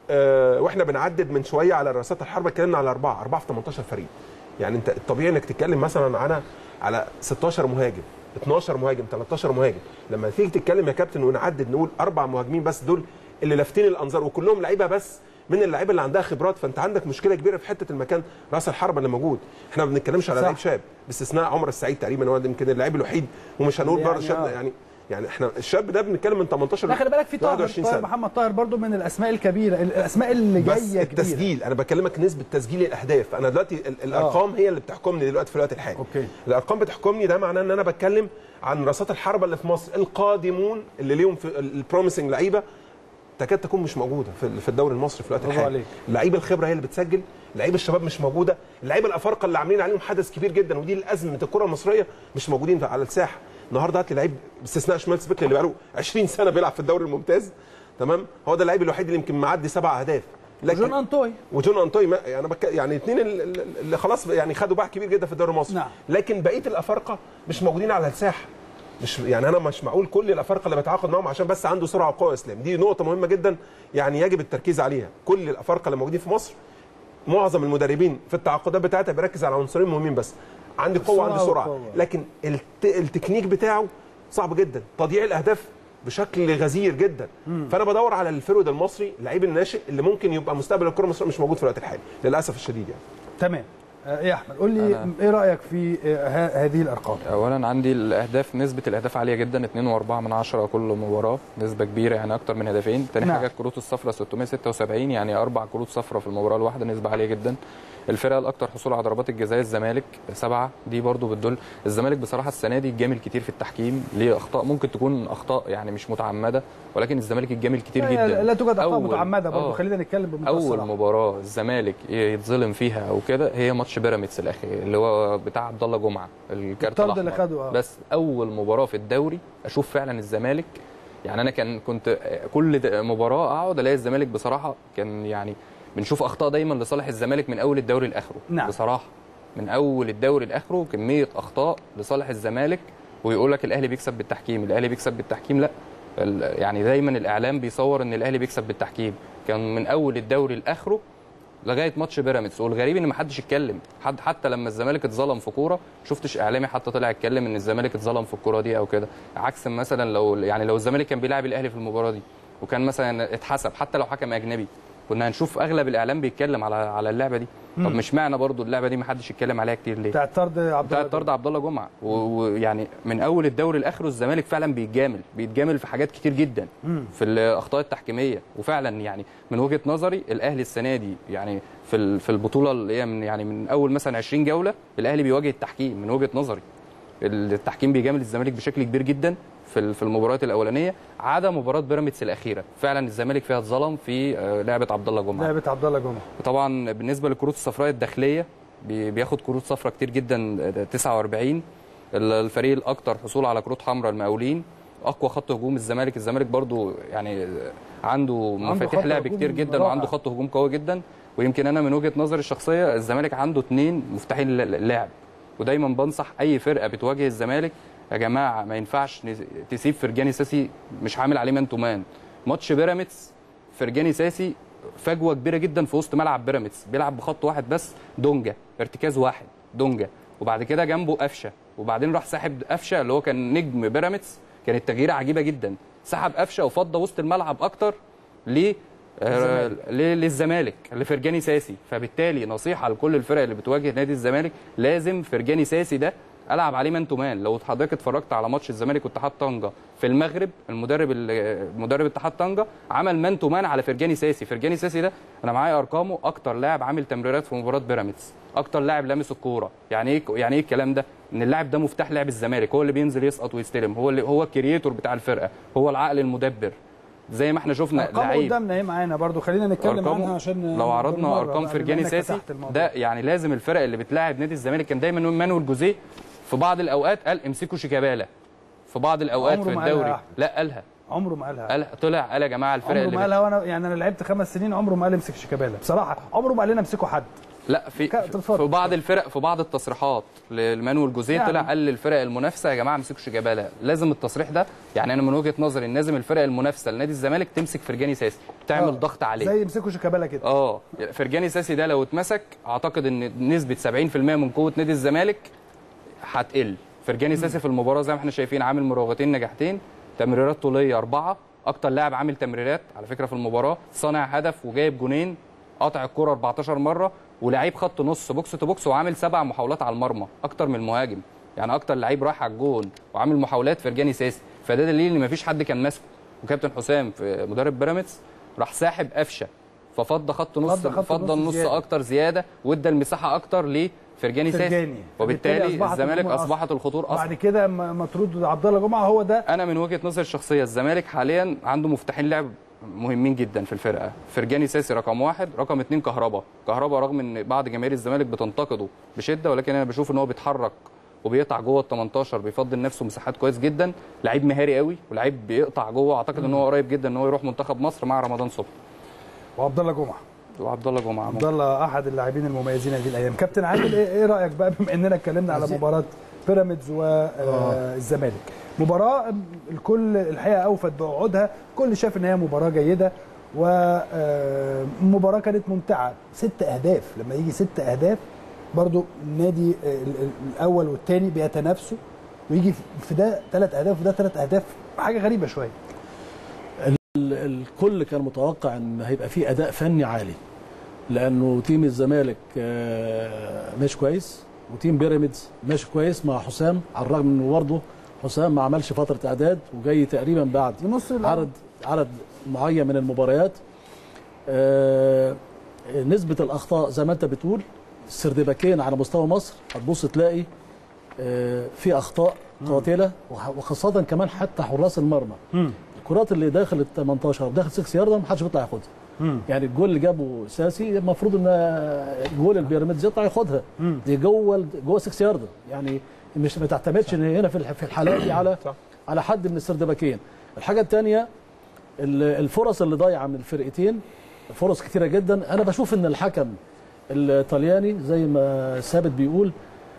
آه واحنا بنعدد من شويه على رئاسات الحرب اتكلمنا على اربعه اربعه في 18 فريق يعني انت الطبيعي انك تتكلم مثلا على على 16 مهاجم 12 مهاجم 13 مهاجم لما تيجي تتكلم يا كابتن ونعدد نقول اربع مهاجمين بس دول اللي لافتين الانظار وكلهم لعيبه بس من اللعيبه اللي عندها خبرات فانت عندك مشكله كبيره في حته المكان راس الحربه اللي موجود احنا ما بنتكلمش على صح. لعيب شاب باستثناء عمر السعيد تقريبا هو ده يمكن اللعيب الوحيد ومش هنقول يعني برضه شاب آه. يعني يعني احنا الشاب ده بنتكلم من 18 لا خلي بالك في ل طاهر 21 طاهر سنه محمد طاهر برضو من الاسماء الكبيره الاسماء اللي بس جايه كبيره التسجيل انا بكلمك نسبه تسجيل الاهداف انا دلوقتي ال- الارقام هي اللي بتحكمني دلوقتي في الوقت الحالي أوكي. الارقام بتحكمني ده معناه ان انا بتكلم عن رصات الحربه اللي في مصر القادمون اللي ليهم في البروميسنج لعيبه تكاد تكون مش موجوده في في الدوري المصري في الوقت برافو الحالي عليك. لعيبه الخبره هي اللي بتسجل لعيبه الشباب مش موجوده اللعيبه الافارقه اللي عاملين عليهم حدث كبير جدا ودي الازمه الكره المصريه مش موجودين على الساحه النهارده هات لي لعيب باستثناء شمال سبيكلي اللي بقاله 20 سنه بيلعب في الدوري الممتاز تمام هو ده اللعيب الوحيد اللي يمكن معدي سبع اهداف جون انطوي وجون انطوي ما يعني بك... يعني اثنين اللي خلاص يعني خدوا باع كبير جدا في الدوري المصري نعم. لكن بقيه الافارقه مش موجودين على الساحه مش يعني انا مش معقول كل الافارقه اللي بتعاقد معاهم عشان بس عنده سرعه وقوه اسلام دي نقطه مهمه جدا يعني يجب التركيز عليها كل الافارقه اللي موجودين في مصر معظم المدربين في التعاقدات بتاعتها بيركز على عنصرين مهمين بس عندي قوه السرعة وعندي سرعه والقوة. لكن الت... التكنيك بتاعه صعب جدا تضييع الاهداف بشكل غزير جدا فانا بدور على الفرود المصري اللعيب الناشئ اللي ممكن يبقى مستقبل الكره المصريه مش موجود في الوقت الحالي للاسف الشديد يعني تمام آه، يا احمد قول لي أنا- ايه رايك في آه، ه- هذه الارقام اولا عندي الاهداف نسبه الاهداف عاليه جدا 2.4 من عشرة كل مباراه نسبه كبيره يعني اكتر من هدفين تاني نعم. حاجه الكروت الصفراء 676 يعني اربع كروت صفراء في المباراه الواحده نسبه عاليه جدا الفرقه الاكثر حصول على ضربات الجزاء الزمالك سبعه دي برضو بتدل الزمالك بصراحه السنه دي جامل كتير في التحكيم ليه اخطاء ممكن تكون اخطاء يعني مش متعمده ولكن الزمالك الجامل كتير لا- جدا لا توجد اخطاء أول- متعمده برضه آه. خلينا نتكلم بمنتهى اول الصراحة. مباراه الزمالك يتظلم فيها او كده هي ماتش بيراميدز الاخير اللي هو بتاع عبد الله جمعه الكارت الطرد اللي الأحمر. خده، آه. بس اول مباراه في الدوري اشوف فعلا الزمالك يعني انا كان كنت كل د- مباراه اقعد الاقي الزمالك بصراحه كان يعني بنشوف اخطاء دايما لصالح الزمالك من اول الدوري لاخره نعم. بصراحه من اول الدوري لاخره كميه اخطاء لصالح الزمالك ويقول لك الاهلي بيكسب بالتحكيم الاهلي بيكسب بالتحكيم لا ال- يعني دايما الاعلام بيصور ان الاهلي بيكسب بالتحكيم كان من اول الدوري لاخره لغايه ماتش بيراميدز والغريب ان ما حدش اتكلم حد حتى لما الزمالك اتظلم في كوره شفتش اعلامي حتى طلع اتكلم ان الزمالك اتظلم في الكوره دي او كده عكس مثلا لو يعني لو الزمالك كان بيلعب الاهلي في المباراه دي وكان مثلا اتحسب حتى لو حكم اجنبي كنا هنشوف اغلب الاعلام بيتكلم على على اللعبه دي طب مش معنى برضو اللعبه دي ما حدش يتكلم عليها كتير ليه بتاع الطرد عبد بتاع الله الطرد عبد الله جمعه و- ويعني من اول الدوري لاخره الزمالك فعلا بيتجامل بيتجامل في حاجات كتير جدا في الاخطاء التحكيميه وفعلا يعني من وجهه نظري الاهلي السنه دي يعني في ال- في البطوله اللي هي من يعني من اول مثلا 20 جوله الاهلي بيواجه التحكيم من وجهه نظري التحكيم بيجامل الزمالك بشكل كبير جدا في ال- في المباريات الاولانيه عدا مباراه بيراميدز الاخيره فعلا الزمالك فيها اتظلم في آه، لعبه عبد الله جمعه لعبه عبد الله جمعه طبعا بالنسبه للكروت الصفراء الداخليه بي- بياخد كروت صفراء كتير جدا 49 ال- الفريق الاكثر حصول على كروت حمراء المقاولين اقوى خط هجوم الزمالك الزمالك برضو يعني عنده مفاتيح خط لعب هجوم كتير جدا رائع. وعنده خط هجوم قوي جدا ويمكن انا من وجهه نظري الشخصيه الزمالك عنده اثنين مفتاحين للعب ودايما بنصح اي فرقه بتواجه الزمالك يا جماعه ما ينفعش نس- تسيب فرجاني ساسي مش عامل عليه مان تو مان ماتش بيراميدز فرجاني ساسي فجوه كبيره جدا في وسط ملعب بيراميدز بيلعب بخط واحد بس دونجا ارتكاز واحد دونجا وبعد كده جنبه قفشه وبعدين راح ساحب قفشه اللي هو كان نجم بيراميدز كانت تغييره عجيبه جدا سحب قفشه وفضى وسط الملعب اكتر ليه آه، ليه- للزمالك لفرجاني ساسي فبالتالي نصيحه لكل الفرق اللي بتواجه نادي الزمالك لازم فرجاني ساسي ده العب عليه مان تو مان لو حضرتك اتفرجت على ماتش الزمالك واتحاد طنجه في المغرب المدرب ال- مدرب اتحاد طنجه عمل مان تو مان على فرجاني ساسي فرجاني ساسي ده انا معايا ارقامه اكتر لاعب عامل تمريرات في مباراه بيراميدز اكتر لاعب لامس الكوره يعني ايه يعني ايه الكلام ده ان اللاعب ده مفتاح لعب الزمالك هو اللي بينزل يسقط ويستلم هو اللي هو الكرييتور بتاع الفرقه هو العقل المدبر زي ما احنا شفنا ارقامه لعيب قدامنا اهي معانا برضو خلينا نتكلم أرقامه عنها عشان لو عرضنا بالمرة ارقام بقى فرجاني بما إنك ساسي فتحت الموضوع. ده يعني لازم الفرق اللي بتلاعب نادي الزمالك كان دايما نقول مانويل جوزيه في بعض الاوقات قال امسكوا شيكابالا في بعض الاوقات عمره في ما قالها يا الدوري أحمد. لا قالها عمره ما قالها قال طلع قال يا جماعه الفرق عمره اللي ما بت... قالها وانا يعني انا لعبت خمس سنين عمره ما قال امسك شيكابالا بصراحه عمره ما قال لنا امسكوا حد لا في ك- اتفضل. في بعض الفرق في بعض التصريحات للمانويل جوزيه يعني. طلع قال للفرق المنافسه يا جماعه امسكوا شيكابالا لازم التصريح ده يعني انا من وجهه نظري ان لازم الفرق المنافسه لنادي الزمالك تمسك فرجاني ساسي تعمل آه. ضغط عليه زي يمسكوا شيكابالا كده اه فرجاني ساسي ده لو اتمسك اعتقد ان نسبه 70% من قوه نادي الزمالك هتقل فرجاني ساسي في المباراه زي ما احنا شايفين عامل مراوغتين نجاحتين تمريرات طوليه اربعه اكتر لاعب عامل تمريرات على فكره في المباراه صانع هدف وجايب جونين قاطع الكره 14 مره ولاعيب خط نص بوكس تو بوكس وعامل سبع محاولات على المرمى اكتر من المهاجم يعني اكتر لعيب رايح على الجون وعامل محاولات فرجاني ساسي فده دليل ان مفيش حد كان ماسكه وكابتن حسام في مدرب بيراميدز راح ساحب قفشه ففضى خط نص فضى خط فضى نص النص زيادة. اكتر زياده وادى المساحه اكتر لفرجاني ساسي فرجاني. وبالتالي فبالتالي أصبحت الزمالك الأمور أصعب. اصبحت الخطوره بعد اصعب كده م- مطرود عبد الله جمعه هو ده انا من وجهه نظري الشخصيه الزمالك حاليا عنده مفتاحين لعب مهمين جدا في الفرقه فرجاني ساسي رقم واحد رقم اتنين كهربا كهربا رغم ان بعض جماهير الزمالك بتنتقده بشده ولكن انا بشوف ان هو بيتحرك وبيقطع جوه ال 18 بيفضل نفسه مساحات كويس جدا لعيب مهاري قوي ولعيب بيقطع جوه اعتقد ان هو قريب جدا ان هو يروح منتخب مصر مع رمضان صبحي وعبد الله جمعه وعبد الله جمعه عبد الله احد اللاعبين المميزين هذه الايام كابتن عادل ايه إيه رايك بقى بما اننا اتكلمنا على مباراه بيراميدز والزمالك مباراه الكل الحقيقه اوفت بعودها كل شاف ان هي مباراه جيده ومباراه كانت ممتعه ست اهداف لما يجي ست اهداف برضو النادي ال- ال- الاول والثاني بيتنافسوا ويجي في ده ثلاث اهداف وده ثلاث اهداف حاجه غريبه شويه ال- الكل كان متوقع ان هيبقى فيه اداء فني عالي لانه تيم الزمالك آه، ماشي كويس وتيم بيراميدز ماشي كويس مع حسام على الرغم انه برضه حسام ما عملش فتره اعداد وجاي تقريبا بعد نص عدد عدد معين من المباريات آه، نسبه الاخطاء زي ما انت بتقول السردباكين على مستوى مصر هتبص تلاقي آه، في اخطاء قاتله وح- وخاصه كمان حتى حراس المرمى الكرات اللي داخل ال 18 وداخل 6 يارده ما حدش بيطلع ياخدها يعني الجول اللي جابه ساسي المفروض ان جول البيراميدز يطلع ياخدها دي جوه ال- جوه 6 يارده يعني مش ما تعتمدش ان هنا في الح- في الحالات دي على صح. على حد من السردباكين الحاجه الثانيه الفرص اللي ضايعه من الفرقتين فرص كتيره جدا انا بشوف ان الحكم الطلياني زي ما ثابت بيقول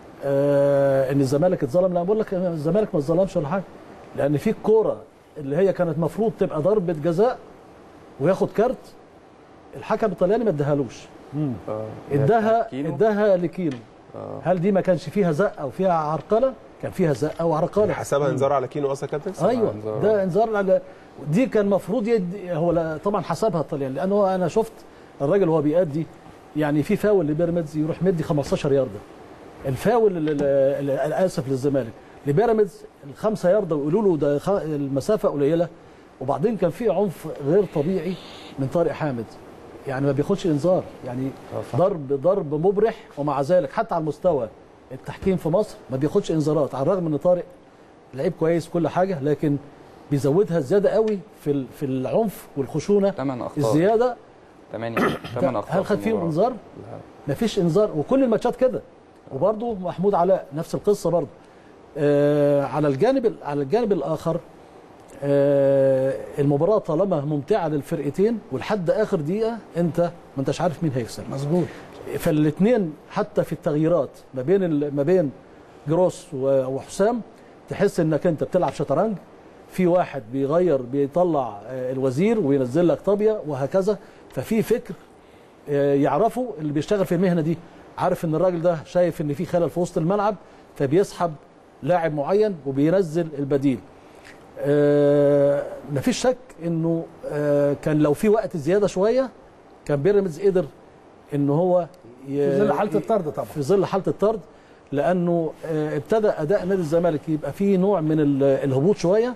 آه ان الزمالك اتظلم لا بقول لك الزمالك ما اتظلمش ولا حاجه لان في الكوره اللي هي كانت مفروض تبقى ضربه جزاء وياخد كارت الحكم الطلياني ما اداهالوش اداها اداها لكينو هل دي ما كانش فيها زق او فيها عرقله كان فيها زق او عرقله حسبها انذار على كينو اصلا كابتن ايوه انذار. ده انذار على دي كان المفروض يدي هو لا طبعا حسبها الطليان لانه انا شفت الراجل وهو بيأدي يعني في فاول لبيراميدز يروح مدي 15 يارده الفاول ال- ال- ال- الاسف للزمالك لبيراميدز الخمسه يارده ويقولوا له ده خ- المسافه قليله وبعدين كان في عنف غير طبيعي من طارق حامد يعني ما بياخدش انذار يعني ضرب ضرب مبرح ومع ذلك حتى على المستوى التحكيم في مصر ما بياخدش انذارات على الرغم ان طارق لعيب كويس كل حاجه لكن بيزودها زياده قوي في ال- في العنف والخشونه ثمان اخطاء الزياده 8 8 اخطاء هل خد في فيهم المباراة. انذار؟ مفيش انذار وكل الماتشات كده وبرضه محمود علاء نفس القصه برضه آه على الجانب ال- على الجانب الاخر آه المباراه طالما ممتعه للفرقتين ولحد اخر دقيقه انت ما انتش عارف مين هيكسب مظبوط فالاثنين حتى في التغييرات ما بين ال- ما بين جروس و- وحسام تحس انك انت بتلعب شطرنج في واحد بيغير بيطلع آه، الوزير وينزل لك طابيه وهكذا ففي فكر آه، يعرفه اللي بيشتغل في المهنه دي عارف ان الراجل ده شايف ان في خلل في وسط الملعب فبيسحب لاعب معين وبينزل البديل آه، مفيش شك انه آه، كان لو في وقت زياده شويه كان بيراميدز قدر ان هو ي- في ظل حاله الطرد طبعا في ظل حاله الطرد لانه آه، ابتدى اداء نادي الزمالك يبقى فيه نوع من ال- الهبوط شويه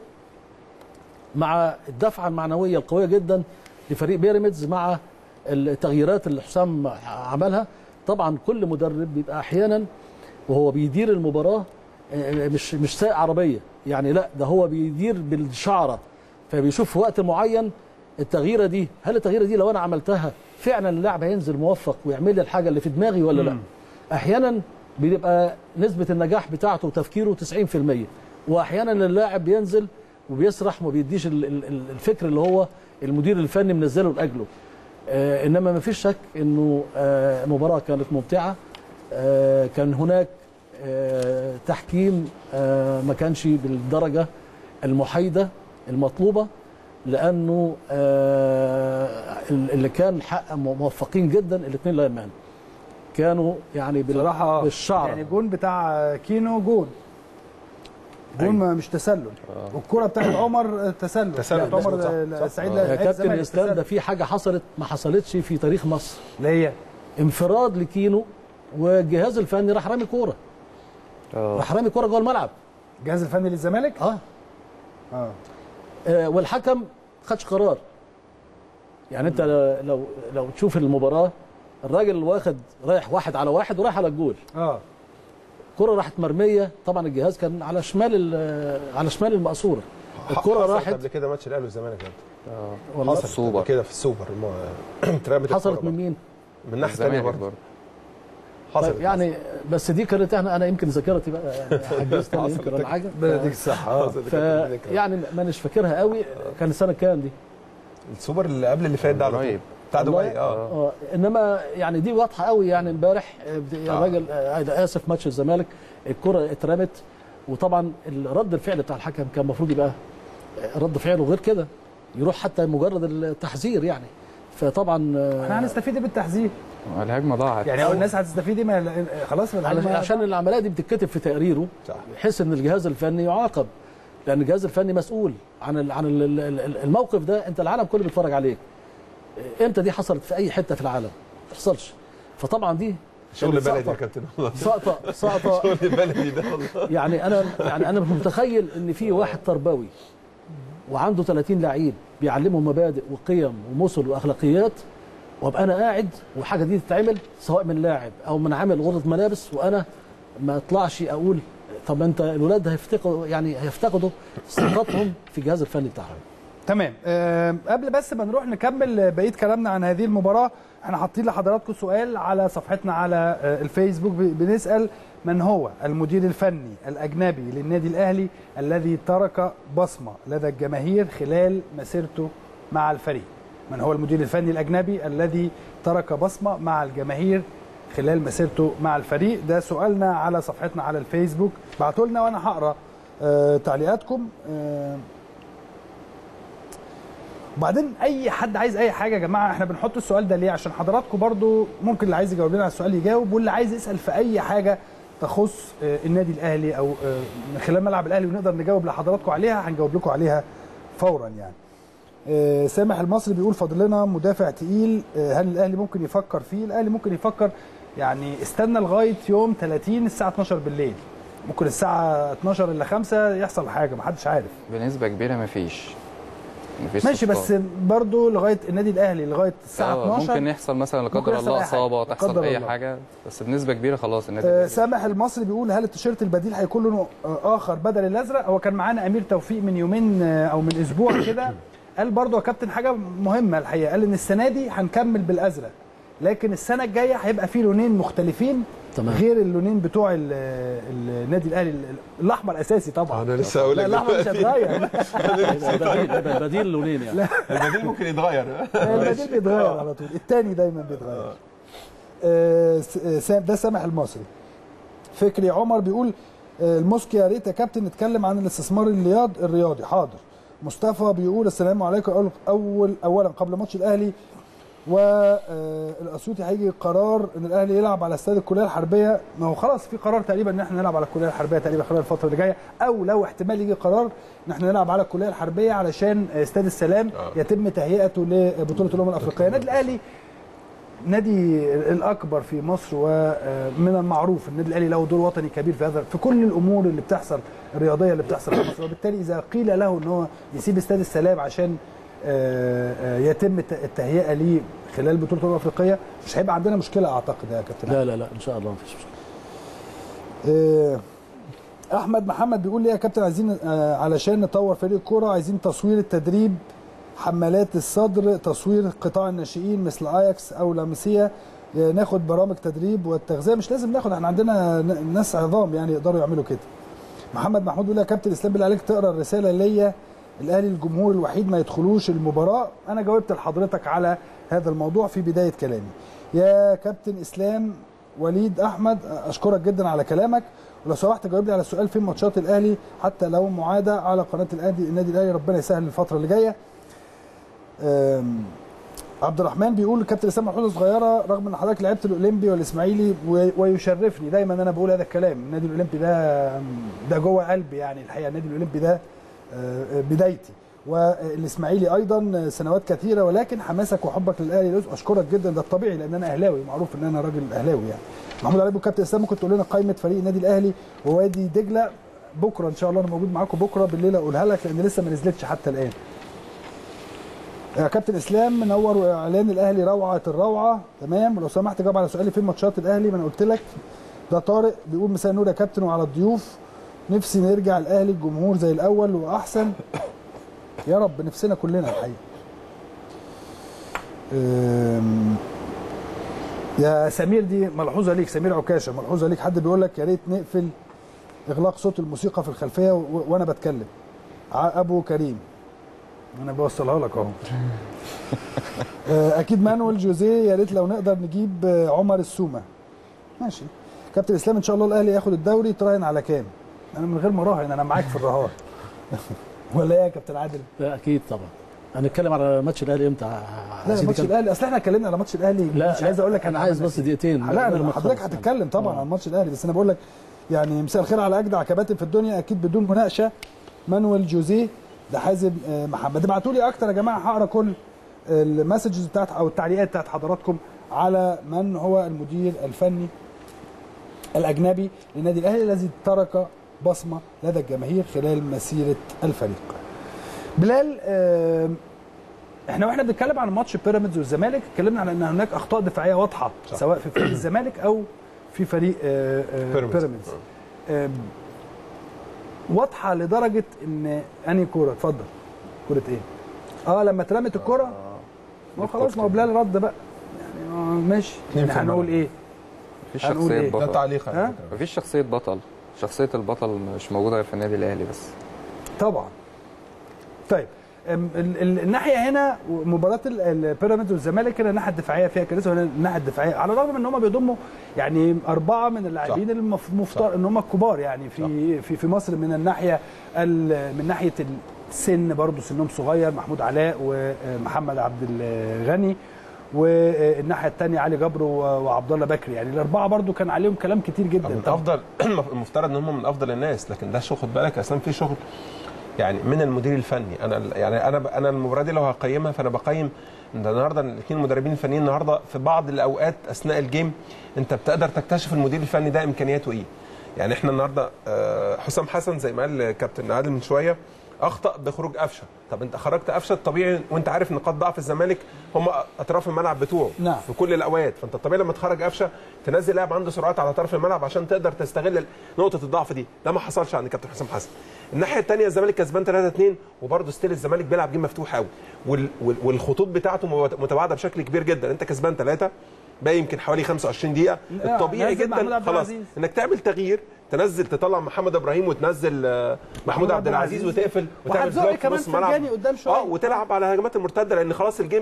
مع الدفعه المعنويه القويه جدا لفريق بيراميدز مع التغييرات اللي حسام عملها طبعا كل مدرب بيبقى احيانا وهو بيدير المباراه آه، مش مش سائق عربيه يعني لا ده هو بيدير بالشعره فبيشوف في وقت معين التغييره دي هل التغييره دي لو انا عملتها فعلا اللاعب هينزل موفق ويعمل لي الحاجه اللي في دماغي ولا لا احيانا بيبقى نسبه النجاح بتاعته وتفكيره 90% واحيانا اللاعب بينزل وبيسرح وما بيديش ال- ال- ال- الفكر اللي هو المدير الفني منزله لاجله آه، انما ما فيش شك انه آه، المباراه كانت ممتعه آه، كان هناك آه، تحكيم آه، ما كانش بالدرجه المحايده المطلوبه لانه آه، اللي كان حق موفقين جدا الاثنين لا يمان كانوا يعني بال- بصراحه بالشعر يعني جون بتاع كينو جون جون ما مش تسلل والكره بتاعت عمر تسلل تسلل، بتاعت عمر صح، آه، صح. سعيد يا لعيب كابتن الزمالك اسلام ده تسلل. في حاجه حصلت ما حصلتش في تاريخ مصر اللي هي انفراد لكينو والجهاز الفني راح رامي كوره اه راح رامي كوره جوه الملعب الجهاز الفني للزمالك اه اه آه، والحكم خدش قرار يعني انت لو لو تشوف المباراه الراجل واخد رايح واحد على واحد ورايح على الجول اه الكره راحت مرميه طبعا الجهاز كان على شمال ال- على شمال المقصوره الكره حصلت راحت قبل كده ماتش الاهلي والزمالك يا اه والله حصلت السوبر. قبل كده في السوبر الم- اترمت حصلت الكرة من مين؟ من الناحيه الثانيه الزمالك برضه برضه حصلت طيب يعني بس دي كانت احنا انا يمكن ذاكرتي بقى يعني حجزت أنا يمكن ولا حاجه ربنا يديك الصحه حصلت ف كانت الذكرى. يعني مانيش فاكرها قوي كان السنه كام دي؟ السوبر اللي قبل اللي فات ده على طول قريب. بتاع والله؟ دبي اه اه انما يعني دي واضحه قوي يعني امبارح آه، الراجل آه، اسف ماتش الزمالك الكره اترمت وطبعا رد الفعل بتاع الحكم كان المفروض يبقى آه، رد فعله غير كده يروح حتى مجرد التحذير يعني فطبعا آه، احنا هنستفيد إيه بالتحذير الهجمه ضاعت يعني هو الناس هتستفيد إيه؟ ما خلاص ما على- الهجمة- عشان العمليه دي بتتكتب في تقريره صح. بحيث ان الجهاز الفني يعاقب لان الجهاز الفني مسؤول عن ال- عن ال- ال- ال- الموقف ده انت العالم كله بيتفرج عليك امتى دي حصلت في اي حته في العالم ما تحصلش فطبعا دي شغل كانت بلدي يا سقطة- كابتن والله سقطه سقطه شغل بلدي ده والله يعني انا يعني انا مش متخيل ان في واحد تربوي وعنده 30 لعيب بيعلمهم مبادئ وقيم ومثل واخلاقيات وابقى انا قاعد والحاجه دي تتعمل سواء من لاعب او من عامل غرفه ملابس وانا ما اطلعش اقول طب انت الولاد هيفتقدوا يعني هيفتقدوا ثقتهم في الجهاز الفني بتاعهم تمام آه قبل بس ما نروح نكمل بقيه كلامنا عن هذه المباراه احنا حاطين لحضراتكم سؤال على صفحتنا على آه الفيسبوك ب- بنسال من هو المدير الفني الاجنبي للنادي الاهلي الذي ترك بصمه لدى الجماهير خلال مسيرته مع الفريق من هو المدير الفني الاجنبي الذي ترك بصمه مع الجماهير خلال مسيرته مع الفريق ده سؤالنا على صفحتنا على الفيسبوك بعتوا لنا وانا هقرا آه تعليقاتكم آه وبعدين اي حد عايز اي حاجه يا جماعه احنا بنحط السؤال ده ليه عشان حضراتكم برضو ممكن اللي عايز يجاوب لنا على السؤال يجاوب واللي عايز يسال في اي حاجه تخص آه، النادي الاهلي او آه، من خلال ملعب الاهلي ونقدر نجاوب لحضراتكم عليها هنجاوب لكم عليها فورا يعني آه، سامح المصري بيقول فاضل لنا مدافع تقيل آه، هل الاهلي ممكن يفكر فيه الاهلي ممكن يفكر يعني استنى لغايه يوم 30 الساعه 12 بالليل ممكن الساعه 12 الا 5 يحصل حاجه محدش عارف بنسبه كبيره مفيش مفيش ماشي بس صفقات. برضو لغايه النادي الاهلي لغايه الساعه آه، 12 ممكن يحصل مثلا لا ممكن قدر يحصل الله أي حاجة. اصابه لا تحصل قدر اي الله. حاجه بس بنسبه كبيره خلاص النادي آه، الأهلي. سامح المصري بيقول هل التيشيرت البديل هيكون لونه آه، اخر بدل الازرق هو كان معانا امير توفيق من يومين آه، او من اسبوع كده قال برضو يا كابتن حاجه مهمه الحقيقه قال ان السنه دي هنكمل بالازرق لكن السنه الجايه هيبقى في لونين مختلفين تمام. غير اللونين بتوع ال- النادي الاهلي الاحمر اساسي طبعا انا لسه هقول لا لك الاحمر مش هيتغير يبقى بديل يبقى بديل لونين يعني البديل ممكن يتغير البديل بيتغير على طول الثاني دايما بيتغير آه، س- آه، سام- ده سامح المصري فكري عمر بيقول آه، الموسكي يا ريت يا كابتن نتكلم عن الاستثمار الرياض الرياضي حاضر مصطفى بيقول السلام عليكم اول اول اولا قبل ماتش الاهلي والاسيوطي هيجي قرار ان الاهلي يلعب على استاد الكليه الحربيه ما هو خلاص في قرار تقريبا ان احنا نلعب على الكليه الحربيه تقريبا خلال الفتره اللي جايه او لو احتمال يجي قرار ان احنا نلعب على الكليه الحربيه علشان استاد السلام يتم تهيئته لبطوله الامم الافريقيه النادي الاهلي نادي الاكبر في مصر ومن المعروف النادي الاهلي له دور وطني كبير في هذا في كل الامور اللي بتحصل الرياضيه اللي بتحصل في مصر وبالتالي اذا قيل له ان هو يسيب استاد السلام عشان آه، آه، يتم الت- التهيئه ليه خلال بطوله الامم الافريقيه مش هيبقى عندنا مشكله اعتقد يا كابتن لا لا لا ان شاء الله مفيش مشكله آه، احمد محمد بيقول لي يا كابتن عايزين آه، علشان نطور فريق الكوره عايزين تصوير التدريب حمالات الصدر تصوير قطاع الناشئين مثل اياكس او لامسيا آه، ناخد برامج تدريب والتغذيه مش لازم ناخد احنا عندنا ن- ناس عظام يعني يقدروا يعملوا كده محمد محمود بيقول لي يا كابتن اسلام بالله عليك تقرا الرساله ليا الاهلي الجمهور الوحيد ما يدخلوش المباراه انا جاوبت لحضرتك على هذا الموضوع في بدايه كلامي يا كابتن اسلام وليد احمد اشكرك جدا على كلامك ولو سمحت جاوب لي على السؤال فين ماتشات الاهلي حتى لو معاده على قناه الاهلي النادي الاهلي ربنا يسهل الفتره اللي جايه أم، عبد الرحمن بيقول الكابتن اسامه محمود صغيره رغم ان حضرتك لعبت الاولمبي والاسماعيلي و- ويشرفني دايما انا بقول هذا الكلام النادي الاولمبي ده ده جوه قلبي يعني الحقيقه النادي الاولمبي ده آه، بدايتي والاسماعيلي ايضا سنوات كثيره ولكن حماسك وحبك للاهلي لازم اشكرك جدا ده الطبيعي لان انا اهلاوي معروف ان انا راجل اهلاوي يعني محمود علي كابتن اسلام ممكن تقول لنا قائمه فريق النادي الاهلي ووادي دجله بكره ان شاء الله انا موجود معاكم بكره بالليل اقولها لك لان لسه ما نزلتش حتى الان يا كابتن اسلام منور اعلان الاهلي روعه الروعه تمام ولو سمحت جاوب على سؤالي فين ماتشات الاهلي ما انا قلت لك ده طارق بيقول مساء النور يا كابتن وعلى الضيوف نفسي نرجع الاهلي الجمهور زي الاول واحسن يا رب نفسنا كلنا الحقيقه أم، يا سمير دي ملحوظه ليك سمير عكاشه ملحوظه ليك حد بيقول لك يا ريت نقفل اغلاق صوت الموسيقى في الخلفيه و- وانا بتكلم ع- ابو كريم انا بوصلها لك اهو آه، اكيد مانويل جوزيه يا ريت لو نقدر نجيب آه، عمر السومه ماشي كابتن اسلام ان شاء الله الاهلي ياخد الدوري تراهن على كام انا من غير ما اراهن انا معاك في الرهان ولا ايه يا كابتن عادل لا اكيد طبعا هنتكلم على ماتش الاهلي امتى لا عايزين ماتش نتكلم- الاهلي اصل احنا اتكلمنا على ماتش الاهلي لا مش عايز اقول لك انا عايز بس دقيقتين لا قبل انا ما حضرتك تخلص. هتتكلم طبعا آه. عن ماتش الاهلي بس انا بقول لك يعني مساء الخير على اجدع كباتن في الدنيا اكيد بدون مناقشه مانويل جوزيه ده حازم آه، محمد ابعتوا لي اكتر يا جماعه هقرا كل المسجز بتاعت او التعليقات بتاعت حضراتكم على من هو المدير الفني الاجنبي للنادي الاهلي الذي ترك بصمه لدى الجماهير خلال مسيره الفريق. بلال آه، احنا واحنا بنتكلم عن ماتش بيراميدز والزمالك اتكلمنا على ان هناك اخطاء دفاعيه واضحه صح. سواء في فريق الزمالك او في فريق آه، آه، بيراميدز. بيراميدز آم، واضحه لدرجه ان انهي كوره اتفضل كوره ايه اه لما اترمت الكوره ما هو خلاص ما هو بلال رد بقى يعني آه، ماشي اتنين في يعني هنقول الملعب. ايه مفيش هنقول شخصيه إيه؟ ده بطل تعليق على ها؟ فكره مفيش شخصيه بطل شخصيه البطل مش موجوده غير في النادي الاهلي بس طبعا طيب أم، ال- ال- الناحيه هنا مباراه ال- البيراميدز والزمالك هنا الناحيه الدفاعيه فيها كويسه وهنا الناحيه الدفاعيه على الرغم ان هم بيضموا يعني اربعه من اللاعبين المفترض ان هم الكبار يعني في في في مصر من الناحيه ال- من ناحيه السن برضه سنهم صغير محمود علاء ومحمد عبد الغني والناحيه الثانيه علي جبر و- وعبد الله بكري يعني الاربعه برضه كان عليهم كلام كتير جدا من طبعاً. افضل المفترض ان هم من افضل الناس لكن ده شغل خد بالك اصلا في شغل يعني من المدير الفني انا يعني انا انا المباراه دي لو هقيمها فانا بقيم ان النهارده الاثنين المدربين الفنيين النهارده في بعض الاوقات اثناء الجيم انت بتقدر تكتشف المدير الفني ده امكانياته ايه يعني احنا النهارده آه، حسام حسن زي ما قال كابتن عادل من شويه اخطا بخروج قفشه طب انت خرجت قفشه الطبيعي وانت عارف نقاط ضعف الزمالك هم اطراف الملعب بتوعه نعم. في كل الاوقات فانت الطبيعي لما تخرج قفشه تنزل لاعب عنده سرعات على طرف الملعب عشان تقدر تستغل نقطه الضعف دي ده ما حصلش عند كابتن حسام حسن الناحيه الثانيه الزمالك كسبان 3 2 وبرده ستيل الزمالك بيلعب جيم مفتوح قوي وال وال والخطوط بتاعته متباعده بشكل كبير جدا انت كسبان 3 باقي يمكن حوالي 25 دقيقه لا، الطبيعي نزل محمود جدا عبد خلاص العزيز. انك تعمل تغيير تنزل تطلع محمد ابراهيم وتنزل آه، محمود عبد العزيز وتقفل وتعمل وهتزق بلوك في كمان نص ملعب فرجاني قدام شوية. اه وتلعب على الهجمات المرتده لان خلاص الجيم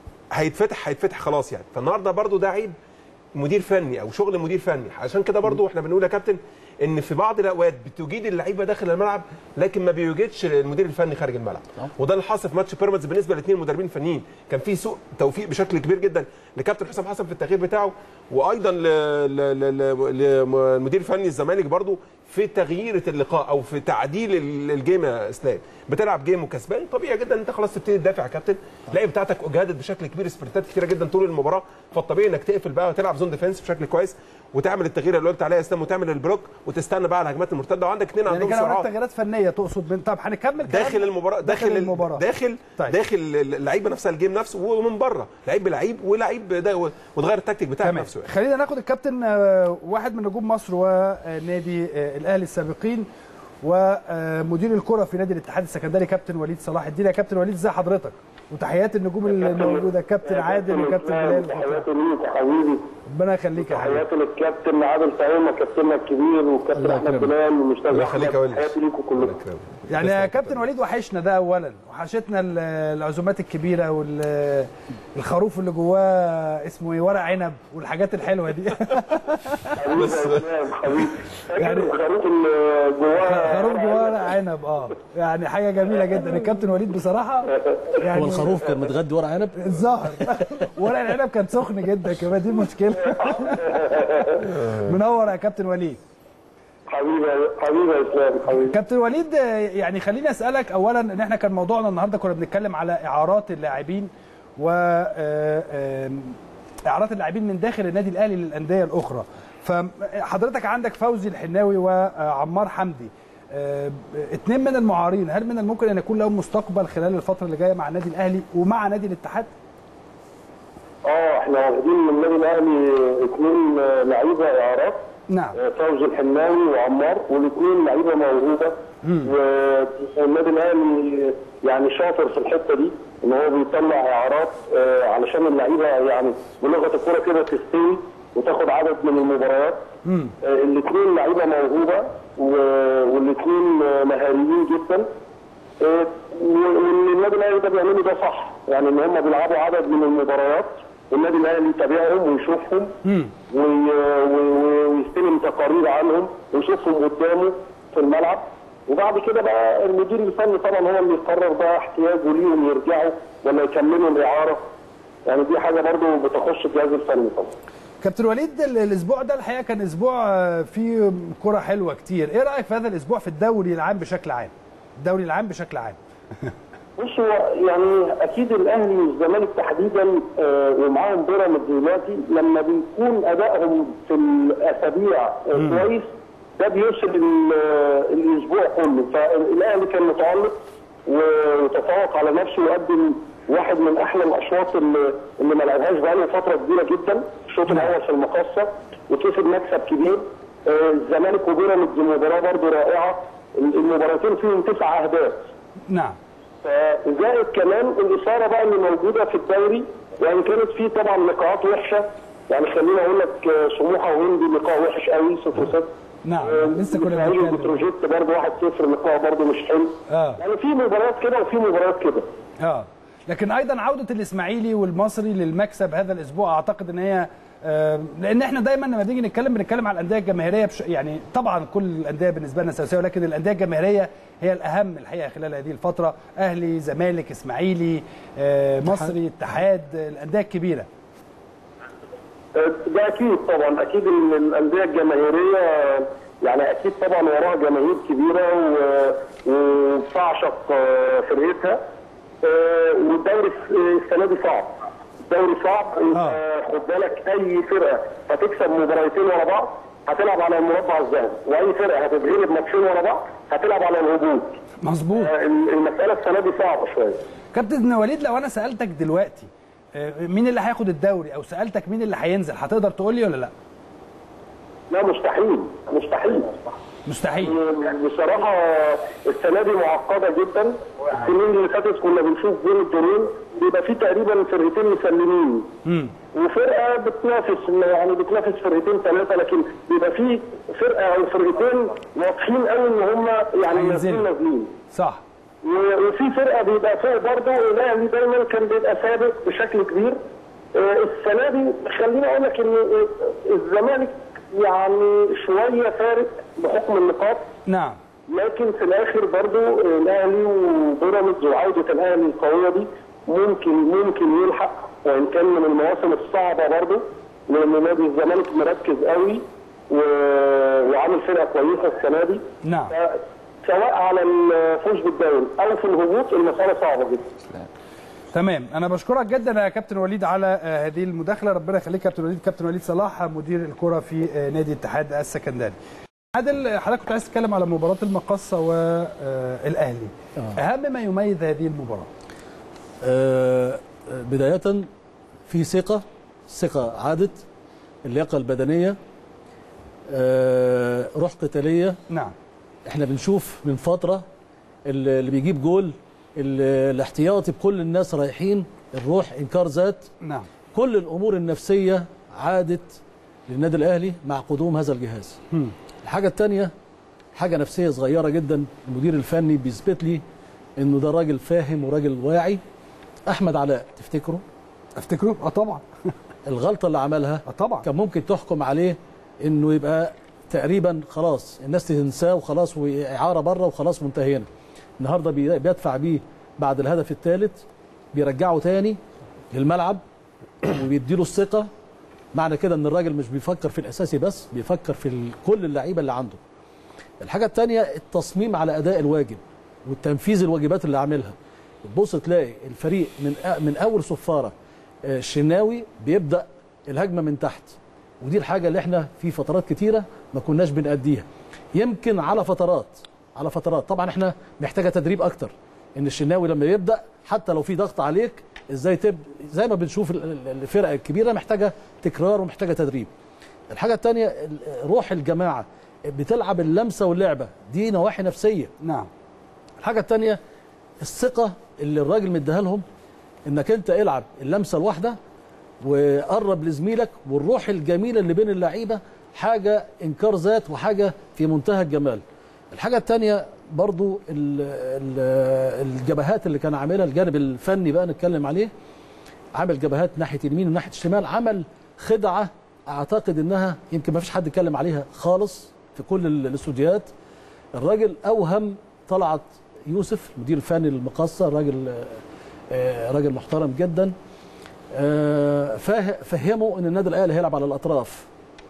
هيتفتح هيتفتح خلاص يعني فالنهارده برضو ده عيب مدير فني او شغل مدير فني عشان كده برضو احنا بنقول يا كابتن ان في بعض الاوقات بتجيد اللعيبه داخل الملعب لكن ما بيوجدش المدير الفني خارج الملعب وده اللي حصل في ماتش بيراميدز بالنسبه للاثنين مدربين فنيين كان في سوء توفيق بشكل كبير جدا لكابتن حسام حسن في التغيير بتاعه وايضا ل- ل- ل- للمدير الفني الزمالك برضو في تغيير اللقاء او في تعديل ال- الجيم يا اسلام بتلعب جيم وكسبان طبيعي جدا انت خلاص تبتدي تدافع يا كابتن اللعيبه بتاعتك اجهدت بشكل كبير سبرنتات كتيره جدا طول المباراه فالطبيعي انك تقفل بقى وتلعب زون ديفense بشكل كويس وتعمل التغيير اللي قلت عليه يا اسلام وتعمل البلوك وتستنى بقى على الهجمات المرتده وعندك اثنين يعني عندهم كان هناك سرعات تغييرات فنيه تقصد من طب هنكمل كلام داخل المباراه داخل داخل المباراه داخل طيب. داخل اللعيبه نفسها الجيم نفسه ومن بره لعيب بلعيب ولعيب ده وتغير التكتيك بتاعك تمام نفسه يعني. خلينا ناخد الكابتن آه، واحد من نجوم مصر ونادي آه، الاهلي السابقين ومدير الكره في نادي الاتحاد السكندري كابتن وليد صلاح الدين يا كابتن وليد ازي حضرتك وتحيات النجوم الموجوده كابتن عادل وكابتن بلال تحياتي ليك يا حبيبي ربنا يخليك يا حبيبي تحياتي للكابتن عادل فهيمه كابتننا الكبير والكابتن الله احمد يكرمك. بلال والاستاذ الله احمد يخليك يا وليد تحياتي ليكم الله كلكم يكرمك. يعني يا كابتن وليد وحشنا ده اولا وحشتنا ال- العزومات الكبيره والخروف اللي جواه اسمه ايه ورق عنب والحاجات الحلوه دي حبيبي يا اسلام حبيبي يعني- يعني الخروف اللي جواه خروف جواه ورق عنب اه يعني حاجه جميله جدا الكابتن وليد بصراحه يعني هو الخروف كان متغدي ورق عنب الظاهر ورق العنب كان سخن جدا كمان دي المشكله منور يا كابتن وليد حبيبي حبيبي يا اسلام حبيبي كابتن وليد آه، يعني خليني اسالك اولا ان احنا كان موضوعنا النهارده كنا بنتكلم على اعارات اللاعبين و آه، آم، اعارات اللاعبين من داخل النادي الاهلي للانديه الاخرى فحضرتك عندك فوزي الحناوي وعمار حمدي آه، اتنين من المعارين هل من الممكن ان يكون لهم مستقبل خلال الفتره اللي جايه مع النادي الاهلي ومع نادي الاتحاد اه احنا واخدين من النادي الاهلي اثنين آه، لعيبه اعارات نعم آه، فوزي الحناوي وعمار والاثنين لعيبه موهوبه والنادي الاهلي يعني شاطر في الحته دي ان هو بيطلع اعارات آه، علشان اللعيبه يعني بلغه الكوره كده تستوي وتاخد عدد من المباريات الاثنين لعيبه موهوبه والاثنين مهاريين جدا آه، واللي النادي الاهلي ده بيعمله ده صح يعني ان هم بيلعبوا عدد من المباريات والنادي الاهلي يتابعهم ويشوفهم وي- وي- ويستلم تقارير عنهم ويشوفهم قدامه في الملعب وبعد كده بقى المدير الفني طبعا هو اللي يقرر بقى احتياجه ليهم يرجعوا ولا يكملوا الاعاره يعني دي حاجه برضو بتخش الجهاز الفني طبعا كابتن وليد ال- الاسبوع ده الحقيقه كان اسبوع آه، فيه كره حلوه كتير ايه رايك في هذا الاسبوع في الدوري العام بشكل عام الدوري العام بشكل عام بص هو يعني اكيد الاهلي والزمالك تحديدا آه، ومعاهم بيراميدز دلوقتي لما بيكون ادائهم في الاسابيع آه، كويس ده بيوصل ال- آه، الاسبوع كله فالاهلي كان متالق وتفوق على نفسه وقدم واحد من احلى الاشواط اللي, اللي ما لعبهاش بقاله فتره كبيره جدا الشوط الاول في المقصه وكسب مكسب كبير آه، الزمالك وبيراميدز مباراه برضه رائعه المباراتين فيهم تسع اهداف نعم زائد كمان الاثاره بقى اللي موجوده في الدوري وان كانت في طبعا لقاءات وحشه يعني خليني اقول لك آه، سموحه وهندي لقاء وحش قوي 0 0 نعم لسه كنا الاسماعيلي بنتكلم وبتروجيت برضه 1 0 لقاء برضه مش حلو اه يعني في مباريات كده وفي مباريات كده اه لكن ايضا عوده الاسماعيلي والمصري للمكسب هذا الاسبوع اعتقد ان هي آه، لان احنا دايما لما بنيجي نتكلم بنتكلم على الانديه الجماهيريه بش يعني طبعا كل الانديه بالنسبه لنا سواسيه ولكن الانديه الجماهيريه هي الاهم الحقيقه خلال هذه الفتره اهلي زمالك اسماعيلي آه، مصري اتحاد آه، الانديه الكبيره آه، ده اكيد طبعا اكيد ال- الانديه الجماهيريه آه، يعني اكيد طبعا وراها جماهير كبيره و- وبتعشق آه، فرقتها آه، والدوري الس- السنه دي صعب الدوري صعب انت آه. خد بالك اي فرقه هتكسب مباراتين ورا بعض هتلعب على المربع الذهبي واي فرقه هتتغلب ماتشين ورا بعض هتلعب على الهبوط مظبوط آه، المساله السنه دي صعبه شويه كابتن وليد لو انا سالتك دلوقتي آه، مين اللي هياخد الدوري او سالتك مين اللي هينزل هتقدر تقول لي ولا لا لا مستحيل مستحيل مستحيل بصراحة السنة دي معقدة جدا السنين اللي فاتت كنا بنشوف بين الدورين بيبقى في تقريبا فرقتين مسلمين وفرقة بتنافس يعني بتنافس فرقتين ثلاثة لكن بيبقى في فرقة أو فرقتين واضحين قوي إن هم يعني هينزلوا. نازلين نازلين صح و- وفي فرقه بيبقى فوق برضه الاهلي دايما كان بيبقى سابق بشكل كبير آه، السنه دي خليني اقول لك ان آه، الزمالك يعني شويه فارق بحكم النقاط نعم لكن في الاخر برضه آه، الاهلي وبيراميدز وعوده الاهلي القويه دي ممكن ممكن يلحق وان كان من المواسم الصعبه برضه لان نادي الزمالك مركز قوي و- وعامل فرقه كويسه السنه دي نعم سواء على الفوز بالدوري او في الهبوط المساله صعبه جدا تمام انا بشكرك جدا يا كابتن وليد على آه، هذه المداخله ربنا يخليك كابتن وليد كابتن وليد صلاح مدير الكره في آه، نادي الاتحاد السكندري عادل حضرتك كنت عايز تتكلم على مباراه المقصه والاهلي اهم ما يميز هذه المباراه آه، بداية في ثقة ثقة عادت اللياقة البدنية آه، روح قتالية نعم احنا بنشوف من فترة اللي اللي بيجيب جول اللي- الاحتياطي بكل الناس رايحين الروح انكار ذات نعم كل الامور النفسية عادت للنادي الاهلي مع قدوم هذا الجهاز الحاجة الثانية حاجة نفسية صغيرة جدا المدير الفني بيثبت لي انه ده راجل فاهم وراجل واعي احمد علاء تفتكره افتكره اه طبعا الغلطه اللي عملها اه طبعا كان ممكن تحكم عليه انه يبقى تقريبا خلاص الناس تنساه وخلاص واعاره بره وخلاص منتهينا النهارده بي- بيدفع بيه بعد الهدف الثالث بيرجعه تاني للملعب وبيديله الثقه معنى كده ان الراجل مش بيفكر في الاساسي بس بيفكر في ال- كل اللعيبه اللي عنده الحاجه الثانيه التصميم على اداء الواجب والتنفيذ الواجبات اللي عاملها تبص تلاقي الفريق من أ- من اول صفاره آه، الشناوي بيبدا الهجمه من تحت ودي الحاجه اللي احنا في فترات كتيره ما كناش بنأديها يمكن على فترات على فترات طبعا احنا محتاجه تدريب اكتر ان الشناوي لما يبدا حتى لو في ضغط عليك ازاي تب زي ما بنشوف ال- ال- الفرق الكبيره محتاجه تكرار ومحتاجه تدريب الحاجه الثانيه روح الجماعه بتلعب اللمسه واللعبه دي نواحي نفسيه نعم الحاجه الثانيه الثقه اللي الراجل مديها لهم انك انت العب اللمسه الواحده وقرب لزميلك والروح الجميله اللي بين اللعيبه حاجه انكار ذات وحاجه في منتهى الجمال الحاجه الثانيه برضو ال ال الجبهات اللي كان عاملها الجانب الفني بقى نتكلم عليه عمل جبهات ناحيه اليمين وناحيه الشمال عمل خدعه اعتقد انها يمكن ما فيش حد اتكلم عليها خالص في كل ال- الاستوديوهات الراجل اوهم طلعت يوسف المدير الفني للمقصه راجل آه، آه، راجل محترم جدا آه، فاه- فهموا ان النادي الاهلي هيلعب على الاطراف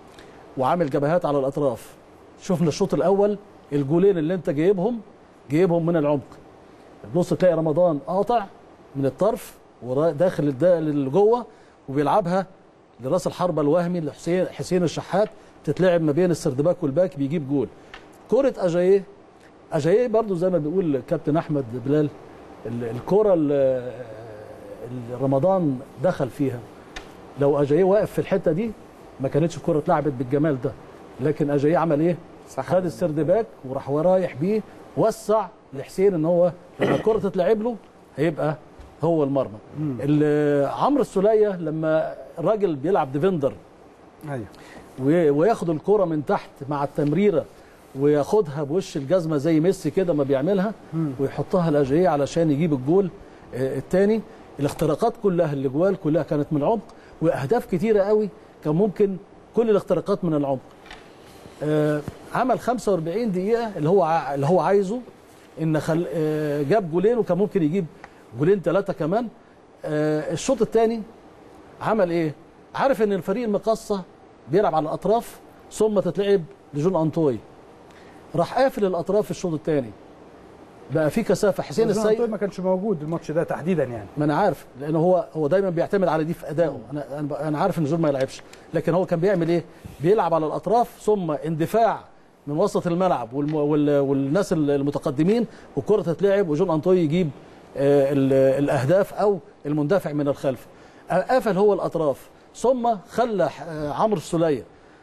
وعامل جبهات على الاطراف شفنا الشوط الاول الجولين اللي انت جايبهم جايبهم من العمق تبص تلاقي رمضان قاطع من الطرف وداخل الدا- اللي جوه وبيلعبها لراس الحربه الوهمي لحسين حسين الشحات بتتلعب ما بين السردباك والباك بيجيب جول كره اجاييه اجاييه برضو زي ما بيقول كابتن احمد بلال ال- الكره اللي اللي رمضان دخل فيها لو اجاييه واقف في الحته دي ما كانتش الكره اتلعبت بالجمال ده لكن اجاييه عمل ايه صح خد السردباك وراح رايح بيه وسع لحسين ان هو لما الكره تتلعب له هيبقى هو المرمى ال- عمرو السوليه لما الراجل بيلعب ديفندر ايوه و- وياخد الكرة من تحت مع التمريرة وياخدها بوش الجزمة زي ميسي كده ما بيعملها ويحطها لاجيه علشان يجيب الجول آه، التاني الاختراقات كلها اللي جوال كلها كانت من عمق واهداف كتيرة قوي كان ممكن كل الاختراقات من العمق آه، عمل 45 دقيقة اللي هو ع- اللي هو عايزه ان خل... آه، جاب جولين وكان ممكن يجيب جولين ثلاثة كمان آه، الشوط الثاني عمل ايه؟ عارف ان الفريق المقصه بيلعب على الاطراف ثم تتلعب لجون انطوي راح قافل الاطراف في الشوط الثاني بقى في كثافه حسين جون السيد أنطوي ما كانش موجود الماتش ده تحديدا يعني ما انا عارف لان هو هو دايما بيعتمد على دي في ادائه انا انا انا عارف ان جون ما يلعبش لكن هو كان بيعمل ايه بيلعب على الاطراف ثم اندفاع من وسط الملعب والم... وال... والناس المتقدمين والكره تتلعب وجون انطوي يجيب آه، ال- الاهداف او المندفع من الخلف قفل هو الاطراف ثم خلى آه، عمرو السوليه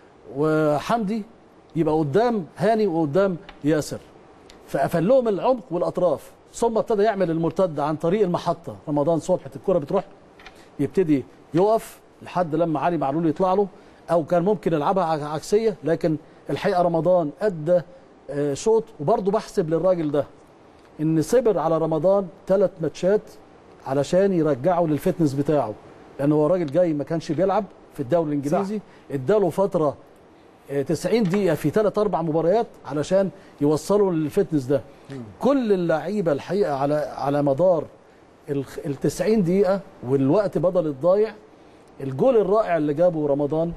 وحمدي يبقى قدام هاني وقدام ياسر فقفل لهم العمق والاطراف ثم ابتدى يعمل المرتد عن طريق المحطه رمضان صبحي الكره بتروح يبتدي يقف لحد لما علي معلول يطلع له او كان ممكن يلعبها ع- عكسيه لكن الحقيقه رمضان ادى آه، شوط وبرضه بحسب للراجل ده ان صبر على رمضان ثلاث ماتشات علشان يرجعه للفتنس بتاعه لان هو راجل جاي ما كانش بيلعب في الدوري الانجليزي اداله فتره آه، 90 دقيقه في ثلاث اربع مباريات علشان يوصلوا للفتنس ده كل اللعيبه الحقيقه على على مدار ال 90 دقيقه والوقت بدل الضايع الجول الرائع اللي جابه رمضان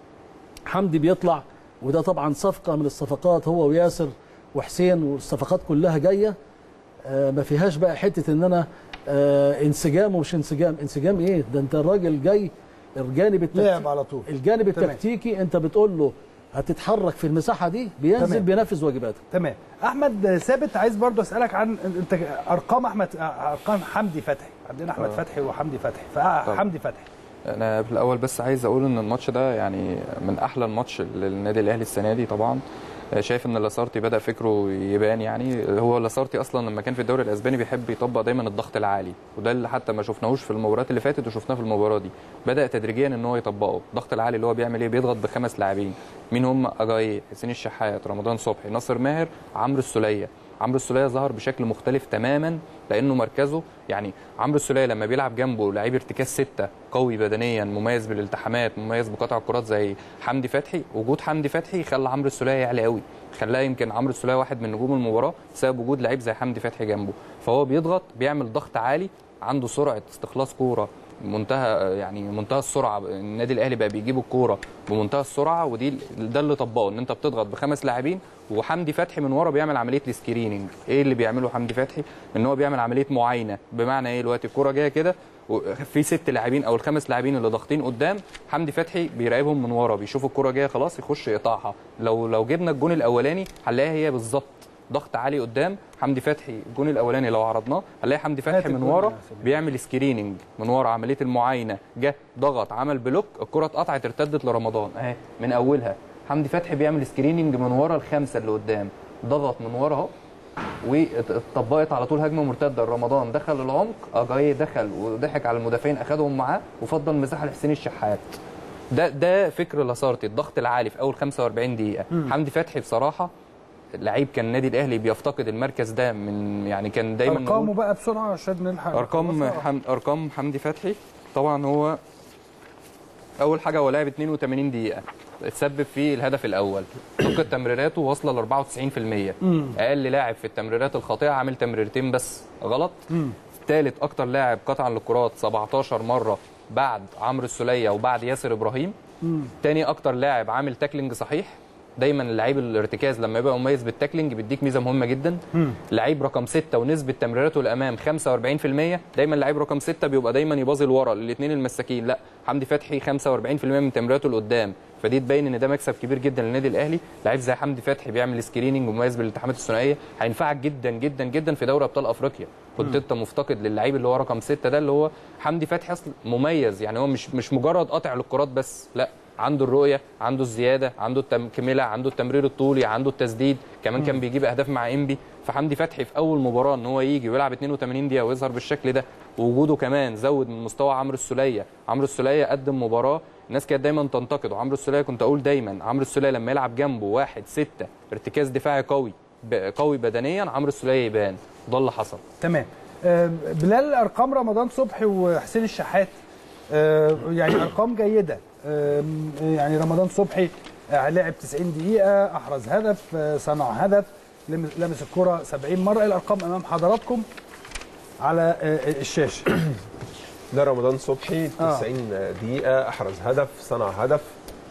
حمدي بيطلع وده طبعا صفقه من الصفقات هو وياسر وحسين والصفقات كلها جايه آه، ما فيهاش بقى حته ان انا آه، انسجام ومش انسجام انسجام ايه ده انت الراجل جاي الجانب التكتيكي لعب على طول الجانب تمام. التكتيكي انت بتقول له هتتحرك في المساحه دي بينزل تمام. بينفذ واجباته تمام احمد ثابت عايز برضو اسالك عن انت ارقام احمد ارقام حمدي فتحي عندنا احمد آه. فتحي وحمدي فتحي طبعا. فحمدي فتحي انا في الاول بس عايز اقول ان الماتش ده يعني من احلى الماتش للنادي الاهلي السنه دي طبعا شايف ان لاسارتي بدا فكره يبان يعني هو لاسارتي اصلا لما كان في الدوري الاسباني بيحب يطبق دايما الضغط العالي وده اللي حتى ما شفناهوش في المباريات اللي فاتت وشفناه في المباراه دي بدا تدريجيا ان هو يطبقه الضغط العالي اللي هو بيعمل ايه بيضغط بخمس لاعبين مين هم اجاي حسين الشحات رمضان صبحي ناصر ماهر عمرو السوليه عمرو السوليه ظهر بشكل مختلف تماما لانه مركزه يعني عمرو السوليه لما بيلعب جنبه لعيب ارتكاز سته قوي بدنيا مميز بالالتحامات مميز بقطع الكرات زي حمدي فتحي وجود حمدي فتحي خلى عمرو السوليه يعلى قوي خلاه يمكن عمرو السوليه واحد من نجوم المباراه بسبب وجود لعيب زي حمدي فتحي جنبه فهو بيضغط بيعمل ضغط عالي عنده سرعه استخلاص كوره منتهى يعني منتهى السرعه النادي الاهلي بقى بيجيب الكوره بمنتهى السرعه ودي ده اللي طبقه ان انت بتضغط بخمس لاعبين وحمدي فتحي من ورا بيعمل عمليه السكريننج ايه اللي بيعمله حمدي فتحي ان هو بيعمل عمليه معاينه بمعنى ايه دلوقتي الكوره جايه كده في ست لاعبين او الخمس لاعبين اللي ضاغطين قدام حمدي فتحي بيراقبهم من ورا بيشوف الكوره جايه خلاص يخش يقطعها لو لو جبنا الجون الاولاني هنلاقيها هي بالظبط ضغط عالي قدام حمدي فتحي الجون الاولاني لو عرضناه هنلاقي حمدي فتحي من الجون ورا يا سيدي. بيعمل سكريننج من ورا عمليه المعاينه جه ضغط عمل بلوك الكره اتقطعت ارتدت لرمضان اهي من اولها حمدي فتحي بيعمل سكريننج من ورا الخمسه اللي قدام ضغط من ورا اهو واتطبقت على طول هجمه مرتده لرمضان دخل العمق اه جاي دخل وضحك على المدافعين اخدهم معاه وفضل مساحه لحسين الشحات ده ده فكر لاسارتي الضغط العالي في اول 45 دقيقه حمدي فتحي بصراحه لعيب كان النادي الاهلي بيفتقد المركز ده من يعني كان دايما نقول- ارقامه بقى بسرعه عشان نلحق ارقام نخلصها. حم... ارقام حمدي فتحي طبعا هو اول حاجه هو لعب 82 دقيقه تسبب في الهدف الاول دقه تمريراته واصله ل 94% اقل لاعب في التمريرات الخاطئه عامل تمريرتين بس غلط ثالث اكتر لاعب قطعا للكرات 17 مره بعد عمرو السوليه وبعد ياسر ابراهيم تاني اكتر لاعب عامل تاكلينج صحيح دايما اللعيب الارتكاز لما يبقى مميز بالتاكلينج بيديك ميزه مهمه جدا لعيب رقم ستة ونسبه تمريراته الامام 45% دايما لعيب رقم ستة بيبقى دايما يباظي لورا الاثنين المساكين لا حمدي فتحي 45% من تمريراته لقدام فدي تبين ان ده مكسب كبير جدا للنادي الاهلي لعيب زي حمدي فتحي بيعمل سكريننج ومميز بالالتحامات الثنائيه هينفعك جدا جدا جدا في دوري ابطال افريقيا كنت انت مفتقد للعيب اللي هو رقم ستة ده اللي هو حمدي فتحي اصلا مميز يعني هو مش مش مجرد قاطع للكرات بس لا عنده الرؤيه عنده الزياده عنده التكمله عنده التمرير الطولي عنده التسديد كمان كان بيجيب اهداف مع انبي فحمدي فتحي في اول مباراه ان هو يجي ويلعب 82 دقيقه ويظهر بالشكل ده ووجوده كمان زود من مستوى عمرو السوليه عمرو السوليه قدم مباراه الناس كانت دايما تنتقده عمرو السوليه كنت اقول دايما عمرو السوليه لما يلعب جنبه واحد ستة ارتكاز دفاعي قوي ب- قوي بدنيا عمرو السوليه يبان ده اللي حصل تمام آه، بلال ارقام رمضان صبحي وحسين الشحات آه، يعني ارقام جيده آه، يعني رمضان صبحي آه، لعب 90 دقيقه احرز هدف آه، صنع هدف لمس لمس الكره 70 مره الارقام امام حضراتكم على آه، الشاشه ده رمضان صبحي آه. 90 دقيقة أحرز هدف صنع هدف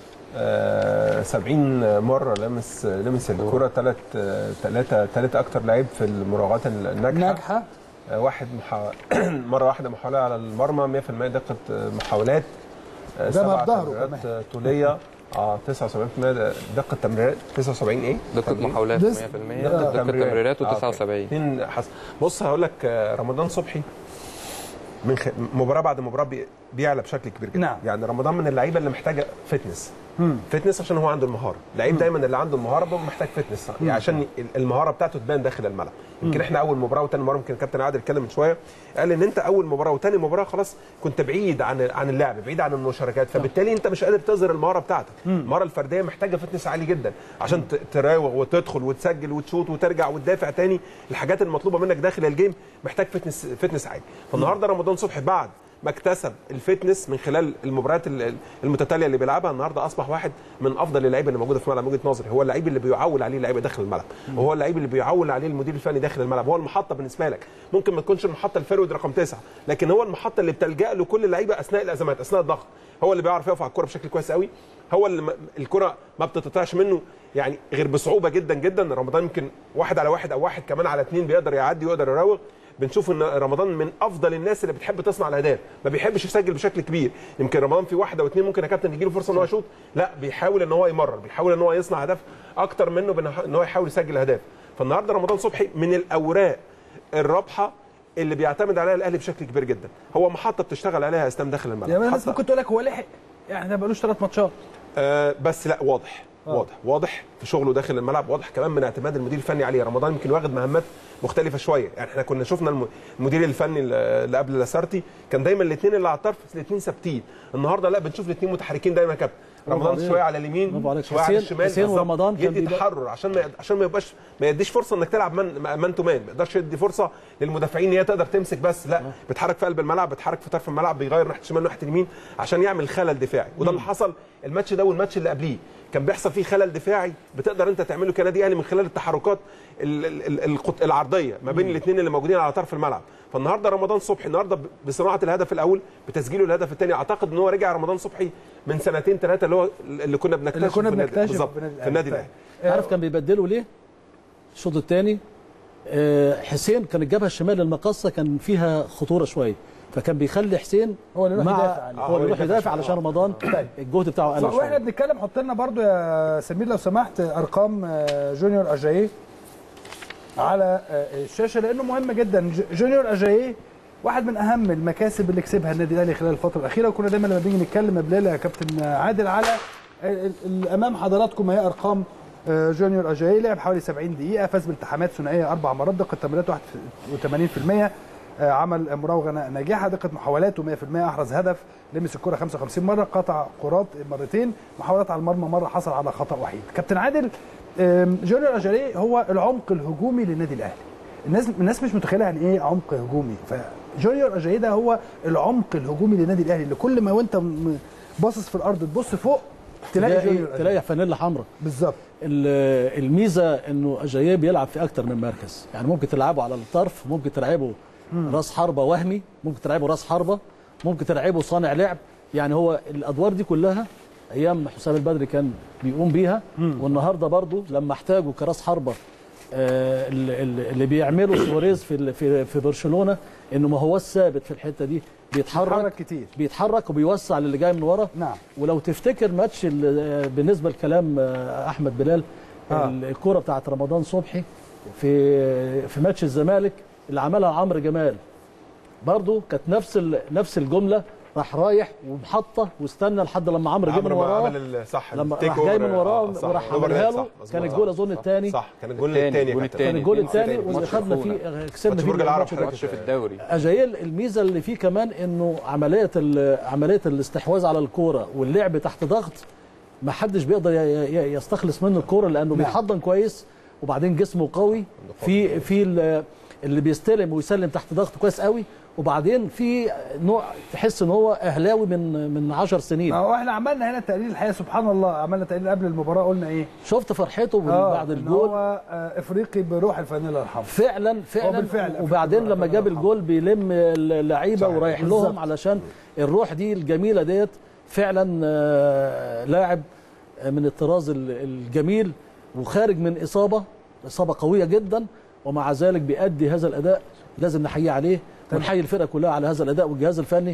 آه 70 مرة لمس لمس الكرة ثلاث ثلاثة ثلاثة أكتر لعيب في المراوغات الناجحة ناجحه آه واحد محا... مرة واحدة محاولة على المرمى 100% دقة آه، محاولات آه، جابها سبع بظهره تمريرات كمان. آه، طولية اه 79% دقة تمريرات 79 ايه؟ دقه محاولات 100% دس- دقه تمريراته آه، أوكي. 79 اتنين حس... بص هقول لك آه، رمضان صبحي من خ... مباراه بعد مباراه بي... بيعلى بشكل كبير جدا نعم. يعني رمضان من اللعيبه اللي محتاجه فتنس فتنس عشان هو عنده المهاره لعيب دايما اللي عنده المهاره بيبقى محتاج فتنس يعني عشان ال- المهاره بتاعته تبان داخل الملعب يمكن احنا اول مباراه وتاني مباراه يمكن الكابتن عادل اتكلم من شويه قال ان انت اول مباراه وتاني مباراه خلاص كنت بعيد عن عن اللعب بعيد عن المشاركات فبالتالي انت مش قادر تظهر المهاره بتاعتك المهاره الفرديه محتاجه فتنس عالي جدا عشان ت- تراوغ وتدخل وتسجل وتشوط وترجع وتدافع تاني الحاجات المطلوبه منك داخل الجيم محتاج فتنس فتنس عالي فالنهارده رمضان صبحي بعد ما اكتسب الفتنس من خلال المباريات ال- المتتاليه اللي بيلعبها النهارده اصبح واحد من افضل اللعيبه اللي موجوده في الملعب من وجهه نظري هو اللعيب اللي بيعول عليه اللعيبه داخل الملعب وهو اللعيب اللي بيعول عليه المدير الفني داخل الملعب هو المحطه بالنسبه لك ممكن ما تكونش المحطه الفرود رقم تسعه لكن هو المحطه اللي بتلجا له كل اللعيبه اثناء الازمات اثناء الضغط هو اللي بيعرف يقف على الكره بشكل كويس قوي هو اللي م- الكره ما بتتقطعش منه يعني غير بصعوبه جدا جدا رمضان يمكن واحد على واحد او واحد كمان على اثنين بيقدر يعدي ويقدر يراوغ بنشوف ان رمضان من افضل الناس اللي بتحب تصنع الاهداف ما بيحبش يسجل بشكل كبير يمكن رمضان في واحده واثنين ممكن يا كابتن يجي له فرصه ان هو يشوط لا بيحاول ان هو يمرر بيحاول ان هو يصنع اهداف اكتر منه بان ان هو يحاول يسجل اهداف فالنهارده رمضان صبحي من الاوراق الرابحه اللي بيعتمد عليها الاهلي بشكل كبير جدا هو محطه بتشتغل عليها اسلام داخل الملعب يعني الناس محطة- ممكن تقول لك هو لحق يعني ده بقالوش ثلاث ماتشات آه بس لا واضح واضح واضح في شغله داخل الملعب واضح كمان من اعتماد المدير الفني عليه رمضان يمكن واخد مهمات مختلفه شويه يعني احنا كنا شفنا الم- المدير الفني اللي قبل لاسارتي كان دايما الاثنين اللي على الطرف الاثنين ثابتين النهارده لا بنشوف الاثنين متحركين دايما يا كابتن برافو رمضان عليك. شويه على اليمين برافو عليك. شويه على حسين- الشمال حسين بالظبط. ورمضان كان يدي بيبقى- تحرر عشان ما عشان ما يبقاش ما يديش فرصه انك تلعب من مان تو مان ما يقدرش يدي فرصه للمدافعين ان هي تقدر تمسك بس لا بيتحرك في قلب الملعب بيتحرك في طرف الملعب بيغير ناحيه الشمال ناحيه اليمين عشان يعمل خلل دفاعي وده اللي حصل الماتش ده والماتش اللي قبليه كان بيحصل فيه خلل دفاعي بتقدر انت تعمله كنادي اهلي من خلال التحركات ال- ال- ال- القط- العرضيه ما بين الاثنين اللي موجودين على طرف الملعب فالنهارده رمضان صبحي النهارده ب- بصناعه الهدف الاول بتسجيله الهدف الثاني اعتقد ان هو رجع رمضان صبحي من سنتين ثلاثه اللي هو اللي كنا بنكتشف اللي كنا في النادي- بنكتشف بالظبط في النادي في النادي الأهلي. الاهلي عارف كان بيبدلوا ليه؟ الشوط الثاني حسين كان الجبهه الشمال المقصه كان فيها خطوره شويه فكان بيخلي حسين هو اللي يروح مع يدافع عليه. هو اللي يروح يدافع علشان رمضان الجهد بتاعه قل واحنا شويه بنتكلم حط لنا برضو يا سمير لو سمحت ارقام آه، جونيور اجاييه على آه، الشاشه لانه مهم جدا ج- جونيور اجاييه واحد من اهم المكاسب اللي كسبها النادي الاهلي خلال الفتره الاخيره وكنا دايما لما بنيجي نتكلم يا بلال يا كابتن عادل على ال- ال- ال- امام حضراتكم هي ارقام آه، جونيور اجاييه لعب حوالي 70 دقيقه فاز بالتحامات ثنائيه اربع مرات دقه تمريرات 81% آه، عمل مراوغه ناجحه دقه محاولاته 100% احرز هدف لمس الكره 55 مره قطع كرات مرتين محاولات على المرمى مره حصل على خطا وحيد كابتن عادل آم، جونيور اجاري هو العمق الهجومي للنادي الاهلي الناس الناس مش متخيله يعني ايه عمق هجومي فجونيور اجاري ده هو العمق الهجومي للنادي الاهلي اللي كل ما وانت م- باصص في الارض تبص فوق تلاقي تلاقي جونيور أجاييه. تلاقي فانيلا حمراء بالظبط ال- الميزه انه اجاييه بيلعب في اكتر من مركز يعني ممكن تلعبه على الطرف ممكن تلعبه راس حربه وهمي ممكن تلعبه راس حربه ممكن تلعبه صانع لعب يعني هو الادوار دي كلها ايام حسام البدري كان بيقوم بيها والنهارده برضو لما احتاجوا كراس حربه آه، ال- ال- اللي بيعمله سواريز في ال- في في برشلونه انه ما هو ثابت في الحته دي بيتحرك بيتحرك كتير بيتحرك وبيوسع للي جاي من ورا نعم ولو تفتكر ماتش ال- بالنسبه لكلام آه، احمد بلال آه. آه. الكره بتاعت رمضان صبحي في في ماتش الزمالك اللي عملها عمرو جمال برضه كانت نفس ال- نفس الجمله راح رايح ومحطه واستنى لحد لما عمرو جه من عمرو ما وراه عمل الصح لما التيك راح جاي أوفر. من وراه آه، صح. وراح أوفر عملها هيد، له صح. كان مظبوط. الجول اظن الثاني صح كان الجول التاني، الثاني الجول كان الجول الثاني واللي ماتش خدنا الخونة. فيه كسبنا ماتش فيه برج العرب الماتش ده. ماتش في الدوري اجايل الميزه اللي فيه كمان انه عمليه ال- عمليه الاستحواذ على الكوره واللعب تحت ضغط ما حدش بيقدر ي- ي- يستخلص منه الكوره لانه بيحضن كويس وبعدين جسمه قوي في في ال- اللي بيستلم ويسلم تحت ضغط كويس قوي وبعدين في نوع تحس ان هو اهلاوي من من 10 سنين ما هو احنا عملنا هنا تقرير الحقيقه سبحان الله عملنا تقرير قبل المباراه قلنا ايه شفت فرحته من آه، بعد إن الجول هو آه، افريقي بروح الفانيلا الحمراء فعلا فعلا بالفعل وبعدين لما جاب الجول بيلم اللعيبه صحيح. ورايح بالظبط. لهم علشان الروح دي الجميله ديت فعلا آه، لاعب من الطراز ال- الجميل وخارج من اصابه اصابه قويه جدا ومع ذلك بيأدي هذا الاداء لازم نحييه عليه ونحيي الفرقه كلها على هذا الاداء والجهاز الفني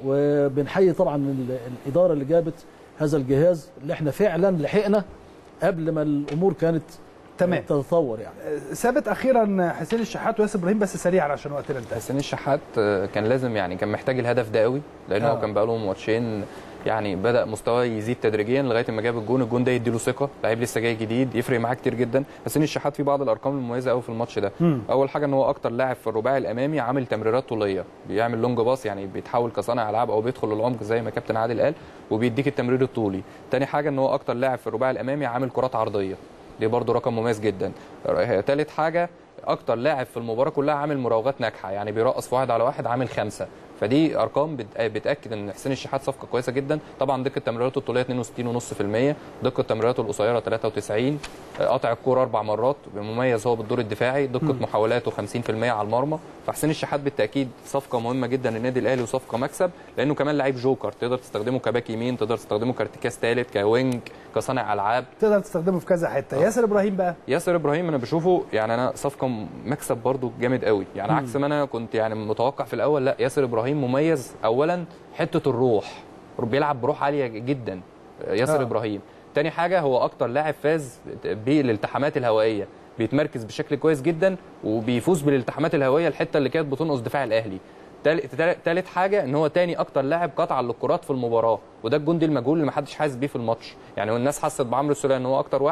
وبنحيي طبعا ال- الاداره اللي جابت هذا الجهاز اللي احنا فعلا لحقنا قبل ما الامور كانت تمام. تتطور يعني ثابت اخيرا حسين الشحات وياسر ابراهيم بس سريعا عشان وقتنا انتهى حسين الشحات آه، كان لازم يعني كان محتاج الهدف ده قوي لان آه. هو كان بقاله ماتشين يعني بدا مستواه يزيد تدريجيا لغايه ما جاب الجون الجون ده يديله ثقه لعيب لسه جاي جديد يفرق معاه كتير جدا حسين الشحات في بعض الارقام المميزه قوي في الماتش ده اول حاجه ان هو اكتر لاعب في الرباعي الامامي عامل تمريرات طوليه بيعمل لونج باص يعني بيتحول كصانع العاب او بيدخل للعمق زي ما كابتن عادل قال وبيديك التمرير الطولي تاني حاجه ان هو اكتر لاعب في الرباعي الامامي عامل كرات عرضيه دي برضو رقم مميز جدا تالت حاجه اكتر لاعب في المباراه كلها عامل مراوغات ناجحه يعني بيرقص في واحد على واحد عامل خمسه فدي ارقام بت- بتاكد ان حسين الشحات صفقه كويسه جدا طبعا دقه تمريراته الطوليه 62.5% دقه تمريراته القصيره 93 قطع الكوره اربع مرات مميز هو بالدور الدفاعي دقه محاولاته 50% على المرمى فحسين الشحات بالتاكيد صفقه مهمه جدا للنادي الاهلي وصفقه مكسب لانه كمان لعيب جوكر تقدر تستخدمه كباك يمين تقدر تستخدمه كارتكاز ثالث كوينج كصانع العاب تقدر تستخدمه في كذا حته ياسر ابراهيم بقى ياسر ابراهيم انا بشوفه يعني انا صفقه م- مكسب برضو جامد قوي يعني عكس ما انا كنت يعني متوقع في الاول لا ياسر ابراهيم مميز اولا حته الروح بيلعب بروح عاليه جدا ياسر آه. آه. ابراهيم تاني حاجه هو اكتر لاعب فاز بالالتحامات الهوائيه بيتمركز بشكل كويس جدا وبيفوز بالالتحامات الهوائيه الحته اللي كانت بتنقص دفاع الاهلي تالت تالت- تالت حاجه ان هو تاني اكتر لاعب قطع للكرات في المباراه وده الجندي المجهول اللي محدش حاسس بيه في الماتش يعني والناس حست بعمرو السوليه ان هو اكتر واحد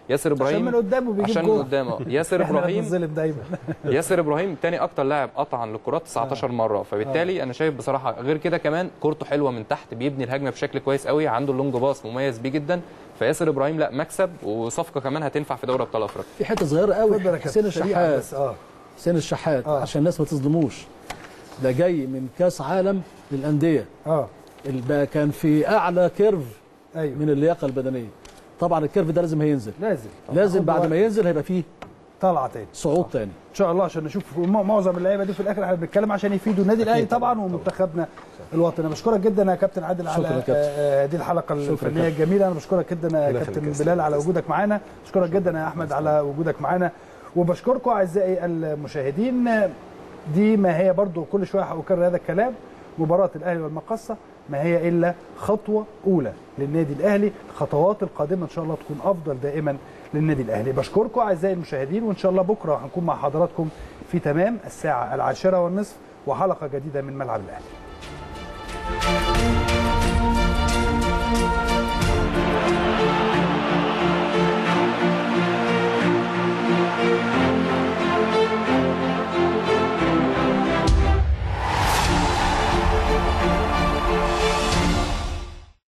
ياسر ابراهيم عشان من قدامه بيجيب عشان جول. من قدامه ياسر احنا ابراهيم بنظلم دايما ياسر ابراهيم تاني اكتر لاعب قطعا للكرات 19 مره فبالتالي انا شايف بصراحه غير كده كمان كورته حلوه من تحت بيبني الهجمه بشكل كويس قوي عنده اللونج باص مميز بيه جدا فياسر ابراهيم لا مكسب وصفقه كمان هتنفع في دوري ابطال افريقيا في حته صغيره قوي اتفضل يا كابتن حسين سريعاً الشحات بس اه حسين الشحات آه. عشان الناس ما تظلموش ده جاي من كاس عالم للانديه اه اللي بقى كان في اعلى كيرف ايوه من اللياقه البدنيه طبعا الكيرف ده لازم هينزل لازم لازم خد بعد وقت. ما ينزل هيبقى فيه طلعه تاني صعود تاني ان شاء الله عشان نشوف مع- معظم اللعيبه دي في الاخر احنا بنتكلم عشان يفيدوا النادي الاهلي طبعا ومنتخبنا الوطني انا بشكرك جدا يا كابتن عادل على شكرا يا كابتن. آه، هذه الحلقه الفنيه الجميله انا بشكرك جدا يا الله كابتن يخليك يا بلال أستاذ. على وجودك معانا بشكرك جدا يا احمد على وجودك معانا وبشكركم اعزائي المشاهدين دي ما هي برضو كل شويه هكرر هذا الكلام مباراه الاهلي والمقصه ما هي الا خطوه اولى للنادي الاهلي الخطوات القادمه ان شاء الله تكون افضل دائما للنادي الاهلي بشكركم اعزائي المشاهدين وان شاء الله بكره هنكون مع حضراتكم في تمام الساعه العاشره والنصف وحلقه جديده من ملعب الاهلي